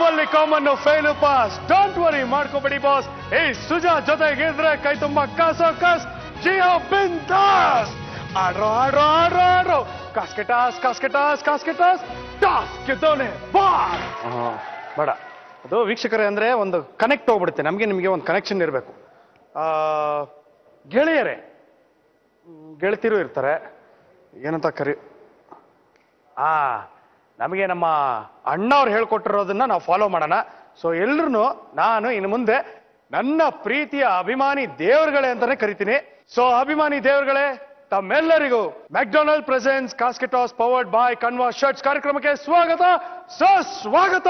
ಅಲ್ಲಿ common fail pass don't worry ಮಾಡ್ಕೋಬೇಡಿ boss ಏ ಸುಜಾ ಜೊತೆಗಿದ್ರೆ ಕೈ ತುಂಬಾ ಕಾಸೋ ಕಾಸ್ ಜಿಯೋ ಬಿಂದಾಸ್ ಆಡ್ರೋ ಆಡ್ರೋ ಆಡ್ರೋ ಆಡ್ರೋ ಕಾಸ್ಕೆಟಾಸ್ ಕಾಸ್ಕೆಟಾಸ್ ಕಾಸ್ಕೆಟಾಸ್ ಟಾಸ್ ಗೆದ್ದೋನೆ ಬಾಸ್ ಬೇಡ ಅದು ವೀಕ್ಷಕರೇ ಅಂದ್ರೆ ಒಂದು ಕನೆಕ್ಟ್ ಹೋಗ್ಬಿಡುತ್ತೆ ನಮಗೆ ನಿಮಗೆ ಒಂದು ಕನೆಕ್ಷನ್ ಇರಬೇಕು ಗೆಳೆಯರೇ ಹ್ಮ್, ಗೆಳತಿರು ಇರ್ತಾರೆ ಏನಂತ ಕರಿ ಆ ನಮಗೆ ನಮ್ಮ ಅಣ್ಣವ್ರು ಹೇಳ್ಕೊಟ್ಟಿರೋದನ್ನ ನಾವು ಫಾಲೋ ಮಾಡೋಣ ಸೊ ಎಲ್ರು ನಾನು ಇನ್ನು ಮುಂದೆ ನನ್ನ ಪ್ರೀತಿಯ ಅಭಿಮಾನಿ ದೇವರುಗಳೇ ಅಂತಾನೆ ಕರಿತೀನಿ ಸೊ ಅಭಿಮಾನಿ ದೇವರುಗಳೇ ತಮ್ಮೆಲ್ಲರಿಗೂ ಮ್ಯಾಕ್ಡೊನಾಲ್ಡ್ ಪ್ರೆಸೆನ್ಸ್ ಕಾಸ್ಕೆಟಾಸ್ ಪವರ್ಡ್ ಬಾಯ್ ಕನ್ವಾ ಶರ್ಟ್ಸ್ ಕಾರ್ಯಕ್ರಮಕ್ಕೆ ಸ್ವಾಗತ ಸುಸ್ವಾಗತ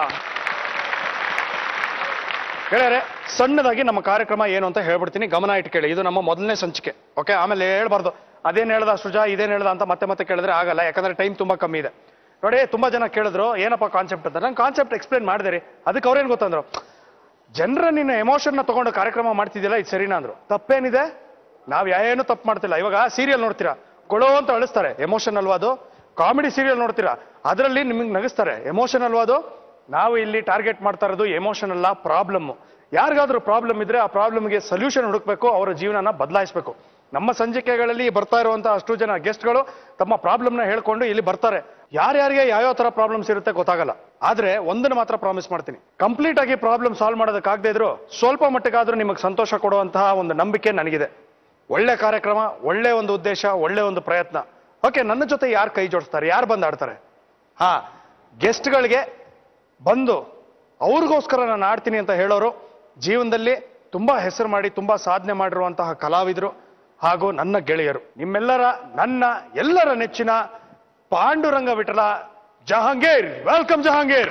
ಗೆಳೆಯರೆ ಸಣ್ಣದಾಗಿ ನಮ್ಮ ಕಾರ್ಯಕ್ರಮ ಏನು ಅಂತ ಹೇಳ್ಬಿಡ್ತೀನಿ ಗಮನ ಇಟ್ಟು ಕೇಳಿ ಇದು ನಮ್ಮ ಮೊದಲನೇ ಸಂಚಿಕೆ ಓಕೆ ಆಮೇಲೆ ಹೇಳ್ಬಾರ್ದು ಅದೇನ್ ಹೇಳ್ದ ಸುಜಾ ಇದೇನ್ ಹೇಳ್ದ ಅಂತ ಮತ್ತೆ ಮತ್ತೆ ಕೇಳಿದ್ರೆ ಆಗಲ್ಲ ಯಾಕಂದ್ರೆ ಟೈಮ್ ತುಂಬಾ ಕಮ್ಮಿ ಇದೆ ನೋಡಿ ತುಂಬಾ ಜನ ಕೇಳಿದ್ರು ಏನಪ್ಪ ಕಾನ್ಸೆಪ್ಟ್ ಅಂತ ನಾನು ಕಾನ್ಸೆಪ್ಟ್ ಎಕ್ಸ್ಪ್ಲೇನ್ ಮಾಡಿದೆ ಅದಕ್ಕೆ ಅವ್ರೇನ್ ಗೊತ್ತಂದ್ರು ಜನರ ನಿನ್ನ ಎಮೋಷನ್ನ ತಗೊಂಡು ಕಾರ್ಯಕ್ರಮ ಮಾಡ್ತಿದ್ಯಲ್ಲ ಇದು ಸರಿನಾ ಅಂದ್ರು ತಪ್ಪೇನಿದೆ ನಾವ್ ಏನು ತಪ್ಪು ಮಾಡ್ತಿಲ್ಲ ಇವಾಗ ಸೀರಿಯಲ್ ನೋಡ್ತೀರಾ ಕೊಡೋ ಅಂತ ಅಳಿಸ್ತಾರೆ ಎಮೋಷನ್ ಅಲ್ವಾ ಅದು ಕಾಮಿಡಿ ಸೀರಿಯಲ್ ನೋಡ್ತೀರಾ ಅದರಲ್ಲಿ ನಿಮಗೆ ನಗಿಸ್ತಾರೆ ಎಮೋಷನ್ ಅಲ್ವಾ ಅದು ನಾವು ಇಲ್ಲಿ ಟಾರ್ಗೆಟ್ ಮಾಡ್ತಾ ಇರೋದು ಎಮೋಷನ್ ಅಲ್ಲ ಪ್ರಾಬ್ಲಮ್ ಯಾರಿಗಾದ್ರೂ ಪ್ರಾಬ್ಲಮ್ ಇದ್ರೆ ಆ ಪ್ರಾಬ್ಲಮ್ಗೆ ಸೊಲ್ಯೂಷನ್ ಹುಡುಕ್ಬೇಕು ಅವರ ಜೀವನನ ಬದಲಾಯಿಸಬೇಕು ನಮ್ಮ ಸಂಚಿಕೆಗಳಲ್ಲಿ ಬರ್ತಾ ಇರುವಂತಹ ಅಷ್ಟು ಜನ ಗೆಸ್ಟ್ಗಳು ತಮ್ಮ ಪ್ರಾಬ್ಲಮ್ನ ಹೇಳ್ಕೊಂಡು ಇಲ್ಲಿ ಬರ್ತಾರೆ ಯಾರ್ಯಾರಿಗೆ ಯಾವ್ಯಾವ ತರ ಪ್ರಾಬ್ಲಮ್ಸ್ ಇರುತ್ತೆ ಗೊತ್ತಾಗಲ್ಲ ಆದ್ರೆ ಒಂದನ್ನು ಮಾತ್ರ ಪ್ರಾಮಿಸ್ ಮಾಡ್ತೀನಿ ಕಂಪ್ಲೀಟ್ ಆಗಿ ಪ್ರಾಬ್ಲಮ್ ಸಾಲ್ವ್ ಮಾಡೋದಕ್ಕಾಗದೇ ಇದ್ರು ಸ್ವಲ್ಪ ಮಟ್ಟಿಗಾದ್ರೂ ನಿಮಗೆ ಸಂತೋಷ ಕೊಡುವಂತಹ ಒಂದು ನಂಬಿಕೆ ನನಗಿದೆ ಒಳ್ಳೆ ಕಾರ್ಯಕ್ರಮ ಒಳ್ಳೆ ಒಂದು ಉದ್ದೇಶ ಒಳ್ಳೆ ಒಂದು ಪ್ರಯತ್ನ ಓಕೆ ನನ್ನ ಜೊತೆ ಯಾರು ಕೈ ಜೋಡಿಸ್ತಾರೆ ಯಾರು ಬಂದು ಆಡ್ತಾರೆ ಹಾ ಗೆಸ್ಟ್ಗಳಿಗೆ ಬಂದು ಅವ್ರಿಗೋಸ್ಕರ ನಾನು ಆಡ್ತೀನಿ ಅಂತ ಹೇಳೋರು ಜೀವನದಲ್ಲಿ ತುಂಬಾ ಹೆಸರು ಮಾಡಿ ತುಂಬಾ ಸಾಧನೆ ಮಾಡಿರುವಂತಹ ಕಲಾವಿದರು ಹಾಗೂ ನನ್ನ ಗೆಳೆಯರು ನಿಮ್ಮೆಲ್ಲರ ನನ್ನ ಎಲ್ಲರ ನೆಚ್ಚಿನ Panduranga Vittala Jahangir welcome Jahangir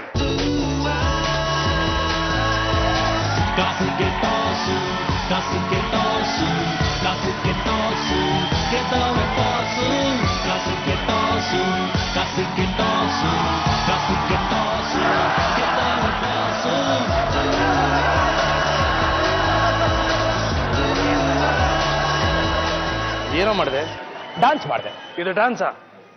Gotta get awesome, gotta get awesome, gotta get awesome, get down and awesome, gotta get awesome, gotta get awesome, gotta get awesome, get down and awesome. ಏನೋ ಮಾಡಿದೆ ಡಾನ್ಸ್ ಮಾಡಿದೆ ಇದು ಡ್ಯಾನ್ಸಾ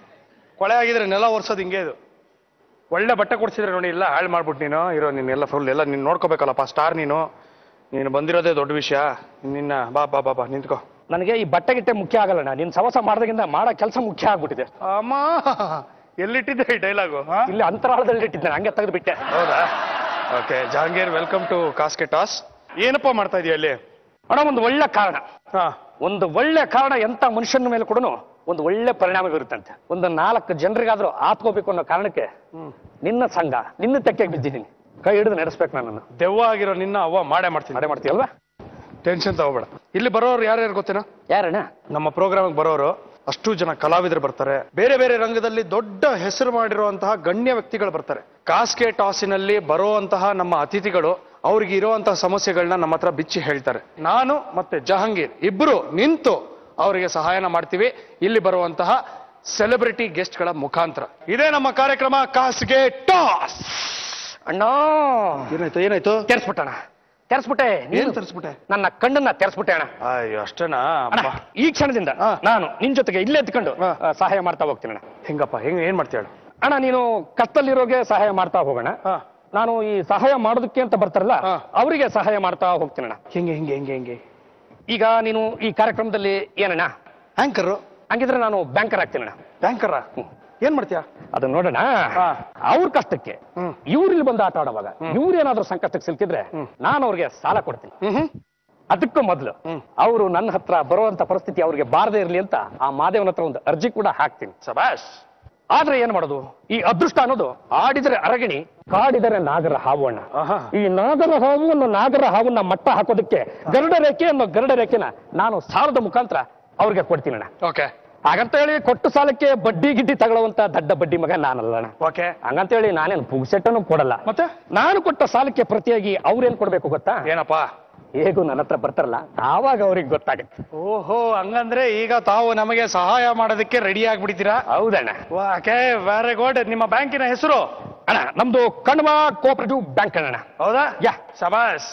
ಕೊಳೆ ಆಗಿದ್ರೆ ನೆಲ ಒರ್ಸೋದು ಹಿಂಗೆ ಇದು ಒಳ್ಳೆ ಬಟ್ಟೆ ಕೊಡ್ಸಿದ್ರೆ ನೋಡಿ ಇಲ್ಲ ಹಾಳು ಮಾಡ್ಬಿಟ್ಟು ನೀನು ಇರೋ ನೀನು ಎಲ್ಲ ಫುಲ್ ಎಲ್ಲ ನೀನು ನೋಡ್ಕೋಬೇಕಲ್ಲಪ್ಪ ಸ್ಟಾರ್ ನೀನು ನೀನು ಬಂದಿರೋದೇ ದೊಡ್ಡ ವಿಷಯ ನಿನ್ನ ಬಾ ಬಾ ಬಾ ಬಾ ನಿಂತ್ಕೋ ನನಗೆ ಈ ಬಟ್ಟೆ ಗಿಟ್ಟೆ ಮುಖ್ಯ ಆಗಲ್ಲ ನಿನ್ ಸವಸ ಮಾಡ್ದಾಗಿಂದ ಮಾಡೋ ಕೆಲಸ ಮುಖ್ಯ ಆಗ್ಬಿಟ್ಟಿದೆ ಅಮ್ಮ ಎಲ್ಲಿಟ್ಟಿದ್ದೆ ಈ ಡೈಲಾಗು ಇಲ್ಲಿ ಅಂತರಾಳದಲ್ಲಿ ಇಟ್ಟಿದ್ದೇನೆ ಹಂಗೆ ತೆಗೆದು ಬಿಟ್ಟೆ ಹೌದಾ ಓಕೆ ಜಹಾಂಗೀರ್ ವೆಲ್ಕಮ್ ಟು ಕಾಸ್ಕೆ ಟಾಸ್ ಏನಪ್ಪ ಮಾಡ್ತಾ ಇದೀಯ ಅಲ್ಲಿ ಅಣ್ಣ ಒಂದು ಒಳ್ಳೆ ಕಾರಣ ಹಾ ಒಂದು ಒಳ್ಳೆ ಕಾರಣ ಎಂತ ಮನುಷ್ಯನ ಮೇಲೆ ಕೂಡ ಒಂದು ಒಳ್ಳೆ ಪರಿಣಾಮ ಬೀರುತ್ತಂತೆ ಒಂದು ನಾಲ್ಕು ಜನರಿಗಾದ್ರೂ ಆತ್ಕೋಬೇಕು ಅನ್ನೋ ಕಾರಣಕ್ಕೆ ನಿನ್ನ ಸಂಘ ನಿನ್ನ ತೆಕ್ಕೆಗೆ ಬಿದ್ದಿದ್ದೀನಿ ಕೈ ಹಿಡಿದು ನಡೆಸ್ಬೇಕು ನನ್ನನ್ನು ದೆವ್ವ ಆಗಿರೋ ನಿನ್ನ ಅವ್ವ ಮಾಡೇ ಮಾಡ್ತೀನಿ ಮಾಡೇ ಮಾಡ್ತೀಯಲ್ವಾ ಟೆನ್ಷನ್ ತಗೋಬೇಡ ಇಲ್ಲಿ ಬರೋರು ಯಾರ್ಯಾರು ಗೊತ್ತೇನಾ ಯಾರಣ್ಣ ನಮ್ಮ ಪ್ರೋಗ್ರಾಮ್ ಬರೋರು ಅಷ್ಟು ಜನ ಕಲಾವಿದರು ಬರ್ತಾರೆ ಬೇರೆ ಬೇರೆ ರಂಗದಲ್ಲಿ ದೊಡ್ಡ ಹೆಸರು ಮಾಡಿರುವಂತಹ ಗಣ್ಯ ವ್ಯಕ್ತಿಗಳು ಬರ್ತಾರೆ ಕಾಸ್ಕೆ ಟಾಸಿನಲ್ಲಿ ಬರುವಂತಹ ನಮ್ಮ ಅತಿಥಿಗಳು ಅವ್ರಿಗೆ ಇರುವಂತಹ ಸಮಸ್ಯೆಗಳನ್ನ ನಮ್ಮ ಹತ್ರ ಬಿಚ್ಚಿ ಹೇಳ್ತಾರೆ ನಾನು ಮತ್ತೆ ಜಹಾಂಗೀರ್ ಇಬ್ರು ನಿಂತು ಅವರಿಗೆ ಸಹಾಯನ ಮಾಡ್ತೀವಿ ಇಲ್ಲಿ ಬರುವಂತಹ ಸೆಲೆಬ್ರಿಟಿ ಗೆಸ್ಟ್ಗಳ ಮುಖಾಂತರ ಇದೇ ನಮ್ಮ ಕಾರ್ಯಕ್ರಮ ಕಾಸ್ಗೆ ಟಾಸ್ ಅಣ್ಣ ಏನಾಯ್ತು ಏನಾಯ್ತು ತೆರೆಸ್ಬಿಟ್ಟಣ ತೆರೆಸ್ಬಿಟ್ಟೆ ಏನ್ ತರಿಸ್ಬಿಟ್ಟೆ ನನ್ನ ಕಣ್ಣನ್ನ ತೆರೆಸ್ಬಿಟ್ಟೆ ಅಣ್ಣ ಅಯ್ಯೋ ಅಷ್ಟೇನಾ ಅಣ್ಣ, ಅಮ್ಮ. ಈ ಕ್ಷಣದಿಂದ ಹಾ. ನಾನು ನಿನ್ ಜೊತೆಗೆ ಇಲ್ಲೇ ಎತ್ಕೊಂಡು ಹಾ. ಆ, ಸಹಾಯ ಮಾಡ್ತಾ ಹೋಗ್ತೀನಿ ಅಣ್ಣ ಹೆಂಗಪ್ಪ ಹೆಂಗ್ ಏನ್ ಮಾಡ್ತೀಯ ಹೇಳು? ಅಣ್ಣ ನೀನು ಕಷ್ಟದಲ್ಲಿರೋಗೆ ಸಹಾಯ ಮಾಡ್ತಾ ಹೋಗೋಣ ಹಾ ನಾನು ಈ ಸಹಾಯ ಮಾಡೋದಕ್ಕೆ ಅಂತ ಬರ್ತಾರಲ್ಲ ಹಾ. ಅವರಿಗೆ ಸಹಾಯ ಮಾಡ್ತಾ ಹೋಗ್ತೀನಿ ಅಣ್ಣ ಹೆಂಗೆ ಹೆಂಗೆ ಹೆಂಗೆ ಹೆಂಗೆ ಈಗ ನೀನು ಈ ಕಾರ್ಯಕ್ರಮದಲ್ಲಿ ಏನಣ್ಣ ಆಂಕರ್ ಹಂಗಿದ್ರೆ ನಾನು ಬ್ಯಾಂಕರ್ ಆಗ್ತೀನಿ ಅಣ್ಣ ಬ್ಯಾಂಕರ ಏನ್ ಮಾಡ್ತೀಯ ಅದನ್ನ ನೋಡೋಣ ಹಾ. ಅವ್ರ ಕಷ್ಟಕ್ಕೆ ಹ್ಮ್. ಇವ್ರು ಇಲ್ಲಿ ಬಂದು ಆಟ ಆಡುವಾಗ ಇವ್ರು ಏನಾದ್ರೂ ಸಂಕಷ್ಟಕ್ಕೆ ಸಿಲ್ಕಿದ್ರೆ ನಾನು ಅವ್ರಿಗೆ ಸಾಲ ಕೊಡ್ತೀನಿ ಹ್ಮ್ ಅದಕ್ಕೂ ಮೊದಲು ಹ್ಮ್. ಅವರು ನನ್ನ ಹತ್ರ ಬರುವಂತ ಪರಿಸ್ಥಿತಿ ಅವ್ರಿಗೆ ಬಾರದೇ ಇರಲಿ ಅಂತ ಆ ಮಾದೇವನ ಹತ್ರ ಒಂದು ಅರ್ಜಿ ಕೂಡ ಹಾಕ್ತೀನಿ ಸಬಾಷ್ ಆದ್ರೆ ಏನ್ ಮಾಡೋದು ಈ ಅದೃಷ್ಟ ಅನ್ನೋದು ಆಡಿದರೆ ಅರಗಿಣಿ ಕಾಡಿದರೆ ನಾಗರ ಹಾವು ಅಣ್ಣ ಆಹಾ. ಈ ನಾಗರ ಹಾವು ಅನ್ನೋ ನಾಗರ ಹಾವನ್ನ ಮಟ್ಟ ಹಾಕೋದಕ್ಕೆ ಗರುಡ ರೇಖೆ ಅನ್ನೋ ಗರುಡ ರೇಖೆನ ನಾನು ಸಾಲದ ಮುಖಾಂತರ ಅವ್ರಿಗೆ ಕೊಡ್ತೀನಿ ಅಣ್ಣ ಓಕೆ ಹಾಗಂತ ಹೇಳಿ ಕೊಟ್ಟು ಸಾಲಕ್ಕೆ ಬಡ್ಡಿ ಗಿಡ್ಡಿ ತಗೊಳ್ಳುವಂತ ದಡ್ಡ ಬಡ್ಡಿ ಮಗ ನಾನಲ್ಲ ಅಣ್ಣ ಓಕೆ ಹಂಗಂತ ಹೇಳಿ ನಾನೇನು ಪುಗ್ಸೆಟ್ಟನ್ನು ಕೊಡಲ್ಲ ಮತ್ತೆ ನಾನು ಕೊಟ್ಟ ಸಾಲಕ್ಕೆ ಪ್ರತಿಯಾಗಿ ಅವ್ರೇನ್ ಕೊಡ್ಬೇಕು ಗೊತ್ತಾ ಏನಪ್ಪ ಹೇಗೂ ನನ್ನ ಹತ್ರ ಬರ್ತಾರಲ್ಲ ಆವಾಗ ಅವ್ರಿಗೆ ಗೊತ್ತಾಗುತ್ತೆ ಓಹೋ ಹಂಗಂದ್ರೆ ಈಗ ತಾವು ನಮಗೆ ಸಹಾಯ ಮಾಡೋದಕ್ಕೆ ರೆಡಿ ಆಗ್ಬಿಡ್ತೀರಾ ಹೌದಣ್ಣ ಓಕೆ ವೆರಿ ಗುಡ್ ನಿಮ್ಮ ಬ್ಯಾಂಕಿನ ಹೆಸರು ಅಣ್ಣ ನಮ್ದು ಕಣ್ವ ಕೋಆಪರೇಟಿವ್ ಬ್ಯಾಂಕ್ ಅಣ್ಣ ಹೌದಾ ಯಾ ಸಬಾಸ್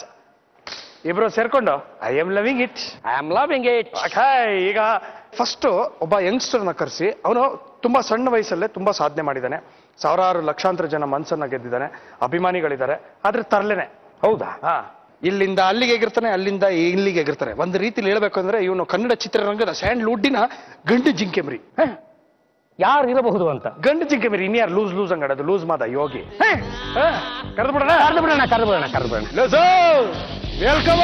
ಇಬ್ರು ಸೇರ್ಕೊಂಡು I am loving it I am loving it okay ಈಗ ಫಸ್ಟ್ ಒಬ್ಬ ಯಂಗ್ಸ್ಟರ್ನ ಕರೆಸಿ ಅವನು ತುಂಬಾ ಸಣ್ಣ ವಯಸ್ಸಲ್ಲೇ ತುಂಬಾ ಸಾಧನೆ ಮಾಡಿದ್ದಾನೆ ಸಾವಿರಾರು ಲಕ್ಷಾಂತರ ಜನ ಮನಸ್ಸನ್ನ ಗೆದ್ದಿದ್ದಾನೆ ಅಭಿಮಾನಿಗಳಿದ್ದಾರೆ ಆದ್ರೆ ತರಲೇನೆ ಹೌದಾ ಹಾ ಇಲ್ಲಿಂದ ಅಲ್ಲಿಗೆ ಎಗಿರ್ತಾನೆ ಅಲ್ಲಿಂದ ಇಲ್ಲಿಗೆ ಎಗಿರ್ತಾನೆ ಒಂದು ರೀತಿಲಿ ಹೇಳ್ಬೇಕು ಅಂದ್ರೆ ಇವನು ಕನ್ನಡ ಚಿತ್ರರಂಗದ ಸ್ಯಾಂಡ್ಲ್ವುಡ್ಡಿನ ಗಂಡು ಜಿಂಕೆ ಮರಿ ಯಾರು ಇರಬಹುದು ಅಂತ ಗಂಡು ಜಿಂಕೆ ಮರಿ ಇನ್ಯಾರು ಲೂಸ್ ಲೂಸ್ ಅಂಗಡದು ಲೂಸ್ ಮಾದ ಯೋಗಿ ಕರೆದು ಬಿಡೋಣ ಕರೆದು ಬಿಡೋಣ ಕರೆದು ಬಿಡೋಣ ಕರೆದು ಬಿಡೋಣ ವೆಲ್ಕಮ್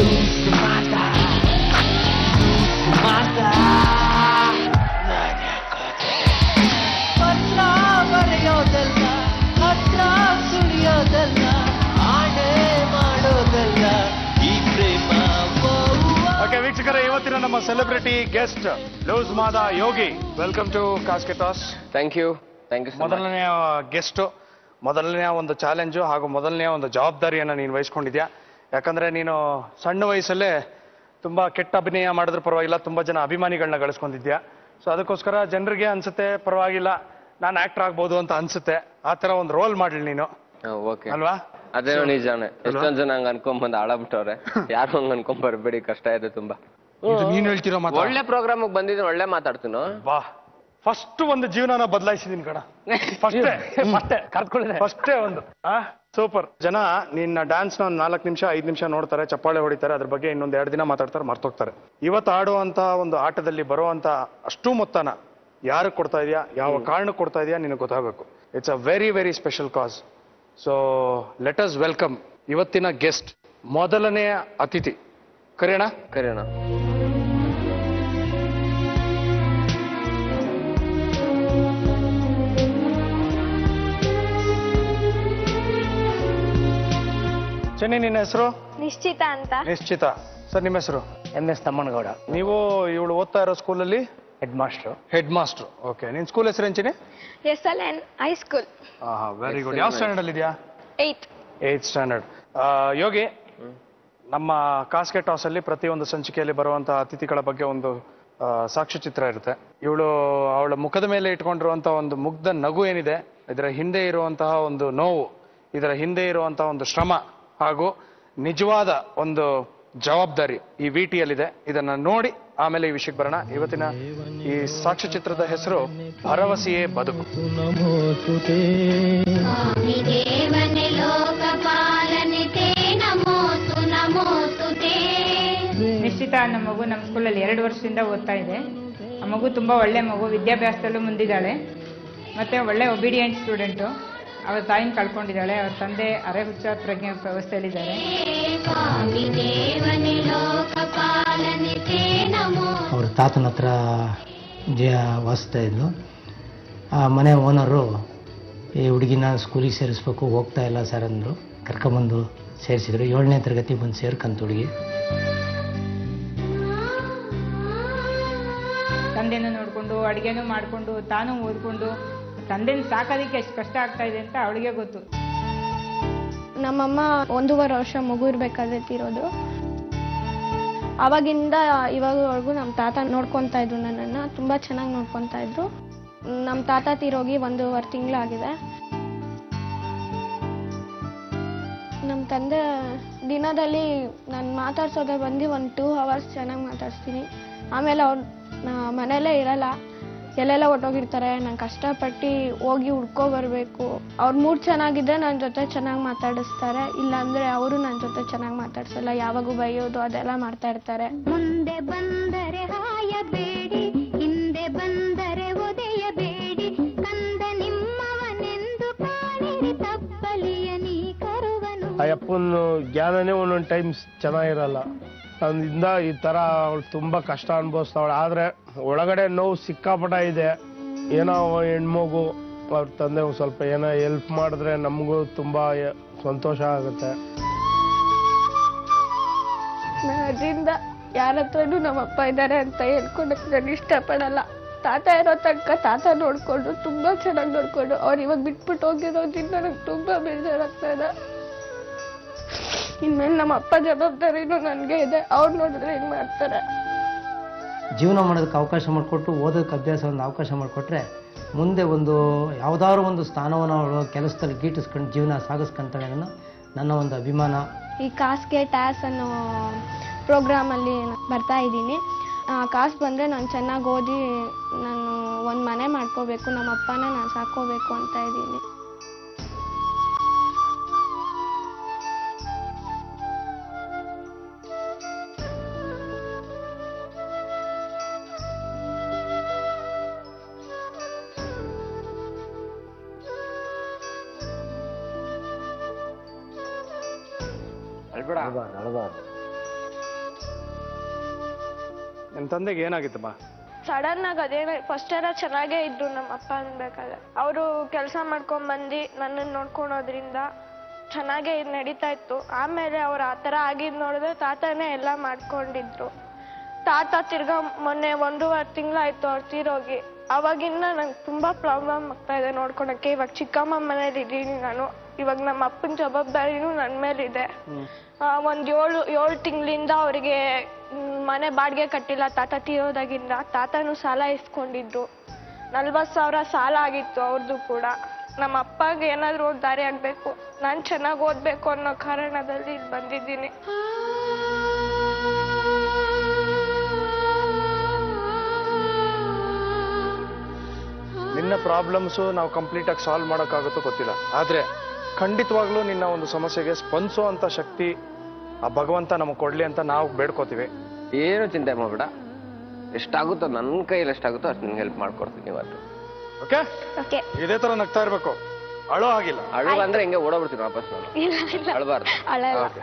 ಪತ್ರ ಬರೆಯೋದಲ್ಲ ಹತ್ರ ಸುಳಿಯೋದಲ್ಲ ಆಣೆ ಮಾಡೋದಲ್ಲ ಈ ಪ್ರೇಮ ಓಕೆ ವೀಕ್ಷಕರೇ ಇವತ್ತಿನ ನಮ್ಮ celebrity guest loose Mada Yogi welcome to ಕಾಸ್ಕೆಟಾಸ್ ಥ್ಯಾಂಕ್ ಯು ಥ್ಯಾಂಕ್ ಯು ಮೊದಲನೆಯ ಗೆಸ್ಟ್ ಮೊದಲನೆಯ ಒಂದು ಚಾಲೆಂಜು ಹಾಗೂ ಮೊದಲನೆಯ ಒಂದು ಜವಾಬ್ದಾರಿಯನ್ನ ನೀನು ವಹಿಸ್ಕೊಂಡಿದ್ಯಾ ಯಾಕಂದ್ರೆ ನೀನು ಸಣ್ಣ ವಯಸ್ಸಲ್ಲೇ ತುಂಬಾ ಕೆಟ್ಟ ಅಭಿನಯ ಮಾಡಿದ್ರು ಪರವಾಗಿಲ್ಲ ತುಂಬಾ ಜನ ಅಭಿಮಾನಿಗಳನ್ನ ಗಳಿಸ್ಕೊಂಡಿದ್ಯಾ ಸೊ ಅದಕ್ಕೋಸ್ಕರ ಜನರಿಗೆ ಅನ್ಸುತ್ತೆ ಪರವಾಗಿಲ್ಲ ನಾನು ಆಕ್ಟರ್ ಆಗ್ಬೋದು ಅಂತ ಅನ್ಸುತ್ತೆ ಆ ತರ ಒಂದು ರೋಲ್ ಮಾಡ್ಲಿ ನೀನು ಓಕೆ ಅಲ್ವಾ ಅದೇನೋ ನಿಜಾನೆ ಎಷ್ಟೊಂದ್ ಜನ ಹಂಗ ಅನ್ಕೊಂಬಂದ್ ಹಾಳಾಗ್ಬಿಟ್ಟವ್ರೆ ಯಾರು ಹಂಗ ಅನ್ಕೊಂಡ್ ಬರ್ಬೇಡಿ ಕಷ್ಟ ಇದೆ ತುಂಬಾ ಇದು ನೀನ್ ಹೇಳ್ತಿರೋ ಮಾತು ಒಳ್ಳೆ ಪ್ರೋಗ್ರಾಮ್ ಬಂದಿದ್ದೀನಿ ಒಳ್ಳೆ ಮಾತಾಡ್ತೀನೋ ವಾ ಫಸ್ಟ್ ಒಂದು ಜೀವನನ ಬದಲಾಯಿಸಿದೀನಿ ಕಣ ಫಸ್ಟೇ ಮತ್ತೆ ಕರ್ತ್ಕೊಳ್ಳಿದೆ ಫಸ್ಟೇ ಒಂದು ಸೂಪರ್ ಜನ ನಿನ್ನ ಡ್ಯಾನ್ಸ್ ನ ಒಂದು ನಾಲ್ಕು ನಿಮಿಷ ಐದು ನಿಮಿಷ ನೋಡ್ತಾರೆ ಚಪ್ಪಾಳೆ ಹೊಡಿತಾರೆ ಅದ್ರ ಬಗ್ಗೆ ಇನ್ನೊಂದ್ ಎರಡು ದಿನ ಮಾತಾಡ್ತಾರೆ ಮರ್ತೋಗ್ತಾರೆ ಇವತ್ತು ಆಡುವಂತ ಒಂದು ಆಟದಲ್ಲಿ ಬರುವಂತ ಅಷ್ಟು ಮೊತ್ತನ ಯಾರು ಕೊಡ್ತಾ ಇದೆಯಾ ಯಾವ ಕಾರಣಕ್ಕೆ ಕೊಡ್ತಾ ಇದೆಯಾ ನಿನಗೆ ಗೊತ್ತಾಗಬೇಕು it's a very very special cause so let us welcome ಇವತ್ತಿನ ಗೆಸ್ಟ್ ಮೊದಲನೆಯ ಅತಿಥಿ ಕರೆಯೋಣ ಕರೆಯೋಣ ಚೆನ್ನಿ ನಿನ್ನ ಹೆಸರು ನಿಶ್ಚಿತ ಅಂತ ನಿಶ್ಚಿತ ಸರ್ ನಿಮ್ಮ ಹೆಸರು ಎಂ ಎಸ್ ತಮ್ಮನಗೌಡ ನೀವು ಇವಳು ಓದ್ತಾ ಇರೋ ಸ್ಕೂಲಲ್ಲಿ head master head master okay ನಿನ್ ಸ್ಕೂಲ್ ಹೆಸರು ಎಂಚಿನಿ S L N high school very good ಯಾವ ಸ್ಟ್ಯಾಂಡರ್ಡ್ ಅಲ್ಲಿ ಇದೆಯಾ ಏಯ್ಟ್ ಏತ್ ಸ್ಟ್ಯಾಂಡರ್ಡ್ ಯೋಗಿ ನಮ್ಮ ಕಾಸ್ಕೆಟ್ ಟಾಸ್ ಅಲ್ಲಿ ಪ್ರತಿಯೊಂದು ಸಂಚಿಕೆಯಲ್ಲಿ ಬರುವಂತಹ ಅತಿಥಿಗಳ ಬಗ್ಗೆ ಒಂದು ಆ, ಸಾಕ್ಷ್ಯಚಿತ್ರ ಇರುತ್ತೆ ಇವಳು ಅವಳ ಮುಖದ ಮೇಲೆ ಇಟ್ಕೊಂಡಿರುವಂತಹ ಒಂದು ಮುಗ್ಧ ನಗು ಏನಿದೆ ಇದರ ಹಿಂದೆ ಇರುವಂತಹ ಒಂದು ನೋವು ಇದರ ಹಿಂದೆ ಇರುವಂತಹ ಒಂದು ಶ್ರಮ ಹಾಗೂ ನಿಜವಾದ ಒಂದು ಜವಾಬ್ದಾರಿ ಈ ವಿಟಿಯಲ್ಲಿದೆ ಇದನ್ನ ನೋಡಿ ಆಮೇಲೆ ಈ ವಿಷಯಕ್ಕೆ ಬರೋಣ ಇವತ್ತಿನ ಈ ಸಾಕ್ಷ್ಯಚಿತ್ರದ ಹೆಸರು ಭರವಸೆಯೇ ಬದುಕು स्वामि देवने लोकपालने ते नमोऽस्तु नमोऽस्तु ते ನಿಶ್ಚಿತ ಅನ್ನೋ ಮಗು ನಮ್ಮ ಸ್ಕೂಲಲ್ಲಿ ಎರಡು ವರ್ಷದಿಂದ ಓದ್ತಾ ಇದೆ ಆ ಮಗು ತುಂಬ ಒಳ್ಳೆ ಮಗು ವಿದ್ಯಾಭ್ಯಾಸದಲ್ಲೂ ಮುಂದಿದ್ದಾಳೆ ಮತ್ತೆ ಒಳ್ಳೆ ಒಬಿಡಿಯಂಟ್ ಸ್ಟೂಡೆಂಟು ಅವರ ತಾಯಿನ ಕಳ್ಕೊಂಡಿದ್ದಾಳೆ ಅವ್ರ ತಂದೆ ಅರೆ ಹುಚ್ಚ ಪ್ರಜ್ಞೆ ವ್ಯವಸ್ಥೆಯಲ್ಲಿದ್ದಾರೆ स्वामि देवने लोकपालने ते नमो ಅವ್ರ ತಾತನ ಹತ್ರ ಜ ವಾಸಿಸ್ತಾ ಇದ್ಲು ಆ ಮನೆ ಓನರು ಈ ಹುಡುಗಿನ ಸ್ಕೂಲಿಗೆ ಸೇರಿಸ್ಬೇಕು ಹೋಗ್ತಾ ಇಲ್ಲ ಸರ್ ಅಂದರು ಕರ್ಕೊಂಬಂದು ಸೇರಿಸಿದ್ರು ಏಳನೇ ತರಗತಿ ಬಂದು ಸೇರ್ಕಂತ ಹುಡುಗಿ ತಂದೆನೂ ನೋಡಿಕೊಂಡು ಅಡುಗೆನೂ ಮಾಡಿಕೊಂಡು ತಾನೂ ಓದ್ಕೊಂಡು ತಂದೆನ ಸಾಕೋದಕ್ಕೆ ಎಷ್ಟು ಕಷ್ಟ ಆಗ್ತಾ ಇದೆ ಅಂತ ಅವಳಿಗೆ ಗೊತ್ತು ನಮ್ಮಮ್ಮ ಒಂದೂವರೆ ವರ್ಷ ಮಗು ಇರ್ಬೇಕಾದ್ರೆ ತೀರೋದು ಅವಾಗಿಂದ ಇವಾಗವರೆಗೂ ನಮ್ಮ ತಾತ ನೋಡ್ಕೊತಾ ಇದ್ರು ನನ್ನನ್ನು ತುಂಬ ಚೆನ್ನಾಗಿ ನೋಡ್ಕೊತಾ ಇದ್ರು ನಮ್ಮ ತಾತ ತೀರೋಗಿ ಒಂದೂವರೆ ತಿಂಗಳಾಗಿದೆ ನಮ್ಮ ತಂದೆ ದಿನದಲ್ಲಿ ನಾನು ಮಾತಾಡ್ಸೋದೇ ಬಂದು ಒಂದು ಟೂ ಅವರ್ಸ್ ಚೆನ್ನಾಗಿ ಮಾತಾಡ್ಸ್ತೀನಿ ಆಮೇಲೆ ಅವ್ರು ಮನೆಯಲ್ಲೇ ಇರಲ್ಲ ಎಲ್ಲೆಲ್ಲ ಹೊಟ್ಟೋಗಿರ್ತಾರೆ ನಾನು ಕಷ್ಟಪಟ್ಟು ಹೋಗಿ ಹುಡ್ಕೊ ಬರಬೇಕು ಅವ್ರ ಮೂಡ್ ಚೆನ್ನಾಗಿದ್ರೆ ನನ್ನ ಜೊತೆ ಚೆನ್ನಾಗಿ ಮಾತಾಡಿಸ್ತಾರೆ ಇಲ್ಲಾಂದ್ರೆ ಅವರು ನನ್ನ ಜೊತೆ ಚೆನ್ನಾಗಿ ಮಾತಾಡ್ಸಲ್ಲ ಯಾವಾಗೂ ಬೈಯೋದು ಅದೆಲ್ಲ ಮಾಡ್ತಾ ಇರ್ತಾರೆ ಮುಂದೆ ಬಂದರೆ ಹಾಯಬೇಡಿ ಹಿಂದೆ ಬಂದರೆ ಒದೆಯಬೇಡಿ ಕಂದ ನಿಮ್ಮವನೆಂದು ಕಾಣಿರಿ ತಪ್ಪಲಿಯ ನೀ ಕರುವನು ಆ ಅಪ್ಪನ ಜ್ಞಾನನೇ ಒಂದೊಂದು ಟೈಮ್ಸ್ ಚೆನ್ನಾಗಿರಲ್ಲ ಅದರಿಂದ ಈ ತರ ಅವಳು ತುಂಬಾ ಕಷ್ಟ ಅನುಭವಿಸ್ತಾವಳೆ ಆದ್ರೆ ಒಳಗಡೆ ನೋವು ಸಿಕ್ಕಾಪಟ ಇದೆ ಏನೋ ಅವ ಹೆಣ್ಮಗು ಅವ್ರ ತಂದೆ ಒಂದ್ ಸ್ವಲ್ಪ ಏನೋ ಹೆಲ್ಪ್ ಮಾಡಿದ್ರೆ ನಮಗೂ ತುಂಬಾ ಎ- ಸಂತೋಷ ಆಗುತ್ತೆ ನನ್ನ ಅಜ್ಜಿಯಿಂದ ಯಾರ ಹತ್ರನೂ ನಮ್ಮ ಅಪ್ಪ ಇದ್ದಾರೆ ಅಂತ ಹೇಳ್ಕೊಡಕ್ಕೆ ನಾನು ಇಷ್ಟಪಡಲ್ಲ ತಾತ ಇರೋ ತನಕ ತಾತ ನೋಡ್ಕೊಂಡು ತುಂಬಾ ಚೆನ್ನಾಗಿ ನೋಡ್ಕೊಂಡು ಅವ್ರು ಇವಾಗ ಬಿಟ್ಬಿಟ್ಟು ಹೋಗಿರೋದ್ರಿಂದ ನನಗೆ ತುಂಬಾ ಬೇಜಾರಾಗ್ತಾ ಇದೆ ಇನ್ಮೇಲೆ ನಮ್ಮ ಅಪ್ಪ ಜವಾಬ್ದಾರಿನೂ ನನಗೆ ಇದೆ ಅವ್ರು ನೋಡಿದ್ರೆ ಹೆಂಗ್ ಮಾಡ್ತಾರೆ ಜೀವನ ಮಾಡೋದಕ್ಕೆ ಅವಕಾಶ ಮಾಡಿಕೊಟ್ಟು ಓದೋದಕ್ಕೆ ಅಭ್ಯಾಸ ಒಂದು ಅವಕಾಶ ಮಾಡಿಕೊಟ್ರೆ ಮುಂದೆ ಒಂದು ಯಾವುದಾದ್ರು ಒಂದು ಸ್ಥಾನವನ್ನು ಅವಳು ಕೆಲಸದಲ್ಲಿ ಗೀಟಿಸ್ಕೊಂಡು ಜೀವನ ಸಾಗಿಸ್ಕೊಂತಾಳೆ ಅನ್ನೋ ನನ್ನ ಒಂದು ಅಭಿಮಾನ ಈ ಕಾಸ್ಗೆ ಟ್ಯಾಸ್ ಅನ್ನೋ ಪ್ರೋಗ್ರಾಮಲ್ಲಿ ಬರ್ತಾ ಇದ್ದೀನಿ ಕಾಸು ಬಂದರೆ ನಾನು ಚೆನ್ನಾಗಿ ಓದಿ ನಾನು ಒಂದು ಮನೆ ಮಾಡ್ಕೋಬೇಕು ನಮ್ಮ ಅಪ್ಪನ ನಾನು ಸಾಕೋಬೇಕು ಅಂತ ಇದ್ದೀನಿ ಅಳ್ಬೇಡ ನಿಮ್ಮ ತಂದೆಗೆ ಏನಾಗಿತ್ತಮ್ಮ ಸಡನ್ ಆಗಿ ಅದೇನ ಫಸ್ಟ್ ಎಲ್ಲ ಚೆನ್ನಾಗೇ ಇದ್ರು ನಮ್ಮ ಅಪ್ಪ ಅನ್ಬೇಕಾದ್ರೆ ಅವರು ಕೆಲಸ ಮಾಡ್ಕೊಂಡ್ ಬಂದು ನನ್ನನ್ನು ನೋಡ್ಕೊಳೋದ್ರಿಂದ ಚೆನ್ನಾಗೇ ಇದ್ ನಡೀತಾ ಇತ್ತು ಆಮೇಲೆ ಅವ್ರು ಆ ಥರ ಆಗಿದ್ ನೋಡಿದ್ರೆ ತಾತನೇ ಎಲ್ಲ ಮಾಡ್ಕೊಂಡಿದ್ರು ತಾತ ತಿರ್ಗಾ ಮೊನ್ನೆ ಒಂದೂವರೆ ತಿಂಗಳಾಯ್ತು ಅವ್ರು ತೀರೋಗಿ ಅವಾಗಿಂದ ನಂಗೆ ತುಂಬಾ ಪ್ರಾಬ್ಲಮ್ ಆಗ್ತಾ ಇದೆ ನೋಡ್ಕೊಳಕ್ಕೆ ಇವಾಗ ಚಿಕ್ಕಮ್ಮ ಮನೇಲಿ ಇದ್ದೀನಿ ನಾನು ಇವಾಗ ನಮ್ಮ ಅಪ್ಪನ ಜವಾಬ್ದಾರಿನೂ ನನ್ನ ಮೇಲಿದೆ ಆ, ಒಂದ್ ಏಳು ಏಳು ತಿಂಗಳಿಂದ ಅವರಿಗೆ ಮನೆ ಬಾಡಿಗೆ ಕಟ್ಟಿಲ್ಲ ತಾತ ತೀರೋದಾಗಿಂದ ತಾತನು ಸಾಲ ಇಸ್ಕೊಂಡಿದ್ರು ನಲ್ವತ್ತು ಸಾವಿರ ಸಾಲ ಆಗಿತ್ತು ಅವ್ರದ್ದು ಕೂಡ ನಮ್ಮ ಅಪ್ಪಗೆ ಏನಾದ್ರು ಒಂದು ದಾರಿ ಆಗ್ಬೇಕು ನಾನು ಚೆನ್ನಾಗಿ ಓದ್ಬೇಕು ಅನ್ನೋ ಕಾರಣದಲ್ಲಿ ಇಲ್ಲಿ ಬಂದಿದ್ದೀನಿ ನಿನ್ನ ಪ್ರಾಬ್ಲಮ್ಸು ನಾವು ಕಂಪ್ಲೀಟ್ ಆಗಿ ಸಾಲ್ವ್ ಮಾಡೋಕ್ಕಾಗುತ್ತೋ ಗೊತ್ತಿಲ್ಲ ಆದ್ರೆ ಖಂಡಿತವಾಗ್ಲೂ ನಿನ್ನ ಒಂದು ಸಮಸ್ಯೆಗೆ ಸ್ಪಂದಿಸೋ ಅಂತ ಶಕ್ತಿ ಆ ಭಗವಂತ ನಮಗೆ ಕೊಡ್ಲಿ ಅಂತ ನಾವು ಬೇಡ್ಕೋತೀವಿ ಏನು ಚಿಂತೆ ಮಾಡ್ಬೇಡ ಎಷ್ಟಾಗುತ್ತೋ ನನ್ನ ಕೈಯಲ್ಲಿ ಎಷ್ಟಾಗುತ್ತೋ ಅಷ್ಟು ನಿನ್ಗೆ ಹೆಲ್ಪ್ ಮಾಡ್ಕೊಡ್ತೀನಿ ಇವತ್ತು ಓಕೆ ಓಕೆ ಇದೇ ತರ ನಗ್ತಾ ಇರ್ಬೇಕು ಅಳೋ ಆಗಿಲ್ಲ ಅಳು ಅಂದ್ರೆ ಹಿಂಗೆ ಓಡೋಗ್ಬಿಡ್ತೀನಿ ವಾಪಸ್ ನಾನು ಇಲ್ಲ ಇಲ್ಲ ಅಳಬಾರ್ದು ಅಳಲ್ಲ ಓಕೆ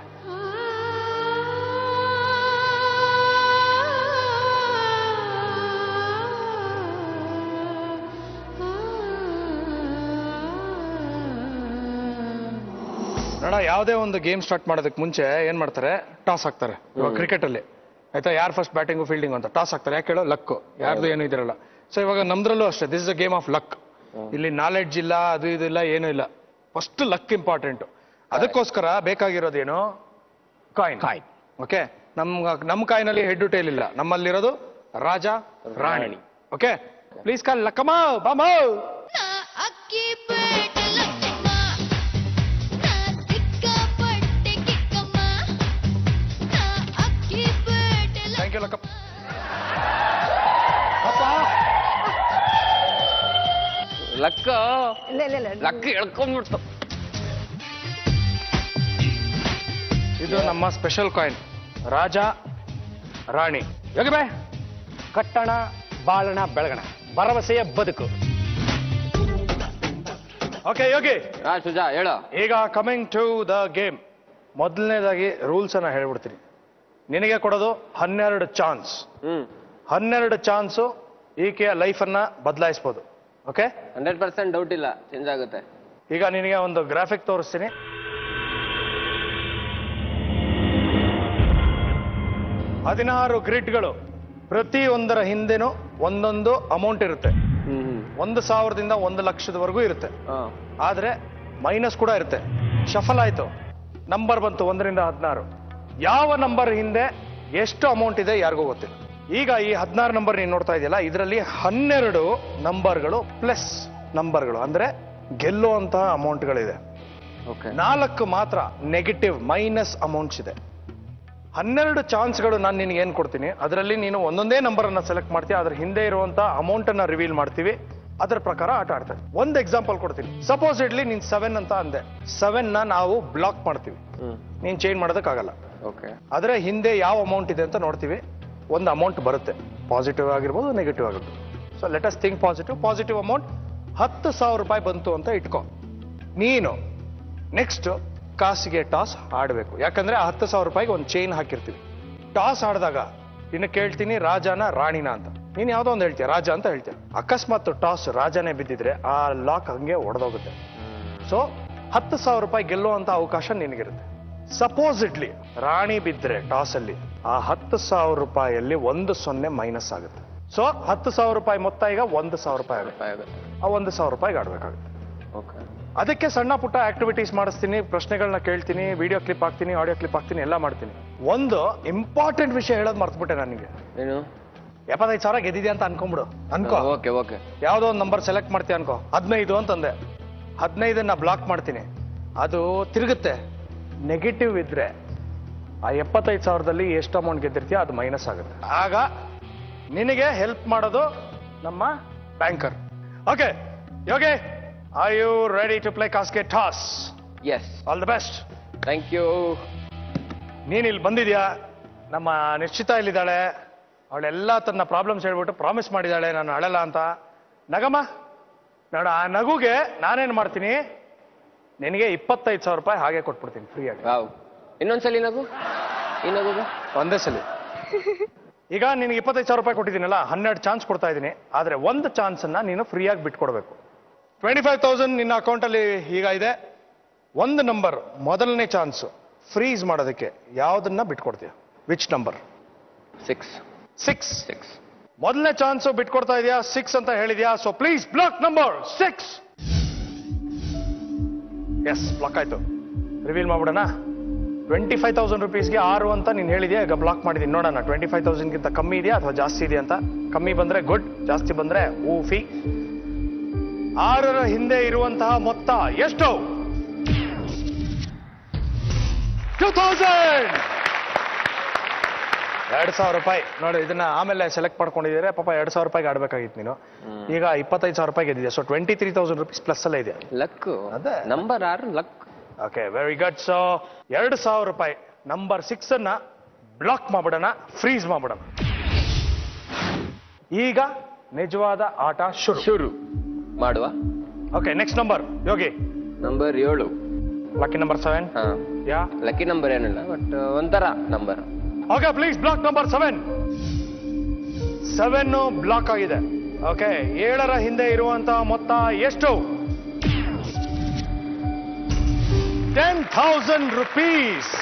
ನೋಡ ಯಾವುದೇ ಒಂದು ಗೇಮ್ ಸ್ಟಾರ್ಟ್ ಮಾಡೋದಕ್ಕೆ ಮುಂಚೆ ಏನ್ ಮಾಡ್ತಾರೆ ಟಾಸ್ ಹಾಕ್ತಾರೆ ಇವಾಗ ಕ್ರಿಕೆಟ್ ಅಲ್ಲಿ ಆಯ್ತಾ ಯಾರು ಫಸ್ಟ್ ಬ್ಯಾಟಿಂಗು ಫೀಲ್ಡಿಂಗ್ ಅಂತ ಟಾಸ್ ಹಾಕ್ತಾರೆ ಯಾಕೆ ಹೇಳೋ ಲಕ್ ಯಾರ್ದು ಏನು ಇದಿರಲ್ಲ ಸೊ ಇವಾಗ ನಮ್ದ್ರಲ್ಲೂ ಅಷ್ಟೇ this is a game of luck ಇಲ್ಲಿ ನಾಲೆಡ್ಜ್ ಇಲ್ಲ ಅದು ಇದು ಇಲ್ಲ ಏನೂ ಇಲ್ಲ ಫಸ್ಟ್ ಲಕ್ ಇಂಪಾರ್ಟೆಂಟ್ ಅದಕ್ಕೋಸ್ಕರ ಬೇಕಾಗಿರೋದೇನು ಕಾಯಿನ್ ಕಾಯಿನ್ ಓಕೆ ನಮ್ ನಮ್ಮ ಕಾಯಿನಲ್ಲಿ ಹೆಡ್ ಟೇಲ್ ಇಲ್ಲ ನಮ್ಮಲ್ಲಿರೋದು ರಾಜ ರಾಣಿ ಓಕೆ ಪ್ಲೀಸ್ ಕಾಲ್ ಲಕ್ಕಮ್ಮ ಬಾಮ ಅಕ್ಕಿ ಪೇಟೆ ಲಕ್ಕಮ್ಮ ನಾ ಸಿಕ್ಕಾಪಟ್ಟೆ ಕಿಕ್ಕಮ್ಮ ನಾ ಅಕ್ಕಿ ಪೇಟೆ ಥ್ಯಾಂಕ್ ಯು ಲಕ್ಕಮ್ಮ ಲಕ್ಕ ಲಕ್ಕ ಎಳ್ಕೊಂಡ್ಬಿಡ್ತು ಇದು ನಮ್ಮ ಸ್ಪೆಷಲ್ ಕಾಯಿನ್ ರಾಜ ರಾಣಿ ಯೋಗಿ ಬೇ ಕಟ್ಟಣ ಬಾಳಣ ಬೆಳಗಣ ಭರವಸೆಯ ಬದುಕು ಓಕೆ ಯೋಗಿ ಹಾ ಸುಜಾ ಹೇಳು ಈಗ ಕಮಿಂಗ್ ಟು ದ ಗೇಮ್ ಮೊದಲನೇದಾಗಿ ರೂಲ್ಸ್ ಅನ್ನ ಹೇಳ್ಬಿಡ್ತೀನಿ ನಿನಗೆ ಕೊಡೋದು ಹನ್ನೆರಡು ಚಾನ್ಸ್ ಹ್ಮ್ ಹನ್ನೆರಡು ಚಾನ್ಸು ಈಕೆಯ ಲೈಫನ್ನ ಬದಲಾಯಿಸ್ಬೋದು ಓಕೆ ಹಂಡ್ರೆಡ್ ಪರ್ಸೆಂಟ್ ಡೌಟ್ ಇಲ್ಲ ಚೇಂಜ್ ಆಗುತ್ತೆ ಈಗ ನಿನಗೆ ಒಂದು ಗ್ರಾಫಿಕ್ ತೋರಿಸ್ತೀನಿ ಹದಿನಾರು ಗ್ರಿಡ್ಗಳು ಪ್ರತಿ ಒಂದರ ಹಿಂದೆನೂ ಒಂದೊಂದು ಅಮೌಂಟ್ ಇರುತ್ತೆ ಹ್ಮ್ ಹ್ಮ್ ಒಂದು ಸಾವಿರದಿಂದ ಒಂದು ಲಕ್ಷದವರೆಗೂ ಇರುತ್ತೆ ಹಾ ಆದ್ರೆ ಮೈನಸ್ ಕೂಡ ಇರುತ್ತೆ ಶಫಲ್ ಆಯ್ತು ನಂಬರ್ ಬಂತು ಒಂದರಿಂದ ಹದಿನಾರು ಯಾವ ನಂಬರ್ ಹಿಂದೆ ಎಷ್ಟು ಅಮೌಂಟ್ ಇದೆ ಯಾರಿಗೂ ಗೊತ್ತಿಲ್ಲ ಈಗ ಈ ಹದಿನಾರು ನಂಬರ್ ನೀನು ನೋಡ್ತಾ ಇದೆಯಲ್ಲ ಇದರಲ್ಲಿ ಹನ್ನೆರಡು ನಂಬರ್ಗಳು ಪ್ಲಸ್ ನಂಬರ್ಗಳು ಅಂದ್ರೆ ಗೆಲ್ಲುವಂತಹ ಅಮೌಂಟ್ಗಳಿದೆ ಓಕೆ ನಾಲ್ಕು ಮಾತ್ರ ನೆಗೆಟಿವ್ ಮೈನಸ್ ಅಮೌಂಟ್ಸ್ ಇದೆ ಹನ್ನೆರಡು ಚಾನ್ಸ್ಗಳು ನಾನು ನಿನಗೆ ಏನು ಕೊಡ್ತೀನಿ ಅದರಲ್ಲಿ ನೀನು ಒಂದೊಂದೇ ನಂಬರ್ ಅನ್ನ ಸೆಲೆಕ್ಟ್ ಮಾಡ್ತೀಯ ಅದ್ರ ಹಿಂದೆ ಇರುವಂತ ಅಮೌಂಟ್ ಅನ್ನ ರಿವೀಲ್ ಮಾಡ್ತೀವಿ ಅದರ ಪ್ರಕಾರ ಆಟ ಆಡ್ತಾರೆ ಒಂದು ಎಕ್ಸಾಂಪಲ್ ಕೊಡ್ತೀನಿ ಸಪೋಸ್ ಇಡ್ಲಿ ನೀನ್ ಸೆವೆನ್ ಅಂತ ಅಂದೆ ಸೆವೆನ್ ನ ನಾವು ಬ್ಲಾಕ್ ಮಾಡ್ತೀವಿ ಹ್ಮ್ ನೀನ್ ಚೇಂಜ್ ಮಾಡೋದಕ್ಕಾಗಲ್ಲ ಓಕೆ ಅದರ ಹಿಂದೆ ಯಾವ ಅಮೌಂಟ್ ಇದೆ ಅಂತ ನೋಡ್ತೀವಿ ಒಂದು ಅಮೌಂಟ್ ಬರುತ್ತೆ ಪಾಸಿಟಿವ್ ಆಗಿರ್ಬೋದು ನೆಗೆಟಿವ್ ಆಗಿರ್ಬೋದು so let us think positive positive amount ಹತ್ತು ಸಾವಿರ ರೂಪಾಯಿ ಬಂತು ಅಂತ ಇಟ್ಕೋ ನೀನು ನೆಕ್ಸ್ಟ್ ಕಾಸಿಗೆ ಟಾಸ್ ಆಡಬೇಕು ಯಾಕಂದ್ರೆ ಆ ಹತ್ತು ಸಾವಿರ ರೂಪಾಯಿಗೆ ಒಂದು ಚೈನ್ ಹಾಕಿರ್ತೀವಿ ಟಾಸ್ ಆಡಿದಾಗ ಇನ್ನು ಕೇಳ್ತೀನಿ ರಾಜನ ರಾಣಿನ ಅಂತ ನೀನು ಯಾವುದೋ ಒಂದು ಹೇಳ್ತೀಯ ರಾಜ ಅಂತ ಹೇಳ್ತೀಯ ಅಕಸ್ಮಾತ್ ಟಾಸ್ ರಾಜನೇ ಬಿದ್ದಿದ್ರೆ ಆ ಲಾಕ್ ಹಂಗೆ ಒಡೆದೋಗುತ್ತೆ ಸೊ ಹತ್ತು ಸಾವಿರ ರೂಪಾಯಿ ಗೆಲ್ಲುವಂತ ಅವಕಾಶ ನಿನಗಿರುತ್ತೆ ಸಪೋಸ್ ಇಡ್ಲಿ ರಾಣಿ ಬಿದ್ದರೆ ಟಾಸ್ ಅಲ್ಲಿ ಆ ಹತ್ತು ಸಾವಿರ ರೂಪಾಯಿಯಲ್ಲಿ ಒಂದು ಸೊನ್ನೆ ಮೈನಸ್ ಆಗುತ್ತೆ ಸೊ ಹತ್ತು ಸಾವಿರ ರೂಪಾಯಿ ಮೊತ್ತ ಈಗ ಒಂದು ಸಾವಿರ ರೂಪಾಯಿ ಆಗುತ್ತೆ ಆಗುತ್ತೆ ಆ ಒಂದು ಸಾವಿರ ರೂಪಾಯಿಗೆ ಆಡ್ಬೇಕಾಗುತ್ತೆ ಓಕೆ ಅದಕ್ಕೆ ಸಣ್ಣ ಪುಟ್ಟ ಆಕ್ಟಿವಿಟೀಸ್ ಮಾಡಿಸ್ತೀನಿ ಪ್ರಶ್ನೆಗಳನ್ನ ಕೇಳ್ತೀನಿ ವಿಡಿಯೋ ಕ್ಲಿಪ್ ಹಾಕ್ತೀನಿ ಆಡಿಯೋ ಕ್ಲಿಪ್ ಹಾಕ್ತೀನಿ ಎಲ್ಲ ಮಾಡ್ತೀನಿ ಒಂದು ಇಂಪಾರ್ಟೆಂಟ್ ವಿಷಯ ಹೇಳೋದು ಮರ್ತ್ಬಿಟ್ಟೆ ನನಗೆ ಏನು ಎಪ್ಪತ್ತೈದು ಸಾವಿರ ಗೆದ್ದಿದೆ ಅಂತ ಅನ್ಕೊಂಬಿಡು ಅನ್ಕೋ ಓಕೆ ಓಕೆ ಯಾವುದೋ ಒಂದು ನಂಬರ್ ಸೆಲೆಕ್ಟ್ ಮಾಡ್ತೀಯ ಅನ್ಕೋ ಹದಿನೈದು ಅಂತಂದೆ ಹದಿನೈದನ್ನ ಬ್ಲಾಕ್ ಮಾಡ್ತೀನಿ ಅದು ತಿರುಗುತ್ತೆ ನೆಗೆಟಿವ್ ಇದ್ರೆ ಆ ಎಪ್ಪತ್ತೈದು ಸಾವಿರದಲ್ಲಿ ಎಷ್ಟು ಅಮೌಂಟ್ ಗೆದ್ದಿರ್ತೀಯ ಅದು ಮೈನಸ್ ಆಗುತ್ತೆ ಆಗ ನಿನಗೆ ಹೆಲ್ಪ್ ಮಾಡೋದು ನಮ್ಮ banker okay Yogi are you ready to play ಕಾಸ್ಕೆ toss yes all the best thank you ನೀನ್ ಇಲ್ಲಿ ಬಂದಿದ್ಯಾ ನಮ್ಮ ನಿಶ್ಚಿತ ಇಲ್ಲಿದ್ದಾಳೆ ಅವಳೆಲ್ಲ ತನ್ನ ಪ್ರಾಬ್ಲಮ್ಸ್ ಹೇಳ್ಬಿಟ್ಟು ಪ್ರಾಮಿಸ್ ಮಾಡಿದಾಳೆ ನಾನು ಅಳಲ್ಲ ಅಂತ ನಗಮ್ಮ ನೋಡ ಆ ನಗುಗೆ ನಾನೇನ್ ಮಾಡ್ತೀನಿ ನಿನಗೆ ಇಪ್ಪತ್ತೈದು ಸಾವಿರ ರೂಪಾಯಿ ಹಾಗೆ ಕೊಟ್ಬಿಡ್ತೀನಿ ಫ್ರೀಯಾಗಿ ವಾವ್ ಇನ್ನೊಂದ್ಸಲಿ ನಗು ಈ ನಗುಗ ಒಂದೇ ಸಲ ಈಗ ನಿನಗೆ ಇಪ್ಪತ್ತೈದು ಸಾವಿರ ರೂಪಾಯಿ ಕೊಟ್ಟಿದ್ದೀನಲ್ಲ ಹನ್ನೆರಡು ಚಾನ್ಸ್ ಕೊಡ್ತಾ ಇದ್ದೀನಿ ಆದ್ರೆ ಒಂದು ಚಾನ್ಸ್ ಅನ್ನ ನೀನು ಫ್ರೀಯಾಗಿ ಬಿಟ್ಕೊಡ್ಬೇಕು ಟ್ವೆಂಟಿ ಫೈವ್ ತೌಸಂಡ್ ನಿನ್ನ ಅಕೌಂಟಲ್ಲಿ ಈಗ ಇದೆ ಒಂದು ನಂಬರ್ ಮೊದಲನೇ ಚಾನ್ಸ್ ಫ್ರೀಸ್ ಮಾಡೋದಕ್ಕೆ ಯಾವ್ದನ್ನ ಬಿಟ್ಕೊಡ್ತೀಯ which number six six six ಮೊದಲನೇ ಚಾನ್ಸ್ ಬಿಟ್ಕೊಡ್ತಾ ಇದೆಯಾ ಸಿಕ್ಸ್ ಅಂತ ಹೇಳಿದ್ಯಾ so please block number six yes block ಆಯ್ತು ರಿವೀಲ್ ಮಾಡ್ಬಿಡೋಣ ಟ್ವೆಂಟಿ ಫೈವ್ ತೌಸಂಡ್ ರುಪೀಸ್ಗೆ ಆರು ಅಂತ ನೀನು ಹೇಳಿದ್ಯಾ ಈಗ ಬ್ಲಾಕ್ ಮಾಡಿದ್ದೀನಿ ನೋಡೋಣ ಟ್ವೆಂಟಿ ಫೈವ್ ತೌಸಂಡ್ಗಿಂತ ಕಮ್ಮಿ ಇದೆಯಾ ಅಥವಾ ಜಾಸ್ತಿ ಇದೆಯಾ ಅಂತ ಕಮ್ಮಿ ಬಂದ್ರೆ ಗುಡ್ ಜಾಸ್ತಿ ಬಂದ್ರೆ ಊಫಿ ಆರರ ಹಿಂದೆ ಇರುವಂತಹ ಮೊತ್ತ ಎಷ್ಟು ಟೂ ತೌಸಂಡ್ ಎರಡ್ ಸಾವಿರ ರೂಪಾಯಿ ನೋಡಿ ಇದನ್ನ ಆಮೇಲೆ ಸೆಲೆಕ್ಟ್ ಮಾಡ್ಕೊಂಡಿದ್ದೀರಾ ಪಾಪ ಎರಡ್ ಸಾವಿರ ರೂಪಾಯಿಗೆ ಆಡ್ಬೇಕಾಗಿತ್ತು ನೀನು ಈಗ ಇಪ್ಪತ್ತೈದು ಸಾವಿರ ರೂಪಾಯಿ ಗೆದ್ದಿದೆ so twenty three thousand rupees plus ಅಲ್ಲೇ ಇದೆ ಲಕ್ ಅದೇ. ನಂಬರ್ ಆರು luck okay very good so ಎರಡು ಸಾವಿರ ರೂಪಾಯಿ ನಂಬರ್ ಸಿಕ್ಸ್ ಅನ್ನ ಬ್ಲಾಕ್ ಮಾಡ್ಬಿಡೋಣ ಫ್ರೀಸ್ ಮಾಡ್ಬಿಡೋಣ ಈಗ ನಿಜವಾದ ಆಟ ಶುರು ಶುರು ಮಾಡುವ okay next number Yogi number ಏಳು ಲಕ್ಕಿ ನಂಬರ್ ಸೆವೆನ್ ಹಾ ಯಾ ಲಕ್ಕಿ ನಂಬರ್ ಏನಿಲ್ಲ ಬಟ್ ಒಂಥರ number okay please block number seven seven block ಆಗಿದೆ ಓಕೆ ಏಳರ ಹಿಂದೆ ಇರುವಂತಹ ಮೊತ್ತ ಎಷ್ಟು ಟೆನ್ ಥೌಸಂಡ್ ರುಪೀಸ್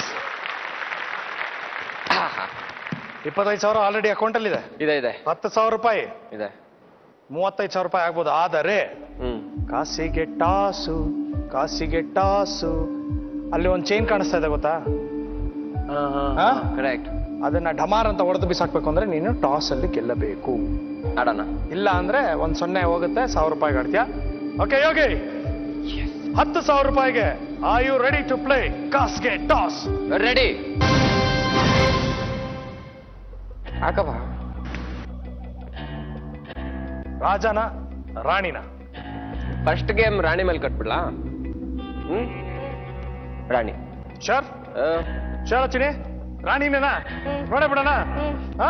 ಇಪ್ಪತ್ತೈದು ಸಾವಿರ ಆಲ್ರೆಡಿ ಅಕೌಂಟಲ್ಲಿದೆ ಇದೆ ಇದೆ ಹತ್ತು ಸಾವಿರ ರೂಪಾಯಿ ಇದೆ ಮೂವತ್ತೈದು ಸಾವಿರ ರೂಪಾಯಿ ಆಗ್ಬೋದು ಆದರೆ ಹ್ಮ್ ಕಾಸಿಗೆ ಟಾಸು ಕಾಸಿಗೆ ಟಾಸು ಅಲ್ಲಿ ಒಂದು ಚೈನ್ ಕಾಣಿಸ್ತಾ ಇದೆ ಗೊತ್ತಾ ಹಾ? ಕರೆಕ್ಟ್ ಅದನ್ನ ಢಮಾರ್ ಅಂತ ಹೊಡೆದು ಬಿಸಾಕ್ಬೇಕು ಅಂದ್ರೆ ನೀನು ಟಾಸ್ ಅಲ್ಲಿ ಗೆಲ್ಲಬೇಕು ಆಡೋಣ ಇಲ್ಲ ಅಂದ್ರೆ ಒಂದ್ ಸೊನ್ನೆ ಹೋಗುತ್ತೆ ಸಾವಿರ ರೂಪಾಯಿ ಆಡ್ತೀಯ ಓಕೆ ಯೋಗಿ ಹತ್ತು ಸಾವಿರ ರೂಪಾಯಿಗೆ are you ready to play ಕಾಸ್ಗೆ ಟಾಸ್ ರೆಡಿ ಹಾಕಪ್ಪ ರಾಜನ ರಾಣಿನ ಫಸ್ಟ್ ಗೇಮ್ ರಾಣಿ ಮೇಲೆ ಕಟ್ಬಿಡ್ಲಾ ಹ್ಮ್ ರಾಣಿ ಶರ್ ಆ, ಶರ್ ಚಿನಿ ರಾಣಿನೇನಾ ನೋಡೇ ಬಿಡೋಣ ಹಾ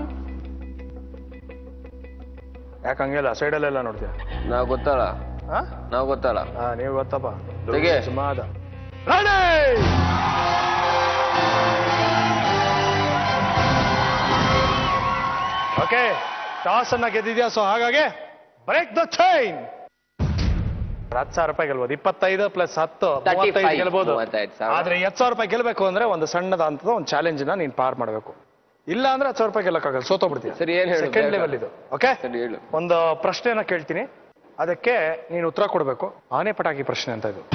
ಯಾಕೆ ಹಂಗಿಲ್ಲ ಸೈಡಲ್ಲೆಲ್ಲ ನೋಡ್ತೀಯ ನಾವ್ ಗೊತ್ತಲ್ಲ ಹಾ ನಾವ್ ಗೊತ್ತಲ್ಲ ಹಾ ನೀವು ಗೊತ್ತಪ್ಪ ತೆಗೆ. ಸುಮಾದ ರಾಣಿ ಓಕೆ ಟಾಸ್ ಅನ್ನ ಗೆದ್ದಿದ್ಯಾ ಸೊ ಹಾಗಾಗಿ ಬ್ರೇಕ್ ದ ಚೈನ್ ಹತ್ತು ಸಾವಿರ ರೂಪಾಯಿ ಗೆಲ್ಬೋದು ಇಪ್ಪತ್ತೈದು ಪ್ಲಸ್ ಹತ್ತು 35 ಮೂವತ್ತೈದು ಗೆಲ್ಬೋದು ಮೂವತ್ತೈದು ಸಾವಿರ. ಆದ್ರೆ ಹತ್ತು ಸಾವಿರ ರೂಪಾಯಿ ಗೆಲ್ಬೇಕು ಅಂದ್ರೆ ಒಂದು ಸಣ್ಣದಾದಂತ ಒಂದು ಚಾಲೆಂಜ್ ನ ನೀನ್ ಪಾರ್ ಮಾಡಬೇಕು ಇಲ್ಲ ಅಂದ್ರೆ ಹತ್ತು ಸಾವಿರ ರೂಪಾಯಿ ಗೆಲ್ಲಕ್ಕಾಗಲ್ಲ ಸೋತೋಗ್ಬಿಡ್ತೀಯ ಸರಿ, ಏನ್ ಹೇಳು ಸೆಕೆಂಡ್ ಬೇಗ. ಲೆವೆಲ್ ಇದು ಓಕೆ ಸರಿ ಹೇಳು ಒಂದು ಪ್ರಶ್ನೆನ ಕೇಳ್ತೀನಿ ಅದಕ್ಕೆ ನೀನು ಉತ್ತರ ಕೊಡಬೇಕು ಆನೆ ಪಟಾಕಿ ಪ್ರಶ್ನೆ ಅಂತ ಇದು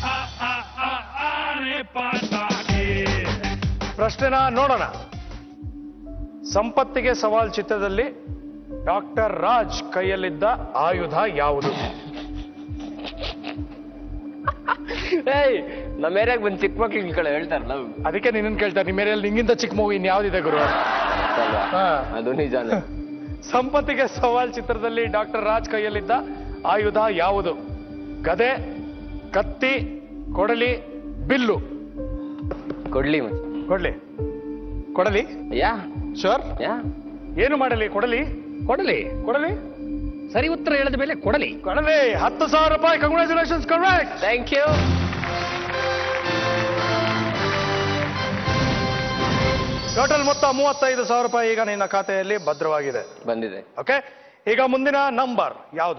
ಪ್ರಶ್ನೆನ ನೋಡೋಣ ಸಂಪತ್ತಿಗೆ ಸವಾಲ್ ಚಿತ್ರದಲ್ಲಿ ಡಾಕ್ಟರ್ ರಾಜ್ ಕೈಯಲ್ಲಿದ್ದ ಆಯುಧ ಯಾವುದು ಏಯ್ ನಮ್ಮ ಏರಿಯಾಗ ಬಂದ್ ಚಿಕ್ಕ ಮಕ್ಳಿಗೆ ಕಡೆ ಹೇಳ್ತಾರಲ್ಲ ಅದಕ್ಕೆ ನಿನ್ನ ಕೇಳ್ತಾರೆ ನಿಮ್ಮ ಏರಿಯಲ್ಲಿ ನಿಂಗಿಂತ ಚಿಕ್ಕ ಮಗು ಇನ್ಯಾವ್ದಿದೆ ಗುರು ಅಲ್ವಾ? ಹಾ. ಅದು ನಿಜಾನೇ ಸಂಪತ್ತಿಗೆ ಸವಾಲ್ ಚಿತ್ರದಲ್ಲಿ ಡಾಕ್ಟರ್ ರಾಜ್ ಕೈಯಲ್ಲಿದ್ದ ಆಯುಧ ಯಾವುದು ಗದೆ ಕತ್ತಿ ಕೊಡಲಿ ಬಿಲ್ಲು ಕೊಡ್ಲಿ ಮತ್ತೆ ಕೊಡ್ಲಿ ಕೊಡಲಿ ಯಾ ಶೋರ್ ಯಾ ಏನು ಮಾಡಲಿ ಕೊಡಲಿ ಕೊಡಲಿ ಕೊಡಲಿ ಸರಿ ಉತ್ತರ ಹೇಳಿದ ಮೇಲೆ ಕೊಡಲಿ ಕೊಡಲಿ ಹತ್ತು ಸಾವಿರ ರೂಪಾಯಿ congratulations correct thank you total ಮೊತ್ತ ಮೂವತ್ತೈದು ಸಾವಿರ ರೂಪಾಯಿ ಈಗ ನಿನ್ನ ಖಾತೆಯಲ್ಲಿ ಭದ್ರವಾಗಿದೆ ಬಂದಿದೆ ಓಕೆ ಈಗ ಮುಂದಿನ ನಂಬರ್ ಯಾವುದು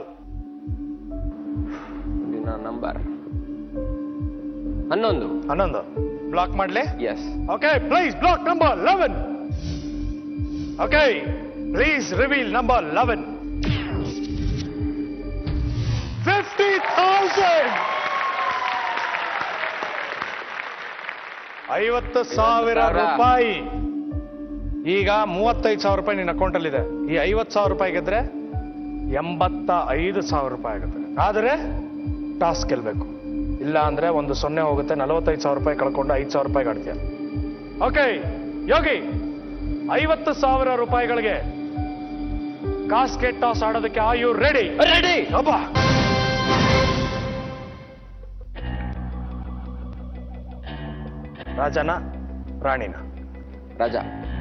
ದಿನ ನಂಬರ್ ಹನ್ನೊಂದು ಹನ್ನೊಂದು ಬ್ಲಾಕ್ ಮಾಡ್ಲಿ yes okay please block number eleven okay please reveal number eleven fifty thousand ಐವತ್ತು ಸಾವಿರ ಸಾವಿರ. ರೂಪಾಯಿ ಈಗ ಮೂವತ್ತೈದು ಸಾವಿರ ರೂಪಾಯಿ ನಿನ್ನ ಅಕೌಂಟಲ್ಲಿದೆ ಈ ಐವತ್ತು ಸಾವಿರ ರೂಪಾಯಿ ಗೆದ್ರೆ ಎಂಬತ್ತ ಐದು ಸಾವಿರ ರೂಪಾಯಿ ಆಗುತ್ತೆ ಆದರೆ ಟಾಸ್ ಗೆಲ್ಬೇಕು ಇಲ್ಲ ಅಂದ್ರೆ ಒಂದು ಸೊನ್ನೆ ಹೋಗುತ್ತೆ ನಲವತ್ತೈದು ಸಾವಿರ ರೂಪಾಯಿ ಕಳ್ಕೊಂಡು ಐದು ಸಾವಿರ ರೂಪಾಯಿ ಆಡ್ತೀಯ ಓಕೆ ಯೋಗಿ ಐವತ್ತು ಸಾವಿರ ರೂಪಾಯಿಗಳಿಗೆ ಕಾಸ್ಕೆಟ್ ಟಾಸ್ ಆಡೋದಕ್ಕೆ ಆ ಯು ರೆಡಿ ರೆಡಿ ಅಬ್ಬ ರಾಜನ ರಾಣಿನ ರಾಜ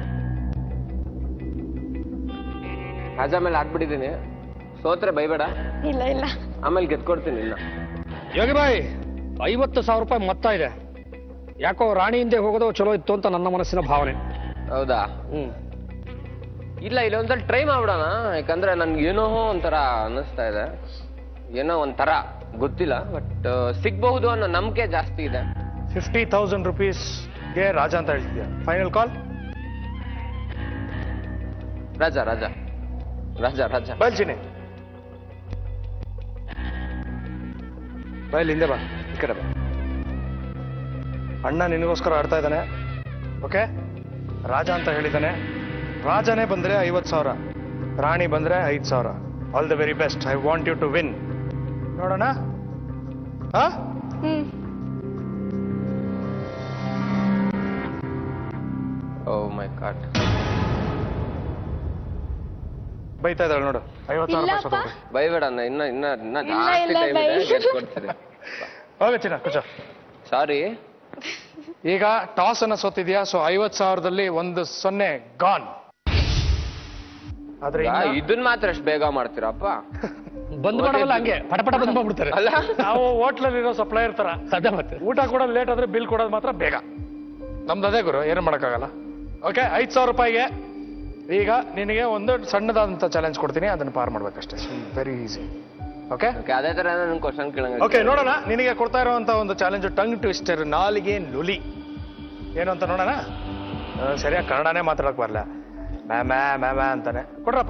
ರಾಜ ಮೇಲೆ ಆಡ್ಬಿಟ್ಟಿದ್ದೀನಿ ಸೋತ್ರೆ ಬೈಬೇಡ ಇಲ್ಲ ಇಲ್ಲ ಆಮೇಲೆ ಗೆದ್ಕೊಡ್ತೀನಿ ಇನ್ನ ಯೋಗಿ ಬಾಯ್ ಐವತ್ತು ಸಾವಿರ ರೂಪಾಯಿ ಮೊತ್ತ ಇದೆ ಯಾಕೋ ರಾಣಿ ಹಿಂದೆ ಹೋಗೋದು ಚಲೋ ಇತ್ತು ಅಂತ ನನ್ನ ಮನಸ್ಸಿನ ಭಾವನೆ ಹೌದಾ ಹ್ಮ್ ಇಲ್ಲ ಇಲ್ಲೊಂದ್ಸಲ ಟ್ರೈ ಮಾಡ್ಬಿಡೋಣ ಯಾಕಂದ್ರೆ ನನ್ಗೆ ಏನೋ ಒಂಥರ ಅನ್ನಿಸ್ತಾ ಇದೆ ಏನೋ ಒಂಥರ ಗೊತ್ತಿಲ್ಲ ಬಟ್ ಸಿಗ್ಬಹುದು ಅನ್ನೋ ನಂಬಿಕೆ ಜಾಸ್ತಿ ಇದೆ ಫಿಫ್ಟಿ ತೌಸಂಡ್ ರುಪೀಸ್ಗೆ ರಾಜ ಅಂತ ಹೇಳ್ತಿದ್ಯಾ ಫೈನಲ್ ಕಾಲ್ ರಾಜ ರಾಜ ರಾಜ ರಾಜ ಬಲ್ಚಿನಿ ಬೈಲ್ ಹಿಂದೆ ಬಾ ಈ ಕಡೆ ಬಾ ಅಣ್ಣ ನಿನಗೋಸ್ಕರ ಆಡ್ತಾ ಇದ್ದಾನೆ ಓಕೆ ರಾಜ ಅಂತ ಹೇಳಿದ್ದಾನೆ ರಾಜನೇ ಬಂದ್ರೆ ಐವತ್ತು ಸಾವಿರ ರಾಣಿ ಬಂದ್ರೆ ಐದು ಸಾವಿರ all the very best I want you to win ನೋಡೋಣ ಹಾ ಹ್ಮ್ ಓ ಮೈ ಕಾಟ್ ಬೈತಾ ಇದ್ದಾಳೆ ನೋಡು ಐವತ್ತು ಸಾವಿರ ರೂಪಾಯಿ ಇಲ್ಲಪ್ಪ. ಸೋತೋಗ್ಬಿಡಿ. ಬೈಬೇಡ ಅಣ್ಣ ಇನ್ನ ಇನ್ನ ಇನ್ನ ಇಲ್ಲ, ಜಾಸ್ತಿ ಇಲ್ಲ, ಟೈಮ್ ಇದೆ ಬೈ. ಗೆದ್ಕೊಡ್ತೀನಿ ಹೋಗು ಚಿನ್ನ ಕುಚ ಸಾರಿ ಈಗ ಟಾಸ್ ಅನ್ನ ಸೋತಿದ್ಯಾ ಸೊ ಐವತ್ ಸಾವಿರದಲ್ಲಿ ಒಂದು ಸೊನ್ನೆ ಗಾನ್ ಆದ್ರೆ ಇನ್ನ- ಇದನ್ ಮಾತ್ರ ಎಷ್ಟು ಬೇಗ ಮಾಡ್ತೀರಪ್ಪ ಬಂದ್ ಮಾಡೋದಲ್ಲ ಹಂಗೆ ಪಟಪಟ ಬಂದ್ ಮಾಡ್ಬಿಡ್ತಾರೆ ಅಲ್ಲ ನಾವು ಹೋಟ್ಲಲ್ಲಿ ಇರೋ ಸಪ್ಲೈಯರ್ ತರ ಅದೇ ಮತ್ತೆ ಊಟ ಕೊಡೋದು ಲೇಟ್ ಆದ್ರೆ ಬಿಲ್ ಕೊಡೋದು ಮಾತ್ರ ಬೇಗ ನಮ್ದು ಅದೇ ಗುರು ಏನು ಮಾಡೋಕ್ಕಾಗಲ್ಲ ಓಕೆ ಐದು ಸಾವಿರ ರೂಪಾಯಿಗೆ ಈಗ ನಿನಗೆ ಒಂದು ಸಣ್ಣದಾದಂಥ ಚಾಲೆಂಜ್ ಕೊಡ್ತೀನಿ ಅದನ್ನ ಪಾರ್ ಮಾಡ್ಬೇಕಷ್ಟೇ ವೆರಿ ಈಸಿ ಓಕೆ Okay, ಅದೇ ತರ ನನ್ ಕ್ವಶನ್ ಕೇಳಂಗ ಓಕೆ ನೋಡೋಣ ನಿನಗೆ ಕೊಡ್ತಾ ಇರುವಂತ ಒಂದು ಚಾಲೆಂಜ್ ಟಂಗ್ ಟ್ವಿಸ್ಟರ್ ನಾಲಿಗೆ ನುಲಿ ಏನು ಅಂತ ನೋಡೋಣ ಆ, ಸರಿಯಾಗಿ ಕನ್ನಡನೇ ಮಾತಾಡಕ್ ಬರಲ್ಲ ಮ್ಯಾ ಮ್ಯಾ ಮ್ಯಾ ಮ್ಯಾ ಅಂತಾನೆ ಕೊಡ್ರಪ್ಪ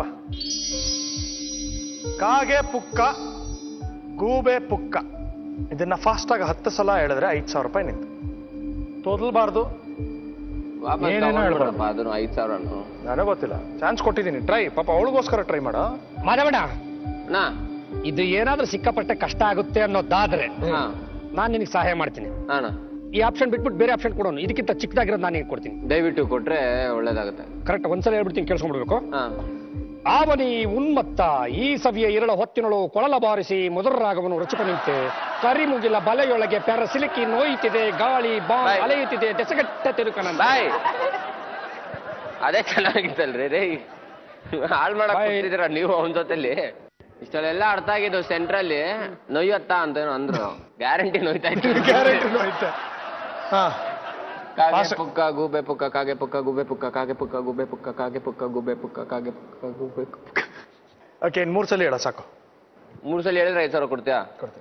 ಕಾಗೆ ಪುಕ್ಕ ಗೂಬೆ ಪುಕ್ಕ ಇದನ್ನ ಫಾಸ್ಟ್ ಆಗಿ ಹತ್ತು ಸಲ ಹೇಳಿದ್ರೆ ಐದು ಸಾವಿರ ರೂಪಾಯಿ ನಿಂತು ತೋದಲ್ಬಾರ್ದು ವಾಪಸ್ ಏನೇನೋ ತಗೊಂಡ್ಬಿಡಪ್ಪ ಹೇಳ್ಬಾರ್ದು. ಅದನ್ನು ಐದ್ ಸಾವಿರನು ನನಗೆ ಗೊತ್ತಿಲ್ಲ ಚಾನ್ಸ್ ಕೊಟ್ಟಿದ್ದೀನಿ ಟ್ರೈ ಪಾಪ ಅವಳಿಗೋಸ್ಕರ ಟ್ರೈ ಮಾಡೋ ಮಾಧವಣ್ಣ ನಾ ಇದು ಏನಾದ್ರೂ ಸಿಕ್ಕಾಪಟ್ಟೆ ಕಷ್ಟ ಆಗುತ್ತೆ ಅನ್ನೋದಾದ್ರೆ ಹಾ ನಾನ್ ನಿನಗೆ ಸಹಾಯ ಮಾಡ್ತೀನಿ ಅಣ್ಣ ಈ ಆಪ್ಷನ್ ಬಿಟ್ಬಿಟ್ಟು ಬೇರೆ ಆಪ್ಷನ್ ಕೊಡೋನು ಇದಕ್ಕಿಂತ ಚಿಕ್ಕದಾಗಿರೋದು ನಾನು ನಿನಗೆ ಕೊಡ್ತೀನಿ ದಯವಿಟ್ಟು ಕೊಟ್ರೆ ಒಳ್ಳೇದಾಗುತ್ತೆ ಕರೆಕ್ಟ್ ಒಂದ್ಸಲ ಹೇಳ್ಬಿಡ್ತೀನಿ ಕೇಳಿಸ್ಕೊಂಡ್ಬಿಡ್ಬೇಕು ಹಾ ಆವನಿ ಉನ್ಮತ್ತ ಈ ಸವಿಯ ಇರಳ ಹೊತ್ತಿನಳು ಕೊಳಲ ಬಾರಿಸಿ ಮೊದಲರಾಗವನು ರಚಿಪ ನಿಂತೆ ಕರಿಮುಗಿಲ ಬಲೆಯೊಳಗೆ ಪೆರ ಸಿಲುಕಿ ನೋಯುತ್ತಿದೆ ಗಾಳಿ ಬಾ ಬಾಯ್. ಅಲೆಯುತ್ತಿದೆ ದೆಸಗಟ್ಟ ತಿರುಕನಂದ ಬಾಯ್ ಅದೇ ಚೆನ್ನಾಗಿತ್ತಲ್ರಿ ರೇ ಹಾಳ್ ಮಾಡಕ್ ಬಾಯ್. ಕೂತಿದ್ದೀರ ನೀವು ಅವನ ಜೊತೆಲಿ ಇಷ್ಟೆಲ್ಲ ಅರ್ಥ ಆಗಿದ್ದು ಸೆಂಟ್ರಲ್ಲಿ ನೊಯ್ಯತ್ತ ಅಂತ ಏನೋ ಅಂದ್ರು ಗ್ಯಾರಂಟಿ ನೋಯ್ತಾ ಇತ್ತು ಗ್ಯಾರಂಟಿ ಐತೆ ಹಾ ಕಾಗೆ ಪಾಸ್- ಪುಕ್ಕ ಗೂಬೆ ಪುಕ್ಕ ಕಾಗೆ ಪುಕ್ಕ ಗೂಬೆ ಪುಕ್ಕ ಕಾಗೆ ಪುಕ್ಕ ಗೂಬೆ ಪುಕ್ಕ ಕಾಗೆ ಪುಕ್ಕ ಗೂಬೆ ಪುಕ್ಕ ಕಾಗೆ ಪುಕ್ಕ ಗೂಬೆ ಪುಕ್ಕ ಓಕೆ ಇನ್ನು ಮೂರು ಸಲ ಹೇಳ ಸಾಕು ಮೂರ್ ಸಲ ಹೇಳಿದ್ರೆ ಐದ್ ಸಾವಿರ ಕೊಡ್ತೀಯಾ ಕೊಡ್ತೀನಿ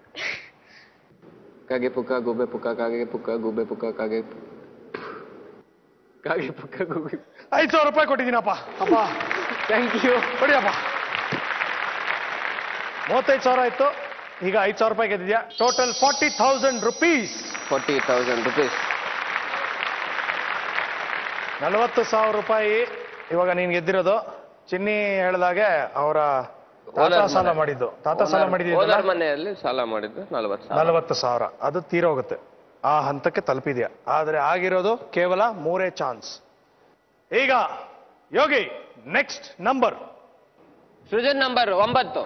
ಕಾಗೆ ಪುಕ್ಕ ಗೂಬೆ ಪುಕ್ಕ ಕಾಗೆ ಪುಕ್ಕ ಗೂಬೆ ಪುಕ್ಕ ಕಾಗೆ ಕಾಗೆ ಪುಕ್ಕ ಗೂಬೆ ಐದು ಸಾವಿರ ರೂಪಾಯಿ ಕೊಟ್ಟಿದ್ದೀನಪ್ಪ ಅಪ್ಪ ಥ್ಯಾಂಕ್ ಯು ಕೊಡಿಯಪ್ಪ ಮೂವತ್ತೈದು ಸಾವಿರ ಆಯ್ತು ಈಗ ಐದು ಸಾವಿರ ರೂಪಾಯಿ ಗೆದ್ದಿದ್ಯಾ total forty thousand rupees forty thousand rupees ನಲವತ್ತು ಸಾವಿರ ರೂಪಾಯಿ ಇವಾಗ ನೀನ್ ಗೆದ್ದಿರೋದು ಚಿನ್ನಿ ಹೇಳ್ದಾಗೆ ಅವರ ತಾತ Owner ಸಾಲ ಮನೆ. ಮಾಡಿದ್ದು ತಾತ ಸಾಲ ಓನರ್ ಮಾಡಿದ್ಯಲ್ಲ ಮನೆಯಲ್ಲಿ ಸಾಲ ಮಾಡಿದ್ದು ನಲ್ವತ್ತು ಸಾವಿರ ನಲವತ್ತು ಸಾವಿರ ಅದು ತೀರೋಗುತ್ತೆ ಆ ಹಂತಕ್ಕೆ ತಲುಪಿದ್ಯಾ ಆದ್ರೆ ಆಗಿರೋದು ಕೇವಲ ಮೂರೇ ಚಾನ್ಸ್ ಈಗ Yogi next number Srujan number ಒಂಬತ್ತು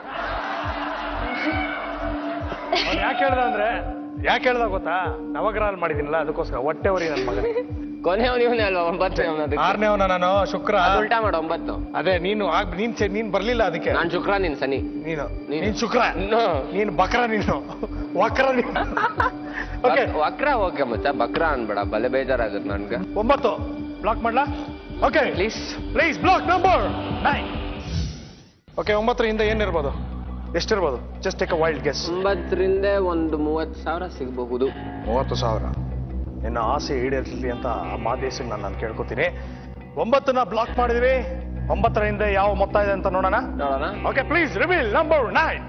ಯಾಕೆ ಹೇಳ್ದ ಅಂದ್ರೆ ಯಾಕೆ ಹೇಳ್ದ ಗೊತ್ತಾ ನವಗ್ರಹ ಮಾಡಿದ್ದೀನಲ್ಲ ಅದಕ್ಕೋಸ್ಕರ ಹೊಟ್ಟೆ ಉರಿ ನನ್ನ ಮಗನ ಕೊನೆಯವನು ಇವನೇ ಅಲ್ವಾ ಒಂಬತ್ತು ಆರನೇವನ ನಾನು ಶುಕ್ರ ಉಲ್ಟಾ ಮಾಡು ಒಂಬತ್ತು ಅದೇ ನೀನು ಆಗ್ ನೀನ್ ಚೆ- ನೀನ್ ಬರ್ಲಿಲ್ಲ ಅದಕ್ಕೆ ನಾನ್ ಶುಕ್ರ ನೀನ್ ಶನಿ ನೀನು ನೀನು. ನೀನ್ ಶುಕ್ರ No. ನೀನ್ ಬಕ್ರ ನೀನು ವಕ್ರ ನೀನು ಓಕೆ ವಕ್- ವಕ್ರ ಓಕೆ ಮಚ್ಚ ಬಕ್ರ ಅನ್ಬೇಡ ಬಲೆ ಬೇಜಾರಾಗುತ್ತೆ ನನ್ಗೆ ಒಂಬತ್ತು ಬ್ಲಾಕ್ ಮಾಡ್ಲಾ okay please please block number nine okay ಒಂಬತ್ತರ ಹಿಂದೆ ಏನಿರ್ಬೋದು ಎಷ್ಟಿರ್ಬೋದು just take a wild guess ಒಂಬತ್ತರಿಂದ ಒಂದು ಮೂವತ್ತು ಸಾವಿರ ಸಿಗಬಹುದು ಮೂವತ್ತು ಸಾವಿರ ನಿನ್ನ ಆಸೆ ಈಡೇರಲಿ ಅಂತ ಆ ಮಾದೇಶಿಗೆ ನಾನು ನಾನು ಕೇಳ್ಕೊತೀನಿ ಒಂಬತ್ತನ್ನ ಬ್ಲಾಕ್ ಮಾಡಿದ್ವಿ ಒಂಬತ್ತರ ಹಿಂದೆ ಯಾವ ಮೊತ್ತ ಇದೆ ಅಂತ ನೋಡೋಣ ನೋಡೋಣ okay please reveal number nine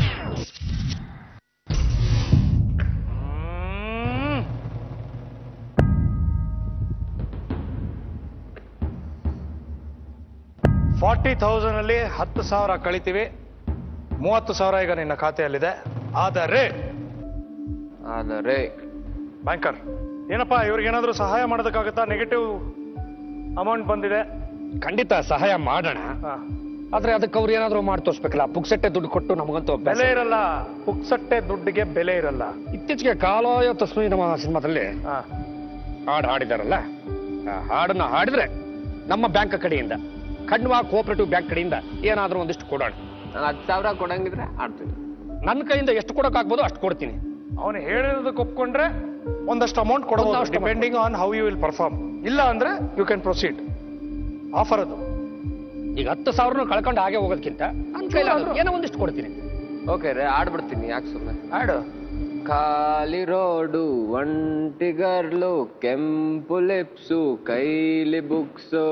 forty thousand ಅಲ್ಲಿ ಹತ್ತು ಸಾವಿರ ಕಳಿತೀವಿ ಮೂವತ್ತು ಸಾವಿರ ಈಗ ನಿನ್ನ ಖಾತೆಯಲ್ಲಿದೆ ಆದರೆ ಆದರೆ ಬ್ಯಾಂಕರ್ ಏನಪ್ಪಾ ಇವ್ರಿಗೆ ಏನಾದರೂ ಸಹಾಯ ಮಾಡೋದಕ್ಕಾಗತ್ತಾ ನೆಗೆಟಿವ್ ಅಮೌಂಟ್ ಬಂದಿದೆ ಖಂಡಿತ ಸಹಾಯ ಮಾಡೋಣ ಹಾ. ಆದ್ರೆ ಅದಕ್ಕೆ ಅವ್ರು ಏನಾದ್ರು ಮಾಡಿ ತೋರಿಸ್ಬೇಕಲ್ಲ ಪುಕ್ಸಟ್ಟೆ ದುಡ್ಡು ಕೊಟ್ಟು ನಮಗಂತೂ ಅಭ್ಯಾಸ ಬೆಲೆ ಇರಲ್ಲ ಪುಕ್ಸಟ್ಟೆ ದುಡ್ಡಿಗೆ ಬೆಲೆ ಇರಲ್ಲ ಇತ್ತೀಚೆಗೆ ಕಾಲಾಯ ತಸ್ಮೈ ನಮ್ಮ ಸಿನಿಮಾದಲ್ಲಿ ಹಾ ಹಾಡು ಹಾಡಿದಾರಲ್ಲ ಆ ಹಾಡನ್ನ ಹಾಡಿದ್ರೆ ನಮ್ಮ ಬ್ಯಾಂಕ್ ಕಡೆಯಿಂದ ಖಂಡ್ವಾ ಕೋಆಪರೇಟಿವ್ ಬ್ಯಾಂಕ್ ಕಡೆಯಿಂದ ಏನಾದ್ರೂ ಒಂದಿಷ್ಟು ಕೊಡೋಣ ನಾನು ಹತ್ತು ಸಾವಿರ ಕೊಡಂಗಿದ್ರೆ ಆಡ್ತೀನಿ ನನ್ನ ಕೈಯಿಂದ ಎಷ್ಟು ಕೊಡೋಕ್ಕಾಗ್ಬೋದು ಅಷ್ಟು ಕೊಡ್ತೀನಿ ಅವನು ಹೇಳಿರೋದಕ್ಕೆ ಒಪ್ಕೊಂಡ್ರೆ ಒಂದಷ್ಟು ಅಮೌಂಟ್ ಕೊಡಬಹುದು ಒಂದಷ್ಟು amount depending on how you will perform ಇಲ್ಲ ಅಂದ್ರೆ ಯು ಕ್ಯಾನ್ ಪ್ರೊಸೀಡ್ ಆಫರ್ ಅದು ಈಗ ಹತ್ತು ಸಾವಿರನು ಕಳ್ಕೊಂಡು ಹಾಗೆ ಹೋಗೋದಕ್ಕಿಂತ ನನ್ನ ಕೈಲಾದ್ರೂ ಏನೋ ಒಂದಿಷ್ಟು ಕೊಡ್ತೀನಿ ಓಕೆ ರೇ ಆಡ್ಬಿಡ್ತೀನಿ ಯಾಕೆ ಸುಮ್ಮನೆ ಆಡು ಖಾಲಿ ರೋಡು ಒಂಟಿಗರ್ಲು ಕೆಂಪು ಲಿಪ್ಸು ಕೈಲಿ ಬುಕ್ಸು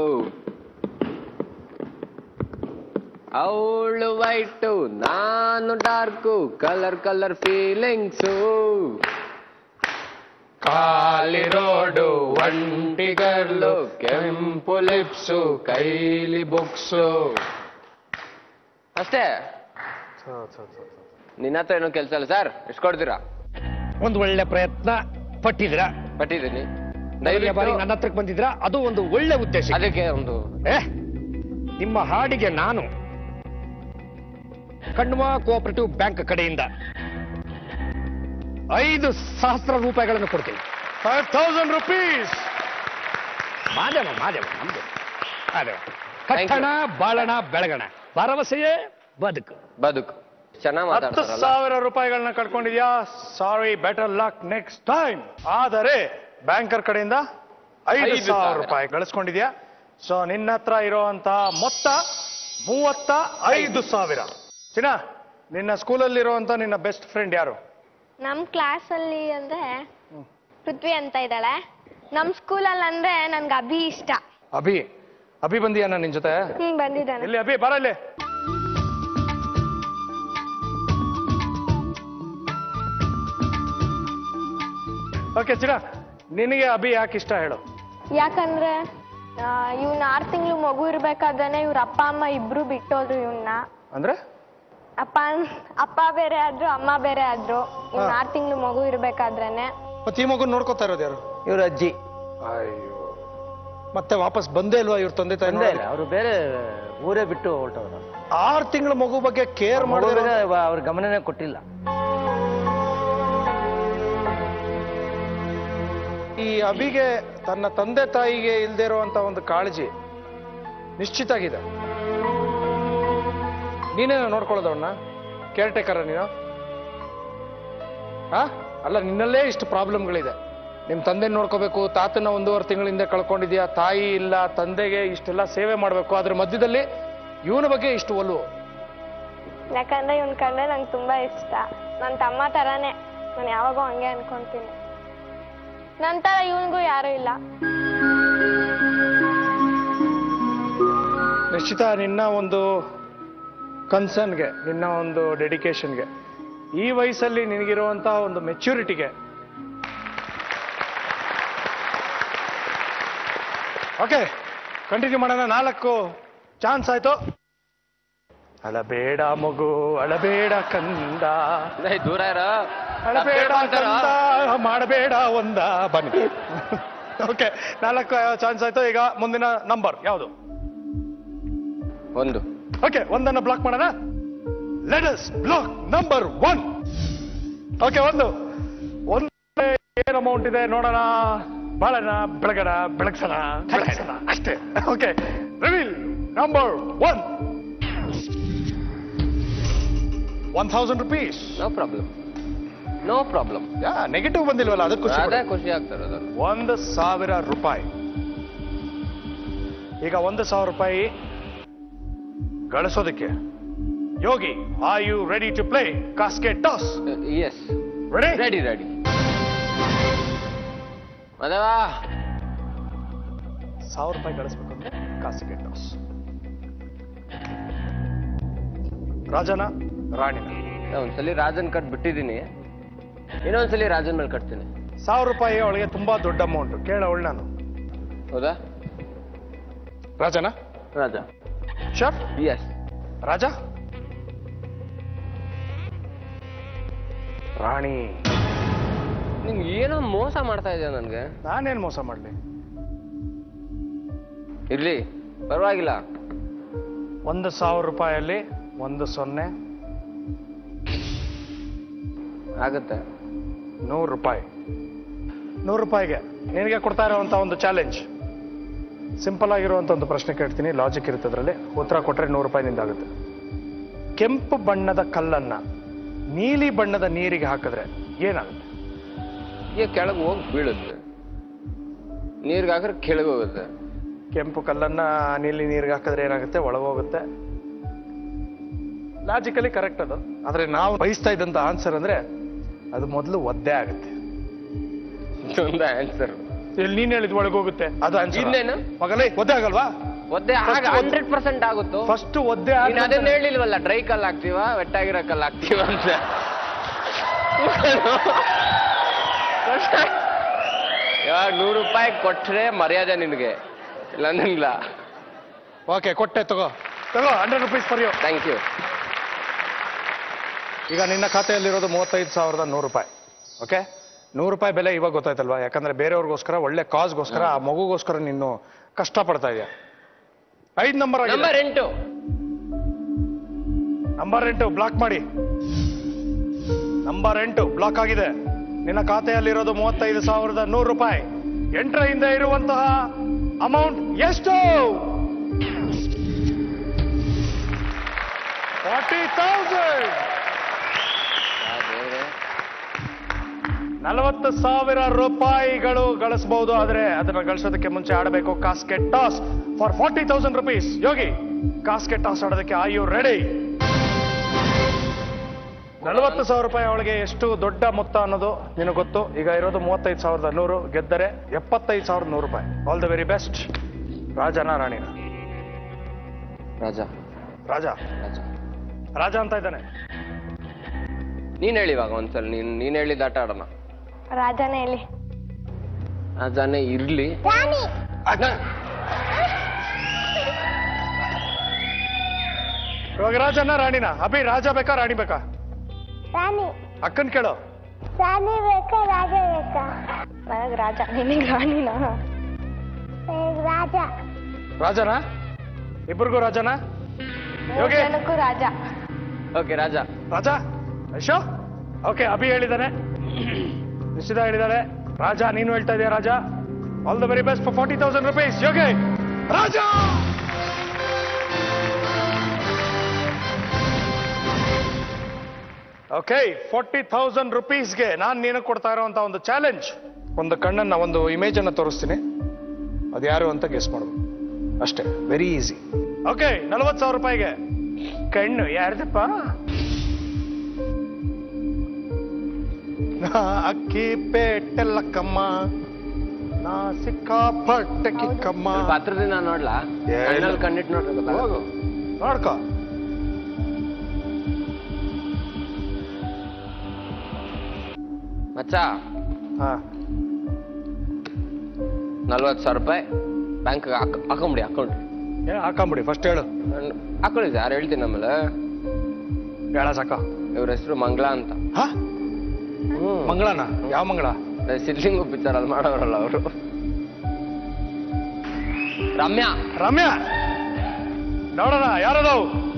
ಅವಳು ವೈಟು ನಾನು ಡಾರ್ಕು ಕಲರ್ ಕಲರ್ ಫೀಲಿಂಗ್ಸು ಖಾಲಿ ರೋಡು ಒಂಟಿಗರ್ಲು ಕೆಂಪು ಲಿಪ್ಸು ಕೈಲಿ ಬುಕ್ಸು ಅಷ್ಟೇ ನಿನ್ನ ಹತ್ರ ಏನೋ ಕೆಲಸ ಇಲ್ಲ ಸರ್ ಎಷ್ಟು ಕೊಡ್ತೀರಾ ಒಂದು ಒಳ್ಳೆ ಪ್ರಯತ್ನ ಪಟ್ಟಿದ್ದೀರಾ ಪಟ್ಟಿದ್ದೀನಿ ಮೊದಲನೇ ಬಾರಿ ದಯವಿಟ್ಟು ನನ್ನ ಹತ್ರಕ್ಕೆ ಬಂದಿದ್ರಾ ಅದು ಒಂದು ಒಳ್ಳೆ ಉದ್ದೇಶ ಅದಕ್ಕೆ ಒಂದು ಏ ನಿಮ್ಮ ಹಾಡಿಗೆ ನಾನು ಕಣ್ವ ಕೋಆಪರೇಟಿವ್ ಬ್ಯಾಂಕ್ ಕಡೆಯಿಂದ ಐದು ಸಹಸ್ರ ರೂಪಾಯಿಗಳನ್ನು ಕೊಡ್ತೀನಿ five thousand rupees Madeva Madeva ನಮ್ದು ಮಾದೇವ Thank you. ಕಟ್ಟಣ ಬಾಳಣ ಬೆಳಗಣ ಭರವಸೆಯೇ ಬದುಕು ಬದುಕು ಚೆನ್ನಾಗಿ ಹತ್ತು ಮಾತಾಡ್ತಾರಲ್ಲ ಸಾವಿರ ರೂಪಾಯಿಗಳನ್ನ ಕಳ್ಕೊಂಡಿದ್ಯಾ sorry better luck next time ಆದರೆ ಬ್ಯಾಂಕರ್ ಕಡೆಯಿಂದ ಐದು ಐದು ಸಾವಿರ ಸಾವಿರ. ರೂಪಾಯಿ ಗಳಿಸ್ಕೊಂಡಿದ್ಯಾ ಸೊ ನಿನ್ನ ಹತ್ರ ಇರುವಂತ ಮೊತ್ತ ಮೂವತ್ತ ಐದು ಸಾವಿರ ಚಿನ್ನ ನಿನ್ನ ಸ್ಕೂಲಲ್ಲಿ ಇರುವಂತ ನಿನ್ನ ಬೆಸ್ಟ್ ಫ್ರೆಂಡ್ ಯಾರು ನಮ್ಮ ಕ್ಲಾಸಲ್ಲಿ ಅಂದ್ರೆ ಪೃಥ್ವಿ ಅಂತ ಇದ್ದಾಳೆ ನಮ್ಮ ಸ್ಕೂಲಲ್ಲಿ ಅಂದ್ರೆ ನನ್ಗೆ ಅಭಿ ಇಷ್ಟ ಅಭಿ ಅಭಿ ಬಂದಿಯಾನ ನಿನ್ ಜೊತೆ ಹ್ಮ್ ಬಂದಿದ್ದಾನೆ ಇಲ್ಲಿ ಅಭಿ ಬರ ಇಲ್ಲಿ ಓಕೆ ಚಿನ್ನ ನಿನಗೆ ಅಭಿ ಯಾಕೆ ಇಷ್ಟ ಹೇಳು ಯಾಕಂದ್ರೆ ಇವ್ನ ಆರು ತಿಂಗಳು ಮಗು ಇರ್ಬೇಕಾದ್ರೆ ಇವ್ರ ಅಪ್ಪ ಅಮ್ಮ ಇಬ್ರು ಬಿಟ್ಟೋದ್ರು ಇವನ್ನ ಅಂದ್ರೆ ಅಪ್ಪ ಅಪ್ಪ ಬೇರೆ ಆದ್ರು ಅಮ್ಮ ಬೇರೆ ಆದ್ರು ಇವ್ನ ಹಾ. ಆರು ತಿಂಗಳು ಮಗು ಇರ್ಬೇಕಾದ್ರೇನೆ ಮತ್ತೆ ಈ ಮಗು ನೋಡ್ಕೋತಾ ಇರೋದು ಯಾರು ಇವ್ರ ಅಜ್ಜಿ ಅಯ್ಯೋ ಮತ್ತೆ ವಾಪಸ್ ಬಂದೇ ಇಲ್ವಾ ಇವ್ರ ತಂದೆ ತಾಯಿ ತಂದೆ ಇಲ್ಲ ಅವರು ಬೇರೆ ಊರೇ ಬಿಟ್ಟು ಹೊರಟವ್ರು ಆರು ತಿಂಗಳ ಮಗು ಬಗ್ಗೆ ಕೇರ್ ಮಾಡಿದ್ರೆ ಅವ್ರ ಗಮನನೇ ಕೊಟ್ಟಿಲ್ಲ ಈ ಅಭಿಗೆ ತನ್ನ ತಂದೆ ತಾಯಿಗೆ ಇಲ್ದೇ ಇರುವಂತ ಒಂದು ಕಾಳಜಿ ನಿಶ್ಚಿತ ಆಗಿದೆ ನೀನೇ ನೋಡ್ಕೊಳ್ಳೋದು ಅವನ್ನ ಕೇರ್ ಟೇಕರ ನೀನು ಆ ಅಲ್ಲ ನಿನ್ನಲ್ಲೇ ಇಷ್ಟು ಪ್ರಾಬ್ಲಮ್ಗಳಿದೆ ನಿಮ್ ತಂದೆ ನೋಡ್ಕೋಬೇಕು ತಾತನ ಒಂದೂವರೆ ತಿಂಗಳಿಂದ ಕಳ್ಕೊಂಡಿದ್ಯಾ ತಾಯಿ ಇಲ್ಲ ತಂದೆಗೆ ಇಷ್ಟೆಲ್ಲ ಸೇವೆ ಮಾಡ್ಬೇಕು ಅದ್ರ ಮಧ್ಯದಲ್ಲಿ ಇವನ ಬಗ್ಗೆ ಇಷ್ಟು ಒಲವು ಯಾಕಂದ್ರೆ ಇವ್ನ ಕಂಡ್ರೆ ನಂಗೆ ತುಂಬಾ ಇಷ್ಟ ನನ್ನ ತಮ್ಮ ತರಾನೇ ನಾನು ಯಾವಾಗೂ ಹಂಗೆ ಅನ್ಕೊಂತೀನಿ ನನ್ನ ತರ ಇವನಿಗೂ ಯಾರು ಇಲ್ಲ ನಿಶ್ಚಿತ ನಿನ್ನ ಒಂದು ಕನ್ಸರ್ನ್ಗೆ ನಿನ್ನ ಒಂದು ಡೆಡಿಕೇಶನ್ಗೆ ಈ ವಯಸ್ಸಲ್ಲಿ ನಿನಗಿರುವಂತಹ ಒಂದು ಮೆಚ್ಯೂರಿಟಿಗೆ ಓಕೆ ಕಂಟಿನ್ಯೂ ಮಾಡೋಣ ನಾಲ್ಕು ಚಾನ್ಸ್ ಆಯ್ತು ಅಳಬೇಡ ಮಗು ಅಳಬೇಡ ಕಂದ ಏ, ದೂರ ಇರೋ ಅಳಬೇಡ ಕಂದ ಮಾಡಬೇಡ ಒಂದ ಬನ್ನಿ ಓಕೆ ನಾಲ್ಕು ಚಾನ್ಸ್ ಆಯ್ತು ಈಗ ಮುಂದಿನ ನಂಬರ್ ಯಾವುದು ಒಂದು ಓಕೆ ಒಂದನ್ನು ಬ್ಲಾಕ್ ಮಾಡೋಣ let us block number one okay ಒಂದು ಒಂದು ಏನ್ ಅಮೌಂಟ್ ಇದೆ ನೋಡೋಣ ಬಾಳನ ಬೆಳಗಣ ಬೆಳಗ್ಸಣ ಬೆಳಗ್ಸಣ ಅಷ್ಟೇ okay reveal number one one thousand rupees no problem no problem yeah negative ಬಂದಿಲ್ವಲ್ಲ ಅದಕ್ಕೆ ಖುಷಿ ಅದೇ ಪಡು. ಖುಷಿ ಆಗ್ತಾರದು ಒಂದು ಸಾವಿರ ರೂಪಾಯಿ ಈಗ ಒಂದು ಸಾವಿರ ರೂಪಾಯಿ ಗಳಿಸೋದಕ್ಕೆ Yogi are you ready to play ಕಾಸ್ಕೆಟ್ toss yes ready ready ready ಮದವಾ ಸಾವಿರ ರೂಪಾಯಿ ಗಳಿಸ್ಬೇಕು ಅಂದ್ರೆ ಕಾಸ್ಕೆಟ್ ಟಾಸ್ ರಾಜನ ರಾಣಿನ ಒಂದ್ಸಲಿ ರಾಜನ್ ಕಟ್ ಬಿಟ್ಟಿದ್ದೀನಿ ಇನ್ನೊಂದ್ಸಲಿ ರಾಜನ್ ಮೇಲೆ ಕಟ್ತೀನಿ ಸಾವಿರ ರೂಪಾಯಿ ಅವಳಿಗೆ ತುಂಬಾ ದೊಡ್ಡ ಅಮೌಂಟ್ ಕೇಳ ಅವಳು ನಾನು ಹೌದಾ ರಾಜನ ರಾಜ ಶಫ್ ಎಸ್ ರಾಜ ರಾಣಿ ನಿಂಗೆ ಏನೋ ಮೋಸ ಮಾಡ್ತಾ ಇದೆಯಾ ನನ್ಗೆ ನಾನೇನ್ ಮೋಸ ಮಾಡ್ಲಿ ಇರ್ಲಿ ಪರವಾಗಿಲ್ಲ ಒಂದು ಸಾವಿರ ರೂಪಾಯಲ್ಲಿ ಒಂದು ಸೊನ್ನೆ ಆಗುತ್ತೆ ನೂರು ರೂಪಾಯಿ ನೂರು ರೂಪಾಯಿಗೆ ನಿನಗೆ ಕೊಡ್ತಾ ಇರೋವಂಥ ಒಂದು ಚಾಲೆಂಜ್ ಸಿಂಪಲ್ ಆಗಿರುವಂಥ ಒಂದು ಪ್ರಶ್ನೆ ಕೇಳ್ತೀನಿ ಲಾಜಿಕ್ ಇರುತ್ತೆ ಅದರಲ್ಲಿ ಉತ್ತರ ಕೊಟ್ಟರೆ ನೂರು ರೂಪಾಯಿ ನಿಂದಾಗುತ್ತೆ ಕೆಂಪು ಬಣ್ಣದ ಕಲ್ಲನ್ನ ನೀಲಿ ಬಣ್ಣದ ನೀರಿಗೆ ಹಾಕಿದ್ರೆ ಏನಾಗುತ್ತೆ ಈಗ ಕೆಳಗೆ ಹೋಗಿ ಬೀಳುತ್ತೆ ನೀರ್ಗೆ ಹಾಕಿದ್ರೆ ಕೆಳಗೆ ಹೋಗುತ್ತೆ ಕೆಂಪು ಕಲ್ಲನ್ನ ನೀಲಿ ನೀರಿಗೆ ಹಾಕಿದ್ರೆ ಏನಾಗುತ್ತೆ ಒಳಗೋಗುತ್ತೆ ಲಾಜಿಕಲಿ ಕರೆಕ್ಟ್ ಅದು ಆದ್ರೆ ನಾವು ಬಯಸ್ತಾ ಇದ್ದಂತ ಆನ್ಸರ್ ಅಂದ್ರೆ ಅದು ಮೊದಲು ಒದ್ದೆ ಆಗುತ್ತೆ ಒಂದು ಆನ್ಸರ್ ಇಲ್ಲಿ ನೀನ್ ಹೇಳಿದ್ ಒಳಗೋಗುತ್ತೆ ಅದು answer. ಇನ್ನೇನು? ಮಗಲೇ ಒದ್ದೆ ಆಗಲ್ವಾ ಒದ್ದೆ ಆಗ First ಒದ್- ಹಂಡ್ರೆಡ್ ಪರ್ಸೆಂಟ್ ಆಗುತ್ತೋ ಫಸ್ಟ್ ಒದ್ದೆ ನೀನ್ ಅದನ್ನ ಹೇಳಿಲ್ವಲ್ಲ ಡ್ರೈ ಕಲ್ ಹಾಕ್ತೀವ ವೆಟ್ಟಾಗಿರೋ ಕಲ್ ಹಾಕ್ತೀವ ಅಂತ ಇವಾಗ ನೂರು ರೂಪಾಯಿ ಕೊಟ್ರೆ ಮರ್ಯಾದೆ ನಿನಗೆ ಇಲ್ಲ ನಿಲ್ಲ ಓಕೆ ಕೊಟ್ಟೆ ತಗೋ ತಗೋ hundred rupees for you thank you ಈಗ ನಿನ್ನ ಖಾತೆಯಲ್ಲಿರೋದು ಮೂವತ್ತೈದು ಸಾವಿರದ ನೂರು ರೂಪಾಯಿ ಓಕೆ ನೂರು ರೂಪಾಯಿ ಬೆಲೆ ಇವಾಗ ಗೊತ್ತಾಯ್ತಲ್ವಾ ಯಾಕಂದ್ರೆ ಬೇರೆಯವ್ರಿಗೋಸ್ಕರ ಒಳ್ಳೆ ಕಾಸ್ಗೋಸ್ಕರ ಆ ಮಗುಗೋಸ್ಕರ ನೀನು ಕಷ್ಟ ಪಡ್ತಾ ಇದೆಯಾ ಐದು ನಂಬರ್ ನಂಬರ್ ಎಂಟು ನಂಬರ್ ಎಂಟು ಬ್ಲಾಕ್ ಮಾಡಿ ನಂಬರ್ ಎಂಟು ಬ್ಲಾಕ್ ಆಗಿದೆ ನಿನ್ನ ಖಾತೆಯಲ್ಲಿರೋದು ಮೂವತ್ತೈದು ಸಾವಿರದ ನೂರು ರೂಪಾಯಿ ಎಂಟರ ಹಿಂದೆ ಇರುವಂತಹ ಅಮೌಂಟ್ ಎಷ್ಟು ಫಾರ್ಟಿ ತೌಸಂಡ್ ನಲವತ್ತು ಸಾವಿರ ರೂಪಾಯಿಗಳು ಗಳಿಸಬಹುದು ಆದ್ರೆ ಅದನ್ನ ಗಳಿಸೋದಕ್ಕೆ ಮುಂಚೆ ಆಡಬೇಕು ಕಾಸ್ಕೆಟ್ toss for forty thousand rupees Yogi ಕಾಸ್ಕೆಟ್ ಟಾಸ್ ಆಡೋದಕ್ಕೆ ಆರ್ ಯು ರೆಡಿ ನಲವತ್ತು ಸಾವಿರ ರೂಪಾಯಿ ಒಳಗೆ ಎಷ್ಟು ದೊಡ್ಡ ಮೊತ್ತ ಅನ್ನೋದು ನಿನಗೆ ಗೊತ್ತು ಈಗ ಇರೋದು ಮೂವತ್ತೈದು ಸಾವಿರದ ನೂರು ಗೆದ್ದರೆ ಎಪ್ಪತ್ತೈದು ಸಾವಿರದ ನೂರು ರೂಪಾಯಿ ಆಲ್ ದ ವೆರಿ ಬೆಸ್ಟ್ ರಾಜನ ರಾಣಿನ ರಾಜ ರಾಜ ರಾಜ ರಾಜ ಅಂತ ಇದ್ದಾನೆ ನೀನ್ ಹೇಳಿ ಇವಾಗ ಒಂದ್ಸಲ ನೀನ್ ನೀನ್ ಹೇಳಿದ ಆಟ ಆಡೋಣ ರಾಜನೇ ಹೇಳಿ ರಾಜನೇ ಇರ್ಲಿ ಇವಾಗ ರಾಜನ ರಾಣಿನ ಅಭಿ ರಾಜ ಬೇಕಾ ರಾಣಿ ಬೇಕಾ ರಾಣಿ ಅಕ್ಕನ್ ಕೇಳು ರಾಣಿ ಬೇಕಾ ರಾಜ ಬೇಕಾ ನನಗ್ ರಾಜ ನಿನಗ್ ರಾಣಿನ ರಾಜ ರಾಜನ ಇಬ್ಬರಿಗೂ ರಾಜನ ಯೋಗಿ ಜನಕ್ಕೂ ರಾಜ ಓಕೆ ರಾಜ ರಾಜ ಯಶೋ ಓಕೆ ಅಭಿ ಹೇಳಿದ್ದಾನೆ ನಿಶ್ಚಿತ ಹೇಳಿದ್ದಾಳೆ ರಾಜ ನೀನು ಹೇಳ್ತಾ ಇದೆಯಾ ರಾಜ all the very best for forty thousand rupees Yogi ರಾಜ ಓಕೆ ಫಾರ್ಟಿ ಥೌಸಂಡ್ ರುಪೀಸ್ಗೆ ನಾನು ನೀನು ಕೊಡ್ತಾ ಇರೋಂಥ ಒಂದು ಚಾಲೆಂಜ್ ಒಂದು ಕಣ್ಣನ್ನ ಒಂದು ಇಮೇಜ್ ಅನ್ನ ತೋರಿಸ್ತೀನಿ ಅದು ಯಾರು ಅಂತ ಗೆಸ್ ಮಾಡ್ಬೋದು ಅಷ್ಟೇ ವೆರಿ ಈಸಿ ಓಕೆ ನಲವತ್ತು ಸಾವಿರ ರೂಪಾಯಿಗೆ ಕಣ್ಣು ಯಾರ್ದಪ್ಪ ನಾ ಅಕ್ಕಿ ಪೇಟೆಲ್ಲಕ್ಕಮ್ಮ ನಾ ಸಿಕ್ಕಾಪಟ್ಟೆ ಕಿಕ್ಕಮ್ಮ ಪಾತ್ರದಿಂದ ನೋಡ್ಲಾ ಏ, ಇಲ್ಲ. ಕಣ್ಣಲ್ಲಿ ಕಣ್ಣಿಟ್ಟು ನೋಡ್ರಿ ಗೊತ್ತಾಗುತ್ತೆ. ಹೋಗು ನೋಡ್ಕೋ ಮಚ್ಚ ಹಾ ನಲ್ವತ್ತು ಸಾವಿರ ರೂಪಾಯಿ ಬ್ಯಾಂಕ್ ಹಾಕೊಂಬಿಡಿ ಅಕೌಂಟ್ ಏ ಹಾಕೊಂಬಿಡಿ ಫಸ್ಟ್ ಹೇಳು ಹಾಕೊಳ್ಳಿ ಯಾರು ಹೇಳ್ತೀನಿ ಆಮೇಲೆ ಹೇಳ ಸಾಕ ಇವ್ರ ಹೆಸರು ಮಂಗಳ ಅಂತ ಹಾ ಹ್ಮ್ ಮಂಗಳನ ಯಾವ ಮಂಗಳ ಸಿದ್ಲಿಂಗು ಪಿಕ್ಚರ್ ಅಲ್ಲಿ ಮಾಡೋರಲ್ಲ ಅವರು ರಮ್ಯಾ ರಮ್ಯಾ ನೋಡೋಣ ಯಾರದು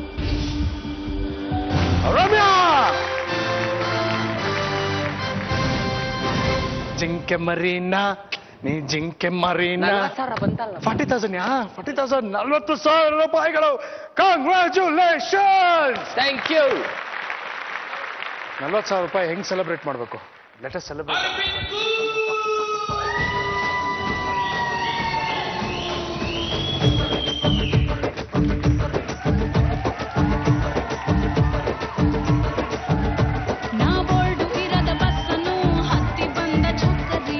ರಮ್ಯಾ ಜಿಂಕೆ ಮರೀನಾ ನೀ ಜಿಂಕೆ ಮರೀನಾ ನಲ್ವತ್ತು ಸಾವಿರ ಬಂತಲ್ಲ forty thousand yeah forty thousand ನಲ್ವತ್ತು ಸಾವಿರ ರೂಪಾಯಿಗಳು ಕಾಂಗ್ರ್ಯಾಚುಲೇಷನ್ ಥ್ಯಾಂಕ್ ಯು ನಲ್ವತ್ತು ಸಾವಿರ ರೂಪಾಯಿ ಹೆಂಗ್ ಸೆಲೆಬ್ರೇಟ್ ಮಾಡಬೇಕು ಲೆಟ್ ಅಸ್ ಸೆಲೆಬ್ರೇಟ್ ನಾ ಬೋರ್ಡು ಇರದ ಬಸ್ಸನ್ನು ಹತ್ತಿ ಬಂದ ಚಕ್ಕರಿ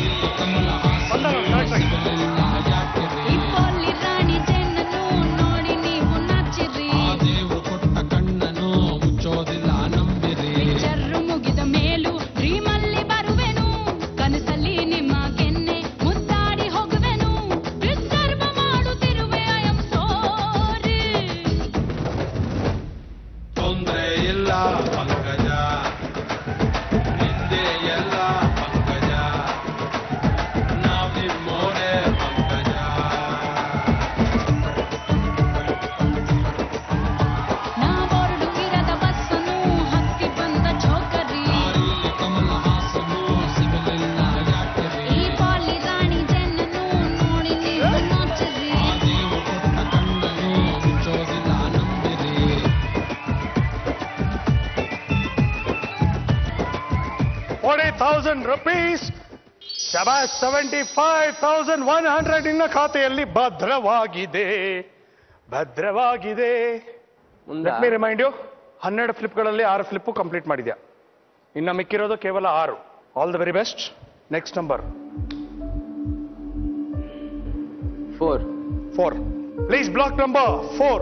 ಇಪ್ಪಲ್ಲಿ ರಾಣಿ ಚೆನ್ನನ್ನು ನೋಡಿ ನೀವು ನಾಚಿರಿ ಪಿಕ್ಚರ್ ಮುಗಿದ ಮೇಲೂ ಡ್ರೀಮಲ್ಲಿ ಬರುವೆನು forty thousand rupees seventy five thousand one hundred ನಿನ್ನ ಖಾತೆಯಲ್ಲಿ ಭದ್ರವಾಗಿದೆ ಭದ್ರವಾಗಿದೆ ಲೆಟ್ ಮಿ ರಿಮೈಂಡ್ ಯು ಹನ್ನೆರಡು ಫ್ಲಿಪ್ಗಳಲ್ಲಿ ಆರು ಫ್ಲಿಪ್ಪು ಕಂಪ್ಲೀಟ್ ಮಾಡಿದ್ಯಾ ಇನ್ನು ಮಿಕ್ಕಿರೋದು ಕೇವಲ ಆರು all the very best next number four four please block number four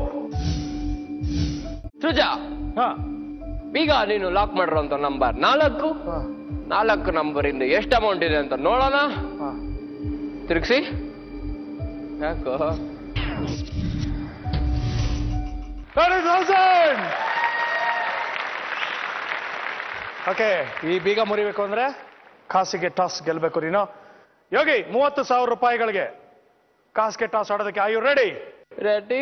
Suja ಈಗ ನೀನು ಲಾಕ್ ಮಾಡಿರೋಂಥ ನಂಬರ್ ನಾಲ್ಕು ನಾಲ್ಕು ನಂಬರ್ ಇಂದ ಎಷ್ಟು ಅಮೌಂಟ್ ಇದೆ ಅಂತ ನೋಡೋಣ ತಿರುಗಿಸಿ ಯಾಕೋ ಓಕೆ ಈ ಬೀಗ ಮುರಿಬೇಕು ಅಂದ್ರೆ ಕಾಸಿಗೆ ಟಾಸ್ ಗೆಲ್ಬೇಕು ನೀನು ಯೋಗಿ ಮೂವತ್ತು ಸಾವಿರ ರೂಪಾಯಿಗಳಿಗೆ ಕಾಸಿಗೆ ಟಾಸ್ ಆಡೋದಕ್ಕೆ ಐ ಯು ರೆಡಿ ರೆಡಿ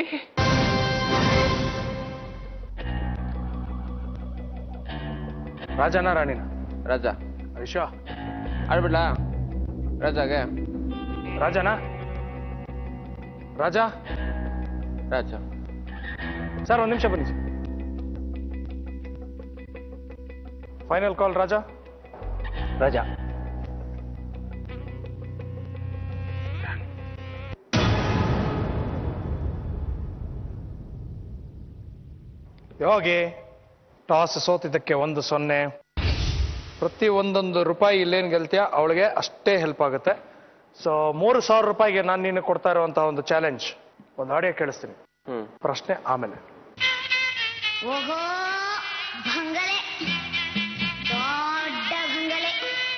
ರಾಜನ ರಾಣಿನ ರಾಜಾ ಐಶಾ ಆಡ್ಬಿಡ್ಲ ರಾಜಾಗೆ ರಾಜನ ರಾಜ ರಾಜ ಸರ್ ಒಂದು ನಿಮಿಷ ಬನ್ನಿ ಫೈನಲ್ ಕಾಲ್ ರಾಜ ರಜಾ ಯೋಗಿ ಟಾಸ್ ಸೋತಿದ್ದಕ್ಕೆ ಒಂದು ಸೊನ್ನೆ ಪ್ರತಿ ಒಂದೊಂದು ರೂಪಾಯಿ ಇಲ್ಲೇನು ಗೆಲ್ತೀಯ ಅವಳಿಗೆ ಅಷ್ಟೇ ಹೆಲ್ಪ್ ಆಗುತ್ತೆ ಸೊ ಮೂರು ಸಾವಿರ ರೂಪಾಯಿಗೆ ನಾನು ನೀನು ಕೊಡ್ತಾ ಇರುವಂತಹ ಒಂದು ಚಾಲೆಂಜ್ ಒಂದು ಆಡಿಯೋ ಕೇಳಿಸ್ತೀನಿ ಹ್ಮ್ ಪ್ರಶ್ನೆ ಆಮೇಲೆ ಓಹೋ ಬಂಗಲೆ ದೊಡ್ಡ ಬಂಗಲೆ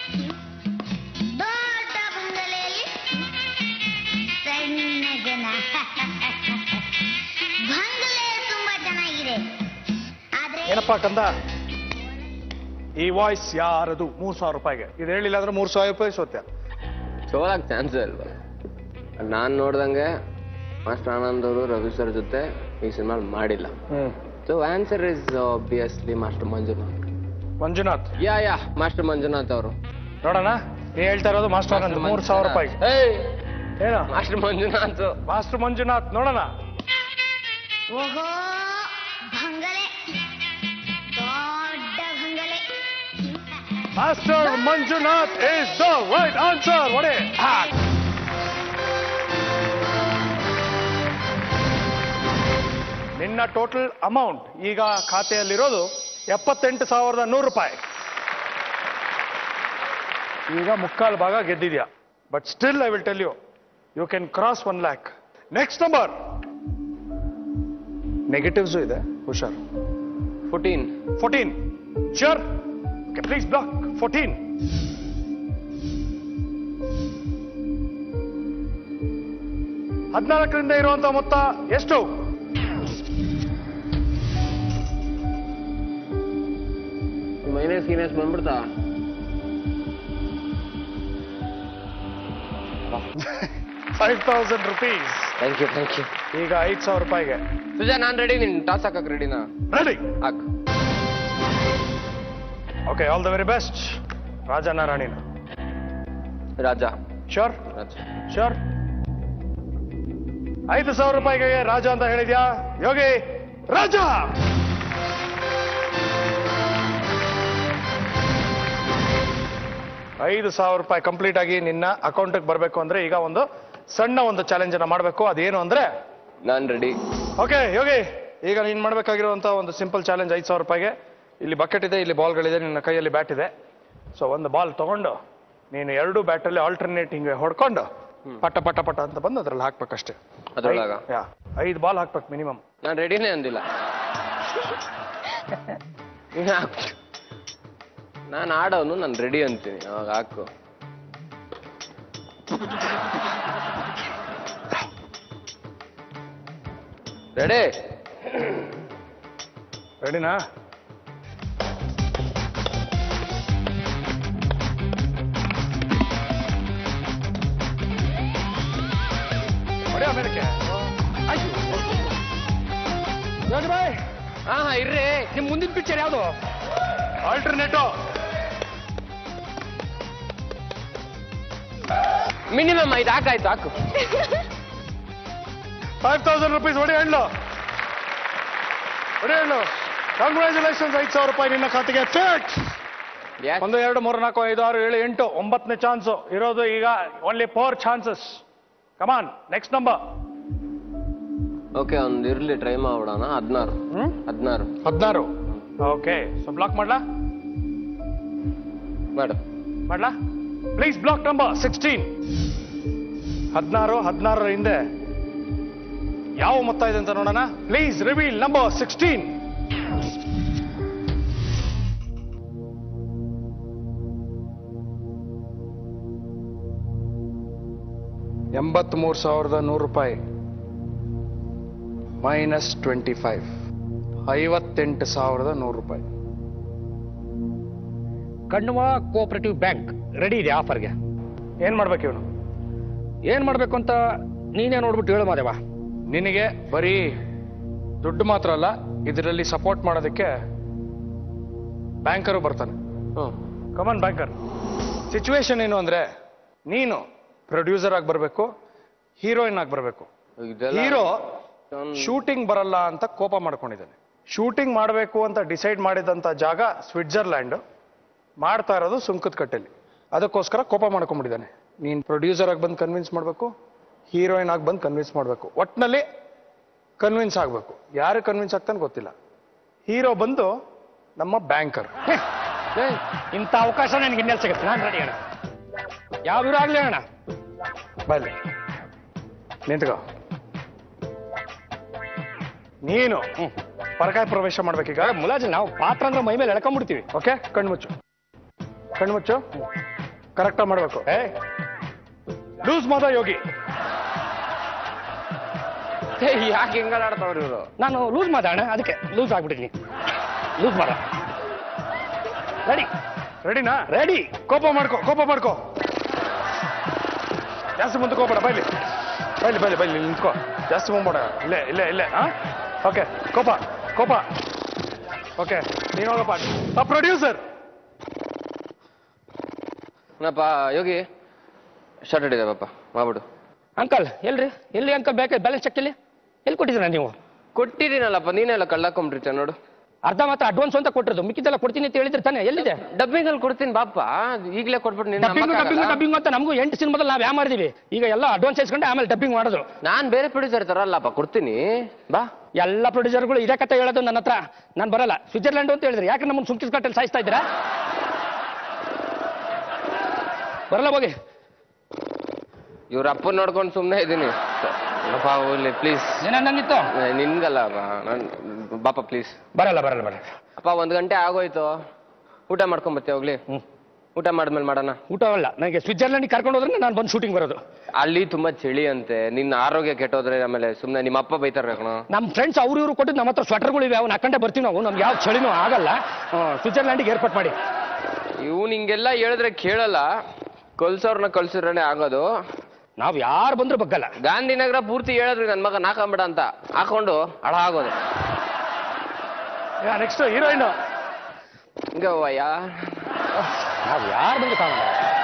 ದೊಡ್ಡ ಬಂಗಲೆಯಲ್ಲಿ ಸಣ್ಣ ಜನ ಬಂಗಲೆ ತುಂಬಾ ಚೆನ್ನಾಗಿದೆ ಆದ್ರೆ ಏನಪ್ಪಾ ಕಂದ ಈ ವಾಯ್ಸ್ ಯಾರದು ಮೂರ್ ಸಾವಿರ ರೂಪಾಯಿಗೆ ಇದು ಹೇಳಿಲ್ಲ ಅಂದ್ರೆ ಮೂರ್ ಸಾವಿರ ರೂಪಾಯಿ ಸೋತ್ಯ ಸೋಲಕ್ ಚಾನ್ಸ್ ಇಲ್ವಾ ನಾನ್ ನೋಡ್ದಂಗೆ ಮಾಸ್ಟರ್ ಆನಂದ್ ಅವರು ರವಿ ಸರ್ ಜೊತೆ ಈ ಸಿನಿಮಾ ಮಾಡಿಲ್ಲ so answer is obviously master Manjunath Manjunath yeah yeah master Manjunath ಅವರು ನೋಡೋಣ ನೀ ಹೇಳ್ತಾ ಇರೋದು ಮಾಸ್ಟರ್ ಆನಂದ್ ಮೂರ್ ಸಾವಿರ ರೂಪಾಯಿ ಏಯ್ ಏನ ಮಾಸ್ಟರ್ ಮಂಜುನಾಥ್ ಮಾಸ್ಟರ್ ಮಂಜುನಾಥ್ ನೋಡೋಣ ಓಹೋ ಬಂಗಲೆ ದೊಡ್ಡ ಬಂಗಲೆ master Manjunath is the right answer ಒಡೆ ನಿನ್ನ ಟೋಟಲ್ ಅಮೌಂಟ್ ಈಗ ಖಾತೆಯಲ್ಲಿರೋದು ಎಪ್ಪತ್ತೆಂಟು ಸಾವಿರದ ನೂರು ರೂಪಾಯಿ ಈಗ ಮುಕ್ಕಾಲು ಭಾಗ ಗೆದ್ದಿದ್ಯಾ but still I will tell you you can cross one lakh next number ನೆಗೆಟಿವ್ಸು ಇದೆ ಹುಷಾರ್ fourteen fourteen sure please block fourteen ಹದಿನಾಲ್ಕರಿಂದ ಇರುವಂತಹ ಮೊತ್ತ ಎಷ್ಟು ಮೈನಸ್ ಗಿನಸ್ ಬಂದ್ಬಿಡ್ತಾ five thousand rupees thank you thank you ಈಗ ಐದು ಸಾವಿರ ರೂಪಾಯಿಗೆ ಸುಜಾ ನಾನ್ ರೆಡಿ ನಿನ್ ಟಾಸ್ ಹಾಕಕ್ ರೆಡಿನಾ ರೆಡಿ ಹಾಕ್ okay all the very best ರಾಜನ ರಾಣಿನ ರಾಜಾ ಶೋರ್ ರಾಜಾ ಶೋರ್ ಐದು ಸಾವಿರ ರೂಪಾಯಿಗೆ ರಾಜ ಅಂತ ಹೇಳಿದ್ಯಾ ಯೋಗಿ ರಾಜ ಐದು ಸಾವಿರ ರೂಪಾಯಿ ಕಂಪ್ಲೀಟ್ ಆಗಿ ನಿನ್ನ ಅಕೌಂಟ್ಗೆ ಬರಬೇಕು ಅಂದ್ರೆ ಈಗ ಒಂದು ಸಣ್ಣ ಒಂದು ಚಾಲೆಂಜ್ ಅನ್ನ ಮಾಡಬೇಕು ಅದೇನು ಅಂದ್ರೆ ನಾನ್ ರೆಡಿ ಓಕೆ ಯೋಗಿ ಈಗ ನೀನ್ ಮಾಡ್ಬೇಕಾಗಿರುವಂತ ಒಂದು ಸಿಂಪಲ್ ಚಾಲೆಂಜ್ ಐದು ಸಾವಿರ ರೂಪಾಯಿಗೆ ಇಲ್ಲಿ ಬಕೆಟ್ ಇದೆ ಇಲ್ಲಿ ಬಾಲ್ಗಳಿದೆ ನಿನ್ನ ಕೈಯಲ್ಲಿ ಬ್ಯಾಟ್ ಇದೆ ಸೊ ಒಂದು ಬಾಲ್ ತಗೊಂಡು ನೀನು ಎರಡು ಬ್ಯಾಟಲ್ಲಿ ಆಲ್ಟರ್ನೇಟಿಂಗ್ ಹೊಡ್ಕೊಂಡು ಪಟ ಪಟ ಪಟ ಅಂತ ಬಂದು ಅದ್ರಲ್ಲಿ ಹಾಕ್ಬೇಕಷ್ಟೇ ಅದ್ರೊಳಗ? ಯಾ ಐದು ಬಾಲ್ ಹಾಕ್ಬೇಕು ಮಿನಿಮಮ್ ನಾನ್ ರೆಡಿನೇ ಅಂದಿಲ್ಲ ನೀನ್ ಹಾಕು. ನಾನ್ ಆಡೋನು ನಾನು ರೆಡಿ ಅಂತೀನಿ ಅವಾಗ ಹಾಕು ರೆಡಿ ರೆಡಿನಾ ಹೊಡಿ ಆಮೇಲಕ್ಕೆ ಯೋಗಿ ಬಾಯ್ ಹಾ ಹಾ ಇರ್ರಿ ನಿಮ್ ಮುಂದಿನ ಪಿಕ್ಚರ್ ಯಾವುದು ಆಲ್ಟರ್ನೇಟೋ ಮಿನಿಮಮ್ ಐದು ಹಾಕಾಯ್ತು ಹಾಕು ಫೈವ್ ತೌಸಂಡ್ ರುಪೀಸ್ ಹೊಡಿ ಹಣ್ಣು ಹೊಡಿ ಹಣ್ಣು ಕಂಗ್ರ್ಯಾಚುಲೇಷನ್ಸ್ ಐದು ಸಾವಿರ ರೂಪಾಯಿ ನಿನ್ನ ಖಾತೆಗೆ ಚೆಕ್ ಒಂದು ಎರಡು ಮೂರು ನಾಲ್ಕು ಐದು ಆರು ಏಳು ಎಂಟು ಒಂಬತ್ತನೇ ಚಾನ್ಸ್ ಇರೋದು ಈಗ only four chances come on next number okay ಒಂದ್ ಇರ್ಲಿ ಟ್ರೈ ಮಾಡ್ಬಿಡೋಣ ಹದಿನಾರು ಹದಿನಾರು ಹದಿನಾರು ಓಕೆ ಸೊ ಬ್ಲಾಕ್ ಮಾಡ್ಲಾ ಮಾಡು ಮಾಡ್ಲಾ ಪ್ಲೀಸ್ ಬ್ಲಾಕ್ ನಂಬರ್ ಸಿಕ್ಸ್ಟೀನ್ ಹದಿನಾರು ಹದಿನಾರರ ಹಿಂದೆ ಯಾವ ಮೊತ್ತ ಇದೆ ಅಂತ ನೋಡೋಣ ಪ್ಲೀಸ್ ರಿವೀಲ್ ನಂಬರ್ ಸಿಕ್ಸ್ಟೀನ್ ಎಂಬತ್ಮೂರು ಸಾವಿರದ ನೂರು ರೂಪಾಯಿ ಮೈನಸ್ ಟ್ವೆಂಟಿ ಫೈವ್ ಐವತ್ತೆಂಟು ಸಾವಿರದ ನೂರು ರೂಪಾಯಿ ಕಣ್ವ ಕೋಆಪರೇಟಿವ್ ಬ್ಯಾಂಕ್ ರೆಡಿ ಇದೆ ಆಫರ್ಗೆ ಏನ್ ಮಾಡ್ಬೇಕು ಇವನು ಏನ್ ಮಾಡ್ಬೇಕು ಅಂತ ನೀನೇ ನೋಡ್ಬಿಟ್ಟು ಹೇಳು ಮಾದೇವ ನಿನಗೆ ಬರೀ ದುಡ್ಡು ಮಾತ್ರ ಅಲ್ಲ ಇದರಲ್ಲಿ ಸಪೋರ್ಟ್ ಮಾಡೋದಕ್ಕೆ ಬ್ಯಾಂಕರು ಬರ್ತಾನೆ ಕಮನ್ ಬ್ಯಾಂಕರ್ ಸಿಚುವೇಶನ್ ಏನು ಅಂದ್ರೆ ನೀನು ಪ್ರೊಡ್ಯೂಸರ್ ಆಗಿ ಬರಬೇಕು ಹೀರೋಯಿನ್ ಆಗಿ ಬರಬೇಕು ಹೀರೋ ಶೂಟಿಂಗ್ ಬರಲ್ಲ ಅಂತ ಕೋಪ ಮಾಡ್ಕೊಂಡಿದ್ದಾನೆ ಶೂಟಿಂಗ್ ಮಾಡಬೇಕು ಅಂತ ಡಿಸೈಡ್ ಮಾಡಿದಂತ ಜಾಗ ಸ್ವಿಟ್ಜರ್ಲ್ಯಾಂಡ್ ಮಾಡ್ತಾ ಇರೋದು ಸುಂಕದ ಕಟ್ಟೆಲಿ ಅದಕ್ಕೋಸ್ಕರ ಕೋಪ ಮಾಡ್ಕೊಂಡ್ಬಿಟ್ಟಿದ್ದಾನೆ ನೀನ್ ಪ್ರೊಡ್ಯೂಸರ್ ಆಗಿ ಬಂದು ಕನ್ವಿನ್ಸ್ ಮಾಡಬೇಕು ಹೀರೋಯಿನ್ ಆಗಿ ಬಂದು ಕನ್ವಿನ್ಸ್ ಮಾಡಬೇಕು ಒಟ್ನಲ್ಲಿ ಕನ್ವಿನ್ಸ್ ಆಗಬೇಕು ಯಾರು ಕನ್ವಿನ್ಸ್ ಆಗ್ತಾನೆ ಗೊತ್ತಿಲ್ಲ ಹೀರೋ ಬಂದು ನಮ್ಮ ಬ್ಯಾಂಕರ್ ಇಂಥ ಅವಕಾಶ ನನಗೆ ಇನ್ನೆಲ್ಲಿ ಸಿಗುತ್ತೆ ನಾನು ರೆಡಿ ಅಣ್ಣ ಯಾವ ಹೀರೋ ಆಗ್ಲಿ ಅಣ್ಣ ಬಲ್ಲಿ ನಿಂತ್ಕೋ ನೀನು ಪರಕಾಯ ಪ್ರವೇಶ ಮಾಡ್ಬೇಕೀಗ ಮುಲಾಜಿ ನಾವು ಪಾತ್ರ ಅಂದ್ರೆ ಮೈ ಮೇಲೆ ಎಳ್ಕೊಂಡ್ಬಿಡ್ತೀವಿ ಓಕೆ ಕಣ್ಮುಚ್ಚು ಕಣ್ಮುಚ್ಚು ಕರೆಕ್ಟಾಗಿ ಮಾಡ್ಬೇಕು ಏ ಲೂಸ್ ಮಾದ ಯೋಗಿ ಯಾಕೆ ಹಿಂಗಾಡ್ತಾವ್ರಿ ಇವರು ನಾನು ಲೂಸ್ ಮಾತಾಡ ಅದಕ್ಕೆ ಲೂಸ್ ಆಗ್ಬಿಟ್ಟಿದ್ದೀನಿ ಲೂಸ್ ಮಾಡ ರೆಡಿ ರೆಡಿನಾ ರೆಡಿ ಕೋಪ ಮಾಡ್ಕೋ ಕೋಪ ಮಾಡ್ಕೋ ಜಾಸ್ತಿ ಮುಂದಕ್ಕೆ ಹೋಗ್ಬೇಡ ಬೈಲಿ ಬೈಲಿ ಬೈಲಿ ಬೈಲಿ ನಿಂತ್ಕೋ ಜಾಸ್ತಿ ಮುಂದ್ಬೇಡ ಇಲ್ಲೇ ಇಲ್ಲೇ ಇಲ್ಲೇ ಹಾ ಓಕೆ ಕೋಪ ಕೋಪ ಓಕೆ ನೀನು ಹೋಗಪ್ಪ ಆ ಪ್ರೊಡ್ಯೂಸರ್ ಏನಪ್ಪ ಯೋಗಿ ಶಾರ್ಟೆಡ್ ಇದೆ ಪಾಪ ಮಾಡ್ಬಿಡು ಅಂಕಲ್ ಎಲ್ರಿ ಎಲ್ಲಿ ಅಂಕಲ್ ಬೇಕಾ ಬ್ಯಾಲೆನ್ಸ್ ಚೆಕ್ ಇಲ್ಲಿ ಎಲ್ಲಿ ಕೊಟ್ಟಿದ್ದೀರಾ ನೀವು ಕೊಟ್ಟಿದ್ದೀನಲ್ಲಪ್ಪ ನೀನೆಲ್ಲ ಕಳ್ಳಾಕೊಂಡ್ರಿತ ನೋಡು ಅರ್ಧ ಮಾತ್ರ ಅಡ್ವಾನ್ಸ್ ಅಂತ ಕೊಟ್ಟಿರೋದು ಮಿಕ್ಕಿದೆಲ್ಲ ಕೊಡ್ತೀನಿ ಅಂತ ಹೇಳಿದ್ರೆ ತಾನೆ ಎಲ್ಲಿದೆ ಡಬ್ಬಿಂಗ್ ಅಲ್ಲಿ ಕೊಡ್ತೀನಿ ಬಾಪ ಈಗಲೇ ಕೊಟ್ಬಿಟ್ಟು ನೀನು ಡಬ್ಬಿಂಗ್ ಡಬ್ಬಿಂಗ್ ಡಬ್ಬಿಂಗ್ ಅಂತ ನಮಗೂ ಎಂಟು ಸಿನಿಮಾದಲ್ಲಿ ನಾವು ಯಾವ ಮಾಡಿದೀವಿ ಈಗ ಎಲ್ಲ ಅಡ್ವಾನ್ಸ್ ಇಸ್ಕೊಂಡು ಆಮೇಲೆ ಡಬ್ಬಿಂಗ್ ಮಾಡೋದು ನಾನ್ ಬೇರೆ ಪ್ರೊಡ್ಯೂಸರ್ ತರಲ್ಲಪ್ಪ ಕೊಡ್ತೀನಿ ಬಾ ಎಲ್ಲ ಪ್ರೊಡ್ಯೂಸರ್ಗಳು ಇದೇ ಕತೆ ಹೇಳೋದು ನನ್ನ ಹತ್ರ ನಾನು ಬರಲ್ಲ ಸ್ವಿಟ್ಜರ್ಲ್ಯಾಂಡ್ ಅಂತ ಹೇಳಿದ್ರೆ ಯಾಕೆ ನಮ್ಮನ್ನು ಸುಂಕಿಸ್ ಕಟ್ಟಲ್ಲಿ ಸಾಯಿಸ್ತಾ ಇದ್ದೀರಾ ಬರಲ್ಲ ಹೋಗಿ ಇವ್ರ ಅಪ್ಪನ್ ನೋಡ್ಕೊಂಡು ಸುಮ್ಮನೆ ಇದ್ದೀನಿ ಅಪ್ಪ ಹೋಗ್ಲಿ ಪ್ಲೀಸ್ ಏನನ್ನಂಗಿತ್ತು ನಿನ್ಗಲ್ಲ ಬಾ ನಾನ್ ಬಾಪ ಪ್ಲೀಸ್ ಬರಲ್ಲ ಬರಲ್ಲ ಬರಲ್ಲ ಅಪ್ಪ ಒಂದ್ ಗಂಟೆ ಆಗೋಯ್ತು ಊಟ ಮಾಡ್ಕೊಂಡ್ ಬರ್ತೀವಿ ಹೋಗ್ಲಿ ಊಟ ಮಾಡಿದ್ಮೇಲೆ ಮಾಡೋಣ ಊಟ ಅಲ್ಲ ನನಗೆ ಸ್ವಿಟ್ಜರ್ಲ್ಯಾಂಡ್ ಕರ್ಕೊಂಡು ಹೋದ್ರೆ ನಾನು ಬಂದು ಶೂಟಿಂಗ್ ಬರೋದು ಅಲ್ಲಿ ತುಂಬಾ ಚಳಿ ಅಂತೆ ನಿನ್ನ ಆರೋಗ್ಯ ಕೆಟ್ಟೋದ್ರೆ ಆಮೇಲೆ ಸುಮ್ನೆ ನಿಮ್ಮ ಅಪ್ಪ ಬೈತಾರೆ ಕಣೋ ನಮ್ಮ ಫ್ರೆಂಡ್ಸ್ ಅವ್ರು ಇವರು ಕೊಟ್ಟಿದ್ದು ನಮ್ಮ ಹತ್ರ ಸ್ವೆಟರ್ಗಳು ಇವೆ ಅವ್ನು ಹಾಕೊಂಡೆ ಬರ್ತೀವಿ ನಾವು ನಮ್ಗೆ ಯಾವ ಚಳಿನೂ ಆಗಲ್ಲ ಸ್ವಿಟ್ಜರ್ಲ್ಯಾಂಡಿಗೆ ಏರ್ಪಾಟ್ ಮಾಡಿ ಇವ್ ನಿಂಗೆಲ್ಲ ಹೇಳಿದ್ರೆ ಕೇಳಲ್ಲ ಕಲ್ಸೋರ್ನ ಕಳ್ಸಿದ್ರೆ ಆಗೋದು ನಾವು ಯಾರು ಬಂದ್ರು ಬಗ್ಗಲ್ಲ ಗಾಂಧಿನಗರ ಪೂರ್ತಿ ಹೇಳಿದ್ರಿ ನನ್ ಮಗ ನಾಕಂಬೇಡ ಅಂತ ಹಾಕೊಂಡು ಹಳ ಆಗೋದು ನೆಕ್ಸ್ಟ್ ಹೀರೋಯಿನ್ ಹಿಂಗೆ ಯಾ ನಾವು ಯಾರು ಬಂದ್ರು ಕಾಣಲ್ಲ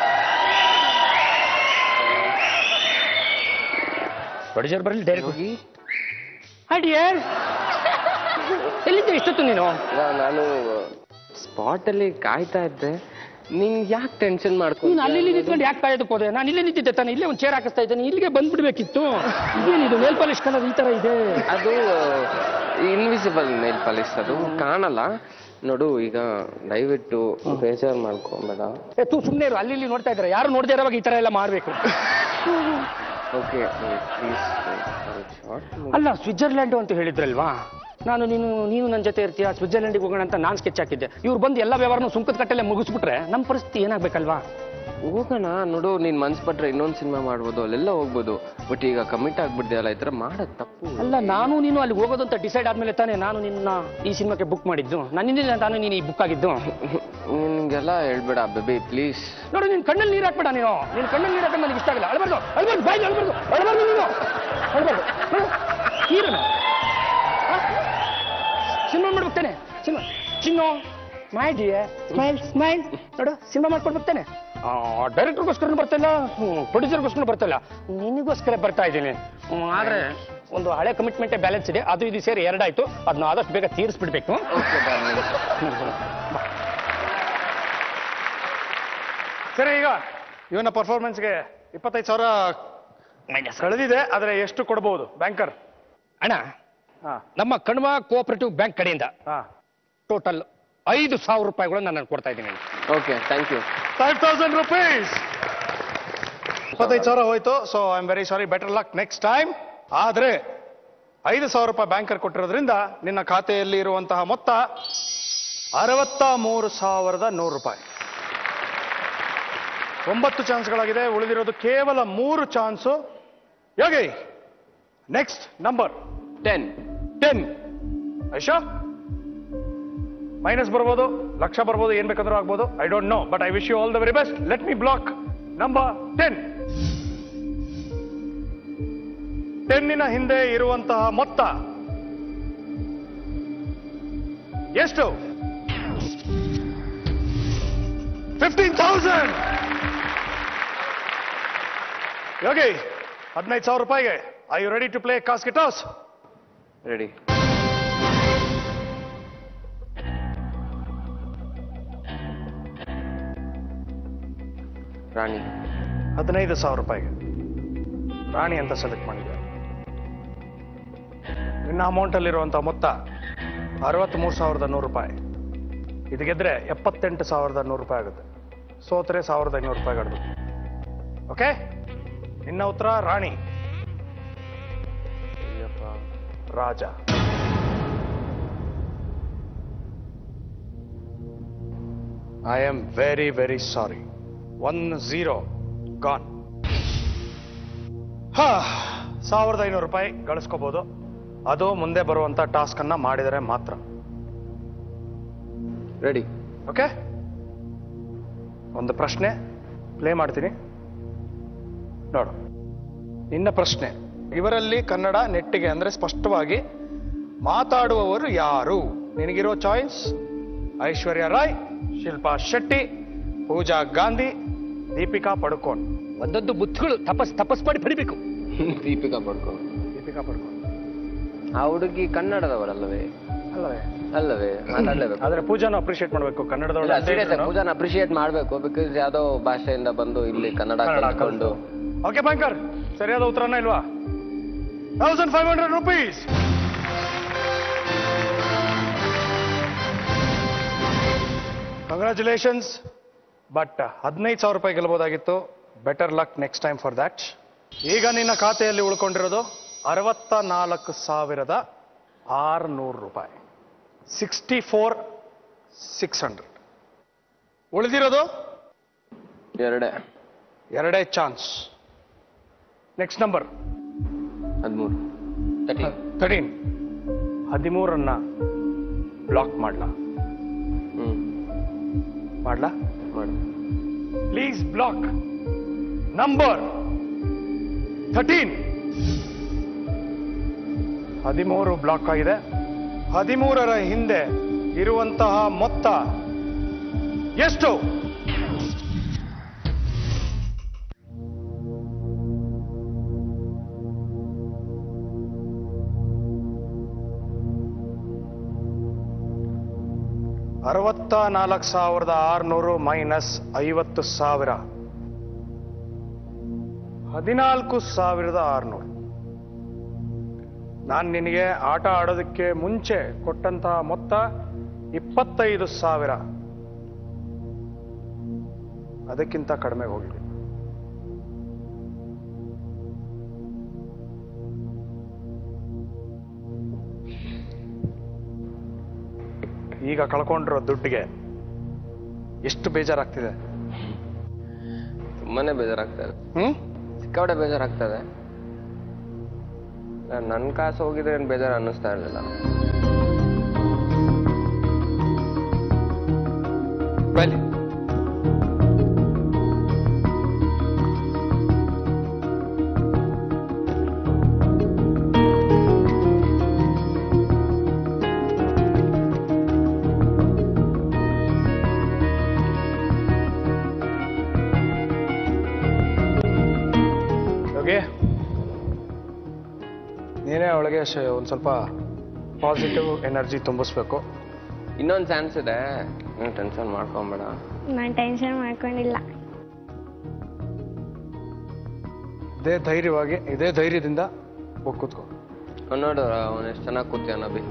ಪ್ರೊಡ್ಯೂಸರ್ ಬರಲಿ ಡೈರೆಕ್ಟ್ ಅಡಿಯರ್ ಎಲ್ಲಿದ್ದೆ ಇಷ್ಟೊತ್ತು ನೀನು ನಾನು ಸ್ಪಾಟ್ ಅಲ್ಲಿ ಕಾಯ್ತಾ ಇದ್ದೆ ನಿಂಗ್ ಯಾಕೆ ಟೆನ್ಷನ್ ಮಾಡ್ಕೊಂಡು ನೀನು ಅಲ್ಲಿ ಇಲ್ಲಿ ನಿಂತ್ಕೊಂಡು ಯಾಕೆ ಕಾಯೋದಕ್ಕೆ ಹೋದೆ ನಾನು ಇಲ್ಲೇ ನಿಂತಿದ್ದೆ ತಾನೆ ಇಲ್ಲೇ ಒಂದು ಚೇರ್ ಹಾಕಿಸ್ತಾ ಇದ್ದೇನೆ ಇಲ್ಲಿಗೆ ಬಂದ್ಬಿಡ್ಬೇಕಿತ್ತು ಇದೇನಿದು ಮೇಲ್ ಪಾಲಿಶ್ ಕಲರ್ ಈ ತರ ಇದೆ ಅದು ಇನ್ವಿಸಿಬಲ್ ನೇಲ್ ಪಾಲಿಶ್ ಅದು ಕಾಣಲ್ಲ ನೋಡು ಈಗ ದಯವಿಟ್ಟು ಬೇಜಾರ್ ಮಾಡ್ಕೊಂಬೇಡ ಏ ತೂ ಸುಮ್ಮನೆ ಇರು ಅಲ್ಲಿ ಇಲ್ಲಿ ನೋಡ್ತಾ ಇದ್ದಾರೆ ಯಾರು ನೋಡದೇ ಇರೋವಾಗ ಈ ತರ ಎಲ್ಲ ಮಾಡಬೇಕು ಓಕೆ ಪ್ಲೀಸ್ ಶಾರ್ಟ್ ಅಲ್ಲ ಸ್ವಿಟ್ಜರ್ಲ್ಯಾಂಡ್ ಅಂತ ಹೇಳಿದ್ರಲ್ವಾ ನಾನು ನೀನು ನೀನು ನನ್ನ ಜೊತೆ ಇರ್ತೀಯ ಸ್ವಿಟ್ಜರ್ಲ್ಯಾಂಡಿಗೆ ಹೋಗೋಣ ಅಂತ ನಾನು ಸ್ಕೆಚ್ ಹಾಕಿದ್ದೆ ಇವ್ರು ಬಂದು ಎಲ್ಲ ವ್ಯವಹಾರನೂ ಸುಂಕದ ಕಟ್ಟಲೆ ಮುಗಿಸ್ಬಿಟ್ರೆ ನಮ್ಮ ಪರಿಸ್ಥಿತಿ ಏನಾಗ್ಬೇಕಲ್ವಾ ಹೋಗೋಣ ನೋಡು ನೀನ್ ಮನ್ಸ್ ಪಟ್ರೆ ಇನ್ನೊಂದ್ ಸಿನಿಮಾ ಮಾಡ್ಬೋದು ಅಲ್ಲೆಲ್ಲ ಹೋಗ್ಬೋದು ಬಟ್ ಈಗ ಕಮಿಟ್ ಆಗ್ಬಿಡ್ದೆಯಲ್ಲ ಈ ತರ ಮಾಡೋದ್ ತಪ್ಪು ಅಲ್ಲ ನಾನು ನೀನು ಅಲ್ಲಿ ಹೋಗೋದು ಅಂತ ಡಿಸೈಡ್ ಆದ್ಮೇಲೆ ತಾನೇ ನಾನು ನಿನ್ನ ಈ ಸಿನಿಮಾಕ್ಕೆ ಬುಕ್ ಮಾಡಿದ್ದು ನನ್ನಿಂದ ತಾನು ನೀನು ಈ ಬುಕ್ ಆಗಿದ್ದು ನಿನ್ಗೆಲ್ಲ ಹೇಳ್ಬೇಡ ಬೇಬಿ ಪ್ಲೀಸ್ ನೋಡು ನಿನ್ ಕಣ್ಣಲ್ಲಿ ನೀರು ಹಾಕ್ಬೇಡ ನೀನು ನಿನ್ ಕಣ್ಣಲ್ಲಿ ನೀರು ಹಾಕೊಂಡು ನನಗೆ ಇಷ್ಟ ಆಗಿಲ್ಲ ಅಳ್ಬಾರ್ದು ಅಳ್ಬಾರ್ದು ಬಾಯಿ ಅಳ್ಬಾರ್ದು ಅಳ್ಬಾರ್ದು ನೀನು ಅಳ್ಬಾರ್ದು ನೀರನ್ನ ಸಿನಿಮಾ ಮಾಡ್ಬೇಕ್ತಾನೆ cinema Chinnu my dear smile smile ನೋಡು ಸಿನಿಮಾ ಮಾಡ್ಕೊಡ್ಬೇಕ್ತಾನೆ ಡೈರೆಕ್ಟರ್ಗೋಸ್ಕರ ಬರ್ತಾ ಇಲ್ಲ ಪ್ರೊಡ್ಯೂಸರ್ಗೋಸ್ಕರ ಬರ್ತಾ ಇಲ್ಲ ನಿನಗೋಸ್ಕರ ಬರ್ತಾ ಇದ್ದೀನಿ ಹ್ಮ್, ಆದ್ರೆ ಒಂದು ಹಳೆ ಕಮಿಟ್ಮೆಂಟೇ ಬ್ಯಾಲೆನ್ಸ್ ಇದೆ ಅದು ಇದು ಸೇರಿ ಎರಡಾಯ್ತು ಅದನ್ನ ಆದಷ್ಟು ಬೇಗ ತೀರಿಸ್ಬಿಡ್ಬೇಕು ಸರಿ ಈಗ ಇವನ ಪರ್ಫಾರ್ಮೆನ್ಸ್ಗೆ ಇಪ್ಪತ್ತೈದು ಸಾವಿರ ಕಳೆದಿದೆ ಆದ್ರೆ ಎಷ್ಟು ಕೊಡಬಹುದು ಬ್ಯಾಂಕರ್ ಅಣ್ಣ ಹಾ ನಮ್ಮ ಕಣ್ವ ಕೋಆಪರೇಟಿವ್ ಬ್ಯಾಂಕ್ ಕಡೆಯಿಂದ ಹಾ ಟೋಟಲ್ ಐದು ಸಾವಿರ ರೂಪಾಯಿಗಳನ್ನ ನಾನು ಕೊಡ್ತಾ ಇದ್ದೀನಿ okay thank you five thousand rupees ಇಪ್ಪತ್ತೈದು ಸಾವಿರ ಹೋಯ್ತು so I am very sorry better luck next time ಆದ್ರೆ ಐದು ಸಾವಿರ ರೂಪಾಯಿ ಬ್ಯಾಂಕರ್ ಕೊಟ್ಟಿರೋದ್ರಿಂದ ನಿನ್ನ ಖಾತೆಯಲ್ಲಿ ಇರುವಂತಹ ಮೊತ್ತ ಅರವತ್ತ ಮೂರು ಸಾವಿರದ ನೂರು ರೂಪಾಯಿ ಒಂಬತ್ತು ಚಾನ್ಸ್ಗಳಾಗಿದೆ ಉಳಿದಿರೋದು ಕೇವಲ ಮೂರು chance Yogi next number ten ten ಐಶಾ ಮೈನಸ್ ಬರ್ಬೋದು ಲಕ್ಷ ಬರ್ಬೋದು ಏನ್ ಬೇಕಾದ್ರೂ ಆಗ್ಬೋದು I don't know but I wish you all the very best let me block number ten ಟೆನ್ನಿನ ಹಿಂದೆ ಇರುವಂತಹ ಮೊತ್ತ ಎಷ್ಟು ಫಿಫ್ಟೀನ್ ಥೌಸಂಡ್ ಯೋಗಿ ಹದಿನೈದು ಸಾವಿರ ರೂಪಾಯಿಗೆ are you ready to play ಕಾಸ್ಕೆಟ್ ಟಾಸ್ ರೆಡಿ ರಾಣಿ ಹದಿನೈದು ಸಾವಿರ ರೂಪಾಯಿಗೆ ರಾಣಿ ಅಂತ ಸೆಲೆಕ್ಟ್ ಮಾಡಿದೆ ಇನ್ನು ಅಮೌಂಟ್ ಅಲ್ಲಿರುವಂತಹ ಮೊತ್ತ ಅರವತ್ಮೂರು ಸಾವಿರದ ನೂರು ರೂಪಾಯಿ ಇದು ಗೆದ್ರೆ ಎಪ್ಪತ್ತೆಂಟು ಸಾವಿರದ ನೂರು ರೂಪಾಯಿ ಆಗುತ್ತೆ ಸೋತ್ರೆ ಸಾವಿರದ ಐನೂರು ರೂಪಾಯಿ ಆಡ್ಬೇಕು ಓಕೆ ನಿನ್ನ ಉತ್ತರ ರಾಣಿ ರಾಜ I am very very sorry one zero gone ಹಾ ಸಾವಿರದ ಐನೂರು ರೂಪಾಯಿ ಗಳಿಸ್ಕೋಬಹುದು ಅದು ಮುಂದೆ ಬರುವಂತ ಟಾಸ್ಕ್ ಅನ್ನ ಮಾಡಿದರೆ ಮಾತ್ರ ರೆಡಿ ಓಕೆ ಒಂದು ಪ್ರಶ್ನೆ ಪ್ಲೇ ಮಾಡ್ತೀನಿ ನೋಡು ನಿನ್ನ ಪ್ರಶ್ನೆ ಇವರಲ್ಲಿ ಕನ್ನಡ ನೆಟ್ಟಿಗೆ ಅಂದ್ರೆ ಸ್ಪಷ್ಟವಾಗಿ ಮಾತಾಡುವವರು ಯಾರು ನಿನಗಿರೋ ಚಾಯ್ಸ್ ಐಶ್ವರ್ಯ ರಾಯ್ ಶಿಲ್ಪಾ ಶೆಟ್ಟಿ ಪೂಜಾ ಗಾಂಧಿ ದೀಪಿಕಾ ಪಡುಕೋಣ್ ಒಂದೊಂದು ಬುದ್ಧಿಗಳು ತಪಸ್ ತಪಸ್ ಮಾಡಿ ಪಡಿಬೇಕು ದೀಪಿಕಾ ಪಡ್ಕೊಂಡು ದೀಪಿಕಾ ಪಡುಕೋಣ್ ಆ ಹುಡುಗಿ ಕನ್ನಡದವರಲ್ಲವೇ ಅಲ್ಲವೇ ಅಲ್ಲವೇ ಮಾತಾಡ್ಲೇಬೇಕು ಆದ್ರೆ ಪೂಜಾನ ಅಪ್ರಿಶಿಯೇಟ್ ಮಾಡ್ಬೇಕು ಕನ್ನಡದವಳು ಅಂತ ಸೀರಿಯಸ್ ಹೇಳಿದ್ರು. ಪೂಜಾನ ಅಪ್ರಿಶಿಯೇಟ್ ಮಾಡ್ಬೇಕು ಬಿಕಾಸ್ ಯಾವ್ದೋ ಭಾಷೆಯಿಂದ ಬಂದು ಇಲ್ಲಿ ಕನ್ನಡ ಕನ್ನಡ ಕಲ್ತ್ಕೊಂಡು ಓಕೆ ಬ್ಯಾಂಕರ್ ಸರಿಯಾದ ಉತ್ತರನ ಇಲ್ವಾ thousand five hundred rupees congratulations but ಹದಿನೈದು ಸಾವಿರ ರೂಪಾಯಿ ಗೆಲ್ಬೋದಾಗಿತ್ತು better luck next time for that ಈಗ ನಿನ್ನ ಖಾತೆಯಲ್ಲಿ ಉಳ್ಕೊಂಡಿರೋದು ಅರವತ್ತ ನಾಲ್ಕು ಸಾವಿರದ ಆರುನೂರು ರೂಪಾಯಿ ಸಿಕ್ಸ್ಟಿ ಫೋರ್ ಸಿಕ್ಸ್ ಹಂಡ್ರೆಡ್ ಉಳಿದಿರೋದು ಎರಡೇ ಎರಡೇ ಚಾನ್ಸ್ ನೆಕ್ಸ್ಟ್ ನಂಬರ್ ಹದಿಮೂರು ತರ್ಟಿ ತರ್ಟೀನ್ ಹದಿಮೂರನ್ನ ಬ್ಲಾಕ್ ಮಾಡ್ಲಾ ಹ್ಮ್ ಮಾಡ್ಲಾ ಮಾಡಿ ಪ್ಲೀಸ್ ಬ್ಲಾಕ್ ನಂಬರ್ ಥರ್ಟೀನ್ ಹದಿಮೂರು ಬ್ಲಾಕ್ ಆಗಿದೆ ಹದಿಮೂರರ ಹಿಂದೆ ಇರುವಂತಹ ಮೊತ್ತ ಎಷ್ಟು ಅರವತ್ತ ನಾಲ್ಕು ಸಾವಿರದ ಆರುನೂರು ಮೈನಸ್ ಐವತ್ತು ಸಾವಿರ ಹದಿನಾಲ್ಕು ಸಾವಿರದ ಆರುನೂರು ನಾನು ನಿನಗೆ ಆಟ ಆಡೋದಕ್ಕೆ ಮುಂಚೆ ಕೊಟ್ಟಂತಹ ಮೊತ್ತ ಇಪ್ಪತ್ತೈದು ಸಾವಿರ ಅದಕ್ಕಿಂತ ಕಡಿಮೆ ಹೋಗಿದೆ ಈಗ ಕಳ್ಕೊಂಡಿರೋ ದುಡ್ಡಿಗೆ ಎಷ್ಟು ಬೇಜಾರಾಗ್ತಿದೆ ತುಂಬಾನೇ ಬೇಜಾರಾಗ್ತದೆ ಹ್ಮ್ ಸಿಕ್ಕಾಪಟ್ಟೆ ಬೇಜಾರಾಗ್ತದೆ ನನ್ನ ಕಾಸು ಹೋಗಿದ್ರೆ ಏನು ಬೇಜಾರು ಅನ್ನಿಸ್ತಾ ಇರಲಿಲ್ಲ ಬನ್ನಿ ಯೋಗಿ ನೀನೇ ಅವಳಿಗೆ ಶ- ಒಂದ್ ಸ್ವಲ್ಪ ಪಾಸಿಟಿವ್ ಎನರ್ಜಿ ತುಂಬಿಸ್ಬೇಕು ಇನ್ನೊಂದು ಚಾನ್ಸ್ ಇದೆ ನೀನು ಟೆನ್ಷನ್ ಮಾಡ್ಕೊಂಬೇಡ ನಾನು ಟೆನ್ಷನ್ ಮಾಡ್ಕೊಂಡಿಲ್ಲ ಇದೇ ಧೈರ್ಯವಾಗಿ ಇದೇ ಧೈರ್ಯದಿಂದ ಹೋಗಿ ಕೂತ್ಕೋ ಅವ್ನ್ ನೋಡು ಅವನು ಎಷ್ಟು ಚೆನ್ನಾಗಿ ಕೂತಿಯಾನ ಅಭಿ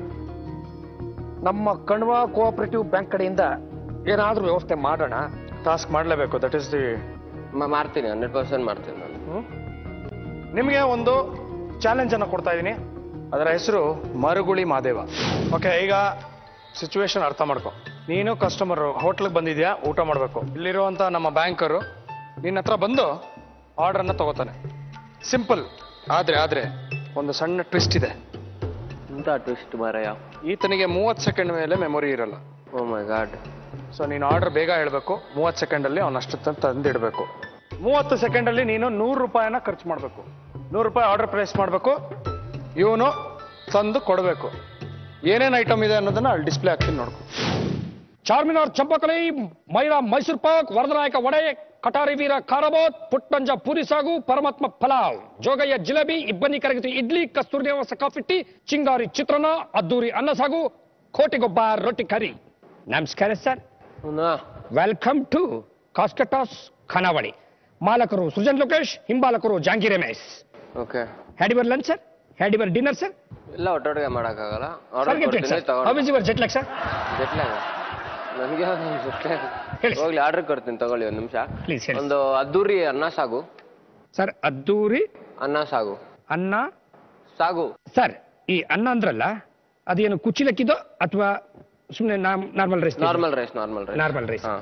ನಮ್ಮ ಕಣ್ವ ಕೋಆಪರೇಟಿವ್ ಬ್ಯಾಂಕ್ ಕಡೆಯಿಂದ ಏನಾದ್ರೂ ವ್ಯವಸ್ಥೆ ಮಾಡೋಣ ಟಾಸ್ಕ್ ಮಾಡಲೇಬೇಕು ದಟ್ ಇಸ್ ದಿ ಮ- ಮಾಡ್ತೀನಿ ಹಂಡ್ರೆಡ್ ಪರ್ಸೆಂಟ್ ಮಾಡ್ತೀನಿ ನಾನು ನಿಮಗೆ ಒಂದು ಚಾಲೆಂಜ್ ಅನ್ನು ಕೊಡ್ತಾ ಇದ್ದೀನಿ ಅದರ ಹೆಸರು ಮರುಗುಳಿ ಮಾದೇವ ಓಕೆ ಈಗ ಸಿಚುವೇಶನ್ ಅರ್ಥ ಮಾಡ್ಕೊ ನೀನು ಕಸ್ಟಮರ್ ಹೋಟ್ಲಿಗೆ ಬಂದಿದ್ಯಾ ಊಟ ಮಾಡಬೇಕು ಇಲ್ಲಿರುವಂತ ನಮ್ಮ ಬ್ಯಾಂಕರು ನಿನ್ನ ಹತ್ರ ಬಂದು ಆರ್ಡರ್ನ ತಗೋತಾನೆ ಸಿಂಪಲ್ ಆದ್ರೆ ಆದ್ರೆ ಒಂದು ಸಣ್ಣ ಟ್ವಿಸ್ಟ್ ಇದೆ ಎಂತ ಟ್ವಿಸ್ಟ್ ಮಾರಾಯ ಈತನಿಗೆ ಮೂವತ್ತು ಸೆಕೆಂಡ್ ಮೇಲೆ ಮೆಮೊರಿ ಇರಲ್ಲ ಓ ಮೈ ಗಾಡ್ ಸೊ ನೀನು ಆರ್ಡರ್ ಬೇಗ ಹೇಳಬೇಕು ಮೂವತ್ತು ಸೆಕೆಂಡಲ್ಲಿ ಅವನಷ್ಟು ತಂದಿಡಬೇಕು ಮೂವತ್ತು ಸೆಕೆಂಡಲ್ಲಿ ನೀನು ನೂರು ರೂಪಾಯಿನ ಖರ್ಚು ಮಾಡಬೇಕು ನೂರು ರೂಪಾಯಿ ಆರ್ಡರ್ ಪ್ಲೇಸ್ ಮಾಡಬೇಕು ಇವನು ತಂದು ಕೊಡಬೇಕು ಏನೇನು ಐಟಮ್ ಇದೆ ಅನ್ನೋದನ್ನ ಅಲ್ಲಿ ಡಿಸ್ಪ್ಲೇ ಹಾಕ್ತೀನಿ ನೋಡ್ಕೊ ಚಾರ್ಮಿನಾರ್ ಚಂಪಕಲಿ ಮೈರಾ ಮೈಸೂರು ಪಾಕ್ ವರದನಾಯಕ ವಡೆ ಕಟಾರಿ ವೀರ ಖಾರಬಾತ್ ಪುಟ್ಟಂಜ ಪೂರಿ ಸಾಗು ಪರಮಾತ್ಮ ಪಲಾವ್ ಜೋಗಯ್ಯ ಜಿಲೇಬಿ ಇಬ್ಬನಿ ಕರಗತಿ ಇಡ್ಲಿ ಕಸ್ತೂರಿ ನಿವಾಸ ಕಾಫಿಟ್ಟಿ ಚಿಂಗಾರಿ ಚಿತ್ರಾನ್ನ ಅದ್ದೂರಿ ಅನ್ನ ಸಾಗು ಕೋಟಿಗೊಬ್ಬ ರೊಟ್ಟಿ ಕರಿ ನಮಸ್ಕಾರ ಸರ್ ವೆಲ್ಕಮ್ ಟು ಕಾಸ್ಕಟಾಸ್ ಖಾನಾವಳಿ ಮಾಲಕರು ಸೃಜನ್ ಲೋಕೇಶ್ ಹಿಂಬಾಲಕರು ಜಾಂಗಿ Ramesh okay had your lunch sir had your dinner sir ಎಲ್ಲ ಒಟ್ಟೊಟ್ಟಿಗೆ ಮಾಡೋಕ್ಕಾಗಲ್ಲ ಆರ್ಡರ್ Forget it, ಕೊಡ್ತೀನಿ sir. How is your jet lag, sir? ಜೆಟ್ಲಾಗ ನನಗೆ ಜೆಟ್ಲಾಗ ಹೇಳಿ sir. ಹೋಗ್ಲಿ ಆರ್ಡರ್ ಕೊಡ್ತೀನಿ ತಗೊಳ್ಳಿ ಒಂದು ನಿಮಿಷ Please, ಹೇಳಿ. ಒಂದು ಅದ್ದೂರಿ ಅನ್ನ ಸಾಗು ಸರ್ ಅದ್ದೂರಿ ಅನ್ನ ಸಾಗು ಅನ್ನ ಸಾಗು ಸರ್ ಈ ಅನ್ನ ಅಂದ್ರಲ್ಲ ಅದೇನು ಕುಚ್ಚಿಲಕ್ಕಿದೋ ಅಥವಾ ಸುಮ್ಮನೆ normal rice normal rice normal rice normal rice ಹಾ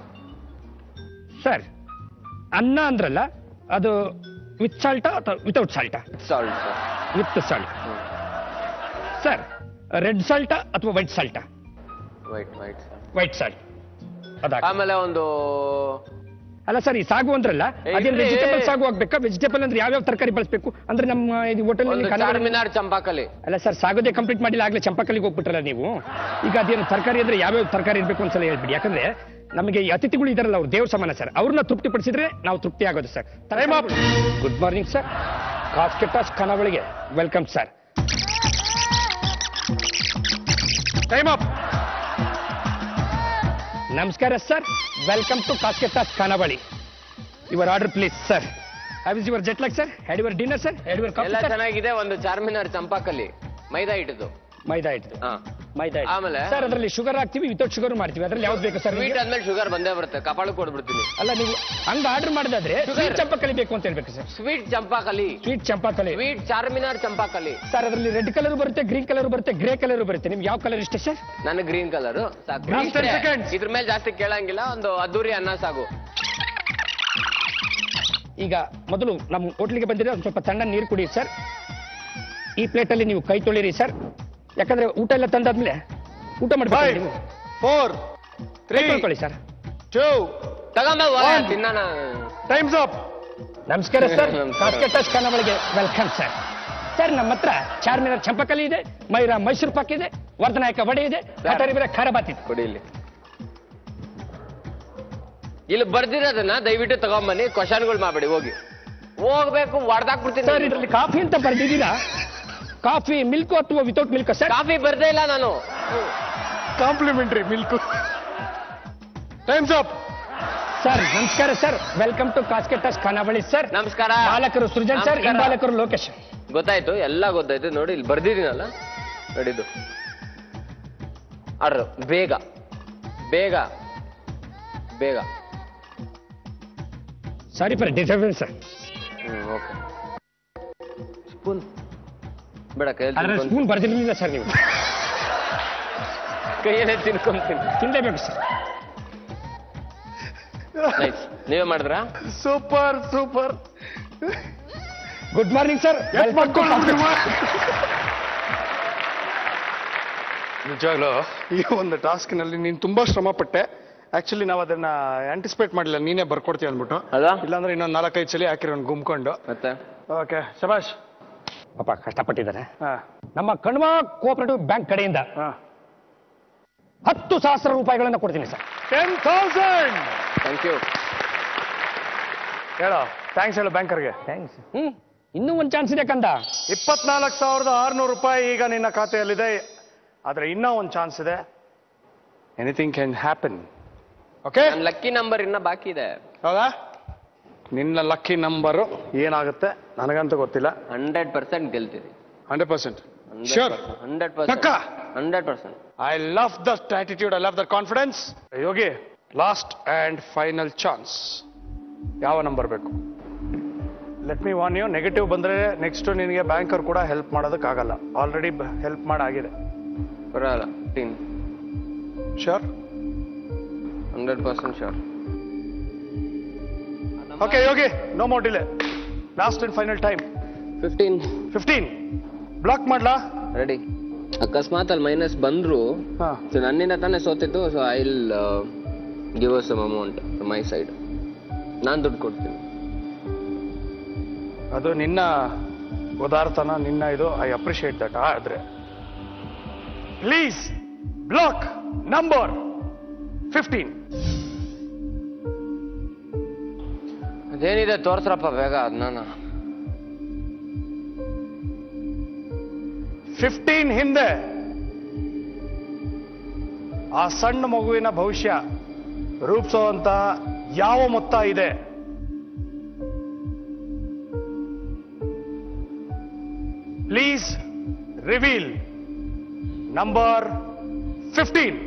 ಸರ್ ಅನ್ನ ಅಂದ್ರಲ್ಲ ಅದು ವಿತ್ ಸಾಲ್ಟಾ ಅಥವಾ ವಿತೌಟ್ ಸಾಲ್ಟಾ salt sir with salt sir red ಸಾಲ್ಟಾ ಅಥವಾ ವೈಟ್ ಸಾಲ್ಟಾ ವೈಟ್ ವೈಟ್ ವೈಟ್ ಸಾಲ್ಟ್ ಅದ ಆಮೇಲೆ ಒಂದು ಅಲ್ಲ ಸರ್ ಈ ಸಾಗು ಅಂದ್ರಲ್ಲ ಏ, ಅದೇನು ಇಲ್ರಿ. ವೆಜಿಟೇಬಲ್ ಸಾಗು ಆಗ್ಬೇಕಾ ವೆಜಿಟೇಬಲ್ ಅಂದ್ರೆ ಯಾವ್ಯಾವ ತರಕಾರಿ ಬಳಸಬೇಕು ಅಂದ್ರೆ ನಮ್ಮ ಇದು ಹೋಟೆಲ್ ಒಂದು ಚಾರ್ಮಿನಾರ್ ಚಂಪಾಕಲಿ ಅಲ್ಲ ಸರ್ ಸಾಗೋದೇ ಕಂಪ್ಲೀಟ್ ಮಾಡಿಲ್ಲ ಆಗ್ಲೇ ಚಂಪಕಲ್ಲಿಗೆ ಹೋಗ್ಬಿಟ್ರಲ್ಲ ನೀವು ಈಗ ಅದೇನು ತರಕಾರಿ ಅಂದ್ರೆ ಯಾವ್ಯಾವ ತರಕಾರಿ ಇರಬೇಕು ಒಂದ್ಸಲ ಹೇಳ್ಬಿಡಿ ಯಾಕಂದ್ರೆ ನಮಗೆ ಈ ಅತಿಥಿಗಳು ಇದಾರಲ್ಲ ಅವ್ರು ದೇವ್ರ ಸಮಾನ ಸರ್ ಅವ್ರನ್ನ ತೃಪ್ತಿಪಡಿಸಿದ್ರೆ ನಾವು ತೃಪ್ತಿ ಆಗೋದು ಸರ್ ಗುಡ್ ಮಾರ್ನಿಂಗ್ ಸರ್ ಕಾಸ್ಕೆಟಾಸ್ ಖಾನಾವಳಿಗೆ ವೆಲ್ಕಮ್ ಸರ್ ಟೈಮ್ ಅಪ್ ನಮಸ್ಕಾರ ಸರ್ ವೆಲ್ಕಮ್ ಟು ಕಾಸ್ಕೆಟಾಸ್ ಖಾನಾವಳಿ your order please sir have is your jet lag sir had your dinner sir had your ಎಲ್ಲ ಕಾಫಿ ಚೆನ್ನಾಗಿದೆ ಒಂದು ಚಾರ್ಮಿನಾರ್ ಚಂಪಾಕಲಿ ಮೈದಾ ಹಿಟ್ಟದು ಮೈದಾ ಇಟ್ಟು ಹಾ ಮೈದಾ ಹಿಟ್ಟು. ಆಮೇಲೆ? ಸರ್ ಅದರಲ್ಲಿ ಶುಗರ್ ಹಾಕ್ತೀವಿ ವಿತೌಟ್ ಶುಗರ್ ಮಾಡ್ತೀವಿ ಅದ್ರಲ್ಲಿ ಯಾವ್ದು ಬೇಕು ಸರ್ ಸ್ವೀಟ್ ಆದ್ಮೇಲೆ ಶುಗರ್ ಬಂದೇ ಬರುತ್ತೆ ಕಪಾಳಕ್ಕೆ ಕೊಡ್ಬಿಡ್ತೀನಿ ಅಲ್ಲ ನೀವು ಹಂಗ ಆರ್ಡರ್ ಮಾಡಿದಾದ್ರೆ ಸ್ವೀಟ್ ಚಂಪಕಲಿ ಬೇಕು ಅಂತ ಹೇಳ್ಬೇಕು sir sweet Champakali sweet Champakali sweet Charminar Champakali sir ಅದರಲ್ಲಿ ರೆಡ್ ಕಲರ್ ಬರುತ್ತೆ ಗ್ರೀನ್ ಕಲರ್ ಬರುತ್ತೆ ಗ್ರೇ ಕಲರ್ ಬರುತ್ತೆ ನಿಮ್ಗೆ ಯಾವ ಕಲರ್ ಇಷ್ಟ ಸರ್ ನನಗೆ ಗ್ರೀನ್ ಕಲರ್ ಸಾಕು Green ಇಷ್ಟೇ. 10 seconds. ಇದ್ರ ಮೇಲೆ ಜಾಸ್ತಿ ಕೇಳಂಗಿಲ್ಲ ಒಂದು ಅದ್ದೂರಿ ಅನ್ನ ಸಾಗು ಈಗ ಮೊದಲು ನಮ್ಮ ಹೋಟ್ಲಿಗೆ ಬಂದಿದ್ರೆ ಒಂದು ಸ್ವಲ್ಪ ತಣ್ಣ ನೀರು ಕುಡಿ ಸರ್ ಈ ಪ್ಲೇಟಲ್ಲಿ ನೀವು ಕೈ ತೊಳಿರಿ ಸರ್ ಯಾಕಂದ್ರೆ ಊಟ ಎಲ್ಲ ತಂದಾದ್ಮೇಲೆ ಊಟ ಮಾಡ್ಬೇಕು ಫೈವ್ ನೀವು ಫೋರ್ ಕೈ ತ್ರೀ ತೊಳ್ಕೊಳ್ಳಿ ಸರ್ ಟೂ ತಗೊಂಬ One. ತಿನ್ನೋಣ ಟೈಮ್ಸ್ ಅಪ್ ನಮಸ್ಕಾರ ಸರ್ ನಮಸ್ಕಾರ. ಕಾಸ್ಕೆಟಾಸ್ ಖಾನಾವಳಿಗೆ ವೆಲ್ಕಮ್ ಸರ್ ಸರ್ ನಮ್ಮ ಹತ್ರ ಚಾರ್ಮಿನಾರ್ ಚಂಪಕಲಿ ಇದೆ ಮೈರಾ ಮೈಸೂರು ಪಾಕ್ ಇದೆ ವರ್ಧನಾಯಕ ವಡೆ ಇದೆ ಕಟಾರಿ ಬೇರೆ ಖಾರ ಬಾತ್ ಇದೆ ಕೊಡಿ ಇಲ್ಲಿ ಇಲ್ಲಿ ಬರ್ದಿರೋದನ್ನ ದಯವಿಟ್ಟು ತಗೊಂಬನ್ನಿ ಕ್ವಶನ್ಗಳು ಮಾಡ್ಬೇಡಿ ಹೋಗಿ ಹೋಗ್ಬೇಕು ಸರ್ ಹೊಡೆದಾಕ್ಬಿಡ್ತೀನಿ ಇದರಲ್ಲಿ ಕಾಫಿ ಅಂತ ಬರ್ದಿದ್ದೀರಾ ಕಾಫಿ ಮಿಲ್ಕ್ ಅಥವಾ ವಿತೌಟ್ ಮಿಲ್ಕ್ ಸರ್ ಕಾಫಿ ಬರ್ದೇ ಇಲ್ಲ ನಾನು complimentary milk time's sir ನಮಸ್ಕಾರ ಸರ್ ವೆಲ್ಕಮ್ ಟು ಕಾಸ್ಕೆಟಾಸ್ ಖಾನಾವಳಿ ಸರ್ ನಮಸ್ಕಾರ ಮಾಲಕರು ಸೃಜನ್ ಸರ್ ನಮಸ್ಕಾರ. ಹಿಂಬಾಲಕರು ಲೋಕೇಶ್ ಗೊತ್ತಾಯ್ತು ಎಲ್ಲ ಗೊತ್ತಾಯ್ತು ನೋಡಿ ಇಲ್ಲಿ ಬರ್ದಿದ್ದೀನಲ್ಲ ನೋಡಿದ್ದು ಆರ್ಡ್ರು ಬೇಗ ಬೇಗ ಬೇಗ ಸಾರಿ ಫರ್ ಡಿಸ್ಟರ್ಬೆನ್ಸ್ ಸರ್ ಹ್ಮ್ ಓಕೆ ಸ್ಪೂನ್ ಬೇಡ ಕೈಯಲ್ಲಿ ಅದ್ರ ತಿನ್ಕೊಂಡ್- ಸ್ಪೂನ್ ಬರ್ದಿರ್ಲಿಲ್ಲ ಸರ್ ನೀವು ಕೈಯಲ್ಲೇ ತಿನ್ಕೊಂತೀನಿ ತಿನ್ಲೇಬೇಕು ಸರ್ ನೈಸ್ ನೀವೇ ಮಾಡಿದ್ರಾ super super good morning sir ನಿಜವಾಗ್ಲೂ ಈ ಒಂದು ಟಾಸ್ಕ್ನಲ್ಲಿ ನೀನು ತುಂಬಾ ಶ್ರಮ ಪಟ್ಟೆ ಆಕ್ಚುಲಿ ನಾವು ಅದನ್ನ ಆಂಟಿಸಿಪೇಟ್ ಮಾಡಿಲ್ಲ ನೀನೇ ಬರ್ಕೊಡ್ತೀವಿ ಅಂದ್ಬಿಟ್ಟು ಅಲ್ವಾ ಇಲ್ಲಾಂದ್ರೆ ಇನ್ನೊಂದು ನಾಲ್ಕೈದು ಸಲ ಹಾಕಿರೋ ಗುಮ್ಕೊಂಡು ಮತ್ತೆ ಓಕೆ ಶಬಾಷ್ ಪಾಪ ಕಷ್ಟಪಟ್ಟಿದ್ದಾರೆ ಹಾ ನಮ್ಮ ಕಣ್ವ ಕೋಆಪರೇಟಿವ್ ಬ್ಯಾಂಕ್ ಕಡೆಯಿಂದ ಹಾ ಹತ್ತು ಸಹಸ್ರ ರೂಪಾಯಿಗಳನ್ನ ಕೊಡ್ತೀನಿ sir ten thousand thank you ಹೇಳೋ ಥ್ಯಾಂಕ್ಸ್ ಹೇಳು ಬ್ಯಾಂಕರ್ಗೆ ಥ್ಯಾಂಕ್ಸ್ ಹ್ಮ್ ಇನ್ನೂ ಒಂದು ಚಾನ್ಸ್ ಇದೆ ಕಂದ ಇಪ್ಪತ್ನಾಲ್ಕು ಸಾವಿರದ ಆರ್ನೂರು ರೂಪಾಯಿ ಈಗ ನಿನ್ನ ಖಾತೆಯಲ್ಲಿದೆ ಆದ್ರೆ ಇನ್ನೂ ಒಂದು ಚಾನ್ಸ್ ಇದೆ ಎನಿಥಿಂಗ್ ಕ್ಯಾನ್ ಹ್ಯಾಪನ್ ಓಕೆ ನನ್ನ ಲಕ್ಕಿ ನಂಬರ್ ಇನ್ನ ಬಾಕಿ ಇದೆ ಹೌದಾ ನಿನ್ನ ಲಕ್ಕಿ ನಂಬರು ಏನಾಗುತ್ತೆ ನನಗಂತೂ ಗೊತ್ತಿಲ್ಲ ಹಂಡ್ರೆಡ್ ಪರ್ಸೆಂಟ್ ಗೆಲ್ತೀರಿ ಹಂಡ್ರೆಡ್ ಪರ್ಸೆಂಟ್ ಶೋರ್ ಹಂಡ್ರೆಡ್ ಪಕ್ಕ? Percent hundred percent I love that attitude I love that confidence Yogi last and final chance ಯಾವ ನಂಬರ್ ಬೇಕು let me warn you negative ಬಂದ್ರೆ ನೆಕ್ಸ್ಟ್ ನಿನಗೆ ಬ್ಯಾಂಕರ್ ಕೂಡ ಹೆಲ್ಪ್ ಮಾಡೋದಕ್ಕಾಗಲ್ಲ ಆಲ್ರೆಡಿ ಹೆಲ್ಪ್ ಮಾಡಾಗಿದೆ ಬರಲ್ಲ ಟೀನ್ sure hundred percent sure okay Yogi no more delay last and final time fifteen fifteen block ಮಾಡ್ಲಾ ರೆಡಿ ಅಕಸ್ಮಾತ್ ಅಲ್ಲಿ ಮೈನಸ್ ಬಂದ್ರು ಹಾ ಸೊ ನನ್ನಿಂದ ತಾನೇ ಸೋತಿದ್ದು so I will give us some amount my side ನಾನು ದುಡ್ಡು ಕೊಡ್ತೀನಿ ಅದು ನಿನ್ನ ಉದಾರ್ತನ ನಿನ್ನ ಇದು ಐ ಅಪ್ರಿಷಿಯೇಟ್ ದಟ್ ಆದ್ರೆ ಪ್ಲೀಸ್ ಬ್ಲಾಕ್ ನಂಬರ್ ಫಿಫ್ಟೀನ್ ಅದೇನಿದೆ ತೋರ್ಸ್ರಪ್ಪ ಬೇಗ ಅದನ್ನ ಫಿಫ್ಟೀನ್ ಹಿಂದೆ ಆ ಸಣ್ಣ ಮಗುವಿನ ಭವಿಷ್ಯ ರೂಪಿಸುವಂತ ಯಾವ ಮೊತ್ತ ಇದೆ ಪ್ಲೀಸ್ ರಿವೀಲ್ ನಂಬರ್ ಫಿಫ್ಟೀನ್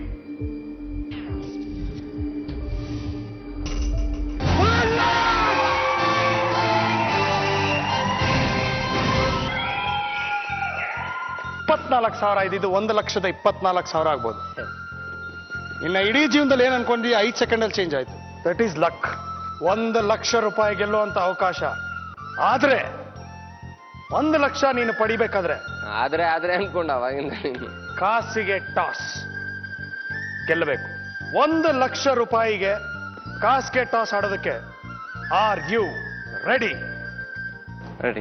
ಇಪ್ಪತ್ನಾಲ್ಕು ಸಾವಿರ ಇದ್ದಿದ್ದು ಒಂದು ಲಕ್ಷದ ಇಪ್ಪತ್ನಾಲ್ಕು ಸಾವಿರ ಆಗ್ಬೋದು ಇನ್ನ ಇಡೀ ಜೀವನದಲ್ಲಿ ಏನ್ ಅನ್ಕೊಂಡಿ ಐದು ಸೆಕೆಂಡಲ್ಲಿ ಚೇಂಜ್ ಆಯ್ತು ದಟ್ ಈಸ್ ಲಕ್ ಒಂದು ಲಕ್ಷ ರೂಪಾಯಿ ಗೆಲ್ಲುವಂತ ಅವಕಾಶ ಆದ್ರೆ ಒಂದು ಲಕ್ಷ ನೀನು ಪಡಿಬೇಕಾದ್ರೆ ಆದ್ರೆ ಆದ್ರೆ ಅನ್ಕೊಂಡ ಅವಾಗಿಂದ ನೀನು ಕಾಸಿಗೆ ಟಾಸ್ ಗೆಲ್ಲಬೇಕು ಒಂದು ಲಕ್ಷ ರೂಪಾಯಿಗೆ ಕಾಸ್ಗೆ ಟಾಸ್ ಆಡೋದಕ್ಕೆ are you ready ready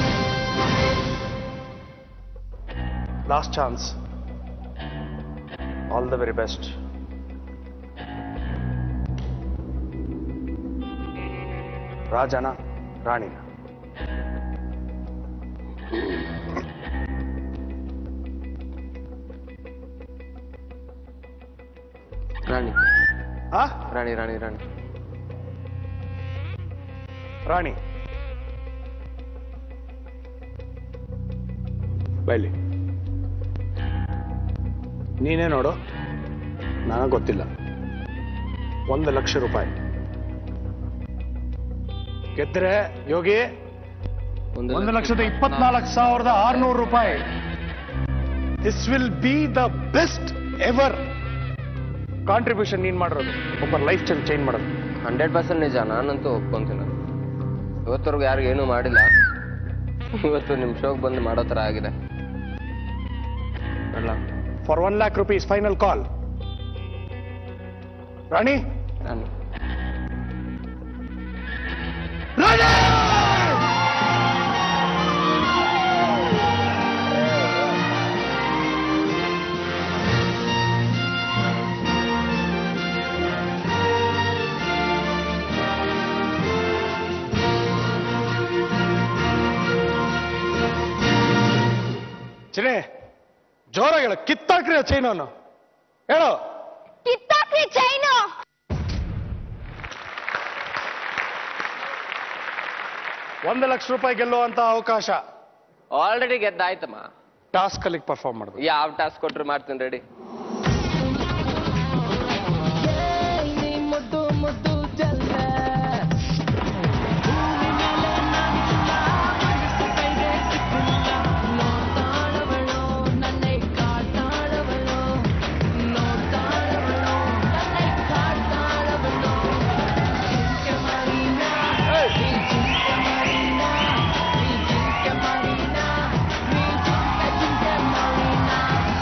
last chance all the very best ರಾಜನ ರಾಣಿನ ರಾಣಿ ಆ ರಾಣಿ ರಾಣಿ ರಾಣಿ ರಾಣಿ ಬೈಲಿ ನೀನೇ ನೋಡು ನನಗೆ ಗೊತ್ತಿಲ್ಲ ಒಂದು ಲಕ್ಷ ರೂಪಾಯಿ ಗೆದ್ರೆ ಯೋಗಿ ಒಂದು ಲಕ್ಷದ ಇಪ್ಪತ್ನಾಲ್ಕು ಸಾವಿರದ ಆರ್ನೂರು ರೂಪಾಯಿ this will be the best ever contribution ನೀನ್ ಮಾಡಿರೋದು ಒಬ್ಬ ಲೈಫ್ ಸ್ಟೈಲ್ ಚೇಂಜ್ ಮಾಡೋದು ಹಂಡ್ರೆಡ್ ಪರ್ಸೆಂಟ್ ನಿಜ ನಾನಂತೂ ಒಪ್ಕೊಂತೀನಿ ಇವತ್ತವರೆಗೂ ಯಾರಿಗೂ ಏನೂ ಮಾಡಿಲ್ಲ ಇವತ್ತು ನಿಮ್ ಶೋಕ್ ಬಂದು ಮಾಡೋ ಥರ ಆಗಿದೆ ಅಲ್ಲ for one lakh rupees final call ರಾಣಿ ನಾನು ಚಿನೇ ಜೋರಾಗಿ ಹೇಳು ಕಿತ್ತಾಕ್ರಿ ಆ ಚೈನವನ್ನು ಹೇಳು ಕಿತ್ತಾಕ್ರಿ ಚೈನು ಒಂದು ಲಕ್ಷ ರೂಪಾಯಿ ಗೆಲ್ಲುವಂತ ಅವಕಾಶ ಆಲ್ರೆಡಿ ಗೆದ್ದಾಯ್ತಮ್ಮ ಟಾಸ್ಕ್ ಅಲ್ಲಿ ಪರ್ಫಾರ್ಮ್ ಮಾಡ್ಬೇಕು ಯಾವ ಟಾಸ್ಕ್ ಕೊಟ್ರು ಮಾಡ್ತೀನಿ ರೆಡಿ ಮುದ್ದು ಮುದ್ದು ಜಲ್ಲ ನೋಡ್ತಾಳವಳು ನನ್னை ಕಾಡ್ತಾಳವಳು ನೋಡ್ತಾಳವಳು ನನ್னை ಕಾಡ್ತಾಳವಳು ಜಿಂಕೆ ಮರೀನಾ ನೀ ಜಿಂಕೆ ಮರೀನಾ ನೀ ಜಿಂಕೆ ಮರೀನಾ ನೀ ಜಿಂಕೆ ಜಿಂಕೆ ಮರೀನಾ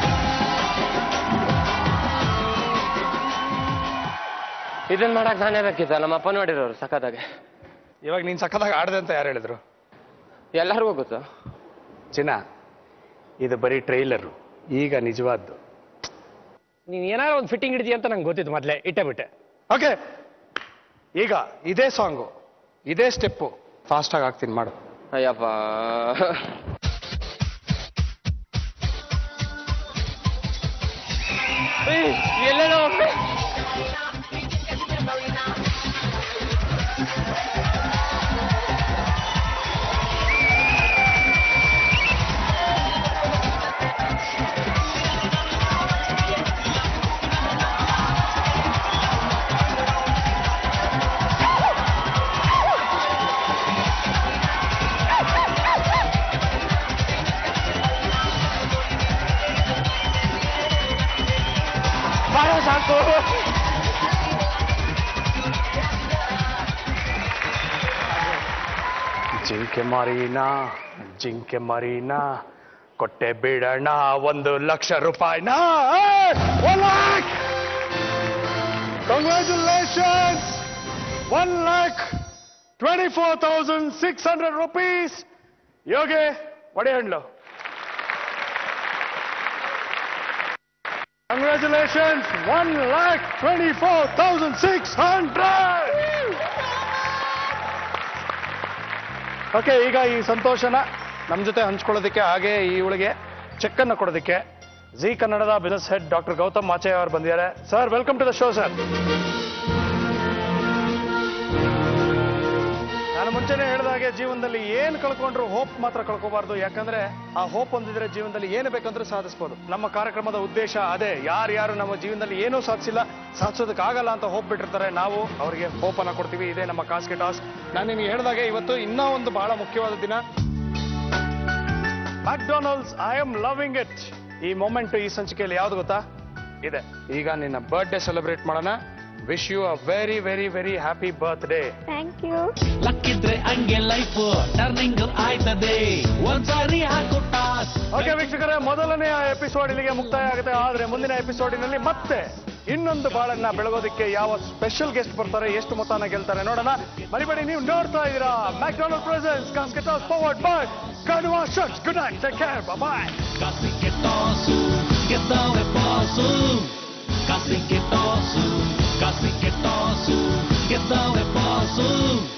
ಇದನ್ನ ಮಾಡಕ್ ನಾನೇ ಬೇಕಿತ್ತ ನಮ್ಮ ಅಪ್ಪ ನೋಡಿರೋರು ಸಖತ್ತಾಗೆ ಇವಾಗ ನೀನ್ ಸಕ್ಕದಾಗ ಆಡದೆ ಅಂತ ಯಾರು ಹೇಳಿದ್ರು ಎಲ್ಲರಿಗೂ ಗೊತ್ತು ಚಿನ್ನ ಇದು ಬರೀ ಟ್ರೈಲರ್ ಈಗ ನಿಜವಾದ್ದು ನೀನ್ ಏನಾದ್ರು ಒಂದು ಫಿಟ್ಟಿಂಗ್ ಹಿಡಿದಿ ಅಂತ ನಂಗೆ ಗೊತ್ತಿತ್ತು ಮೊದಲೇ ಇಟ್ಟೆ ಬಿಟ್ಟೆ ಓಕೆ ಈಗ ಇದೇ ಸಾಂಗು ಇದೇ ಸ್ಟೆಪ್ಪು ಫಾಸ್ಟ್ ಆಗಿ ಆಗ್ತೀನಿ ಮಾಡು ಅಯ್ಯಪ್ಪ ಎಲ್ಲೇನೋ ಜಿಂಕೆ ಮರಿನಾ ಜಿಂಕೆ ಮರಿನಾ ಕೊಟ್ಟೆ ಬಿಡೋಣ ಒಂದು ಲಕ್ಷ ರೂಪಾಯಿನ congratulations one lakh twenty four thousand six hundred rupees ಯೋಗೆ ಒಡೆ ಹಣ್ಣು congratulations one lakh twenty four thousand six hundred okay ಈಗ ಈ ಸಂತೋಷನ ನಮ್ಮ ಜೊತೆ ಹಂಚ್ಕೊಳ್ಳೋದಕ್ಕೆ ಹಾಗೆ ಈ ಇವಳಿಗೆ ಚೆಕ್ ಅನ್ನು ಕೊಡೋದಕ್ಕೆ ಜಿ ಕನ್ನಡದ ಬಿಸಿನೆಸ್ ಹೆಡ್ ಡಾಕ್ಟರ್ ಗೌತಮ್ ಮಾಚೆ ಅವರು ಬಂದಿದ್ದಾರೆ sir welcome to the show sir ನಾನು ಮುಂಚೆನೆ ಹೇಳಿದ ಹಾಗೆ ಜೀವನದಲ್ಲಿ ಏನ್ ಕಳ್ಕೊಂಡ್ರು ಹೋಪ್ ಮಾತ್ರ ಕಳ್ಕೋಬಾರ್ದು ಯಾಕಂದ್ರೆ ಆ ಹೋಪ್ ಹೊಂದಿದ್ರೆ ಜೀವನದಲ್ಲಿ ಏನು ಬೇಕಂದ್ರೂ ಸಾಧಿಸಬಹುದು ನಮ್ಮ ಕಾರ್ಯಕ್ರಮದ ಉದ್ದೇಶ ಅದೇ ಯಾರ್ಯಾರು ನಮ್ಮ ಜೀವನದಲ್ಲಿ ಏನೂ ಸಾಧಿಸಿಲ್ಲ ಸಾಧಿಸೋದಕ್ಕಾಗಲ್ಲ ಅಂತ ಹೋಪ್ ಬಿಟ್ಟಿರ್ತಾರೆ ನಾವು ಅವರಿಗೆ ಹೋಪ್ ಅನ್ನ ಕೊಡ್ತೀವಿ ಇದೇ ನಮ್ಮ ಕಾಸ್ಕೆ ಟಾಸ್ ನಾನು ನಿಮಗೆ ಹೇಳಿದಾಗೆ ಇವತ್ತು ಇನ್ನೂ ಒಂದು ಬಹಳ ಮುಖ್ಯವಾದ ದಿನ McDonald's I am loving it ಈ ಮೊಮೆಂಟ್ ಈ ಸಂಚಿಕೆಯಲ್ಲಿ ಯಾವ್ದು ಗೊತ್ತಾ ಇದೆ ಈಗ ನಿನ್ನ ಬರ್ತ್ಡೇ ಸೆಲೆಬ್ರೇಟ್ ಮಾಡೋಣ wish you a very very very happy birthday thank you ಲಕ್ಕಿದ್ರೆ ಹಂಗೆ ಲೈಫ್ ಟರ್ನಿಂಗ್ ಆಯ್ತದೆ ಒಂದ್ಸಾರಿ ಹಾಕು ಟಾಸ್ ಓಕೆ ವೀಕ್ಷಕರೇ ಮೊದಲನೆಯ ಎಪಿಸೋಡ್ ಇಲ್ಲಿಗೆ ಮುಕ್ತಾಯ ಆಗುತ್ತೆ ಆದ್ರೆ ಮುಂದಿನ ಎಪಿಸೋಡಿನಲ್ಲಿ ಮತ್ತೆ ಇನ್ನೊಂದು ಬಾಳನ್ನ ಬೆಳಗೋದಕ್ಕೆ ಯಾವ ಸ್ಪೆಷಲ್ ಗೆಸ್ಟ್ ಬರ್ತಾರೆ ಎಷ್ಟು ಮೊತ್ತನ ಗೆಲ್ತಾರೆ ನೋಡೋಣ ಮರಿಬೇಡಿ ನೀವು ನೋಡ್ತಾ ಇದ್ದೀರಾ ಮ್ಯಾಕ್ಡೊನಾಲ್ಡ್ ಪ್ರೆಸೆನ್ಸ್ ಕಾಸ್ಕೆಟಾಸ್ ಫಾರ್ವರ್ಡ್ ಬೈ ಕಡುವ shirts good night take care bye ಕಾಸಿಗೆ ಟಾಸು ಗೆದ್ದವೆ ಬಾಸು ಕಾಸಿಗೆ ಟಾಸು ಕಾಸಿಗೆ ಟಾಸು ಗೆದ್ದವೆ ಬಾಸು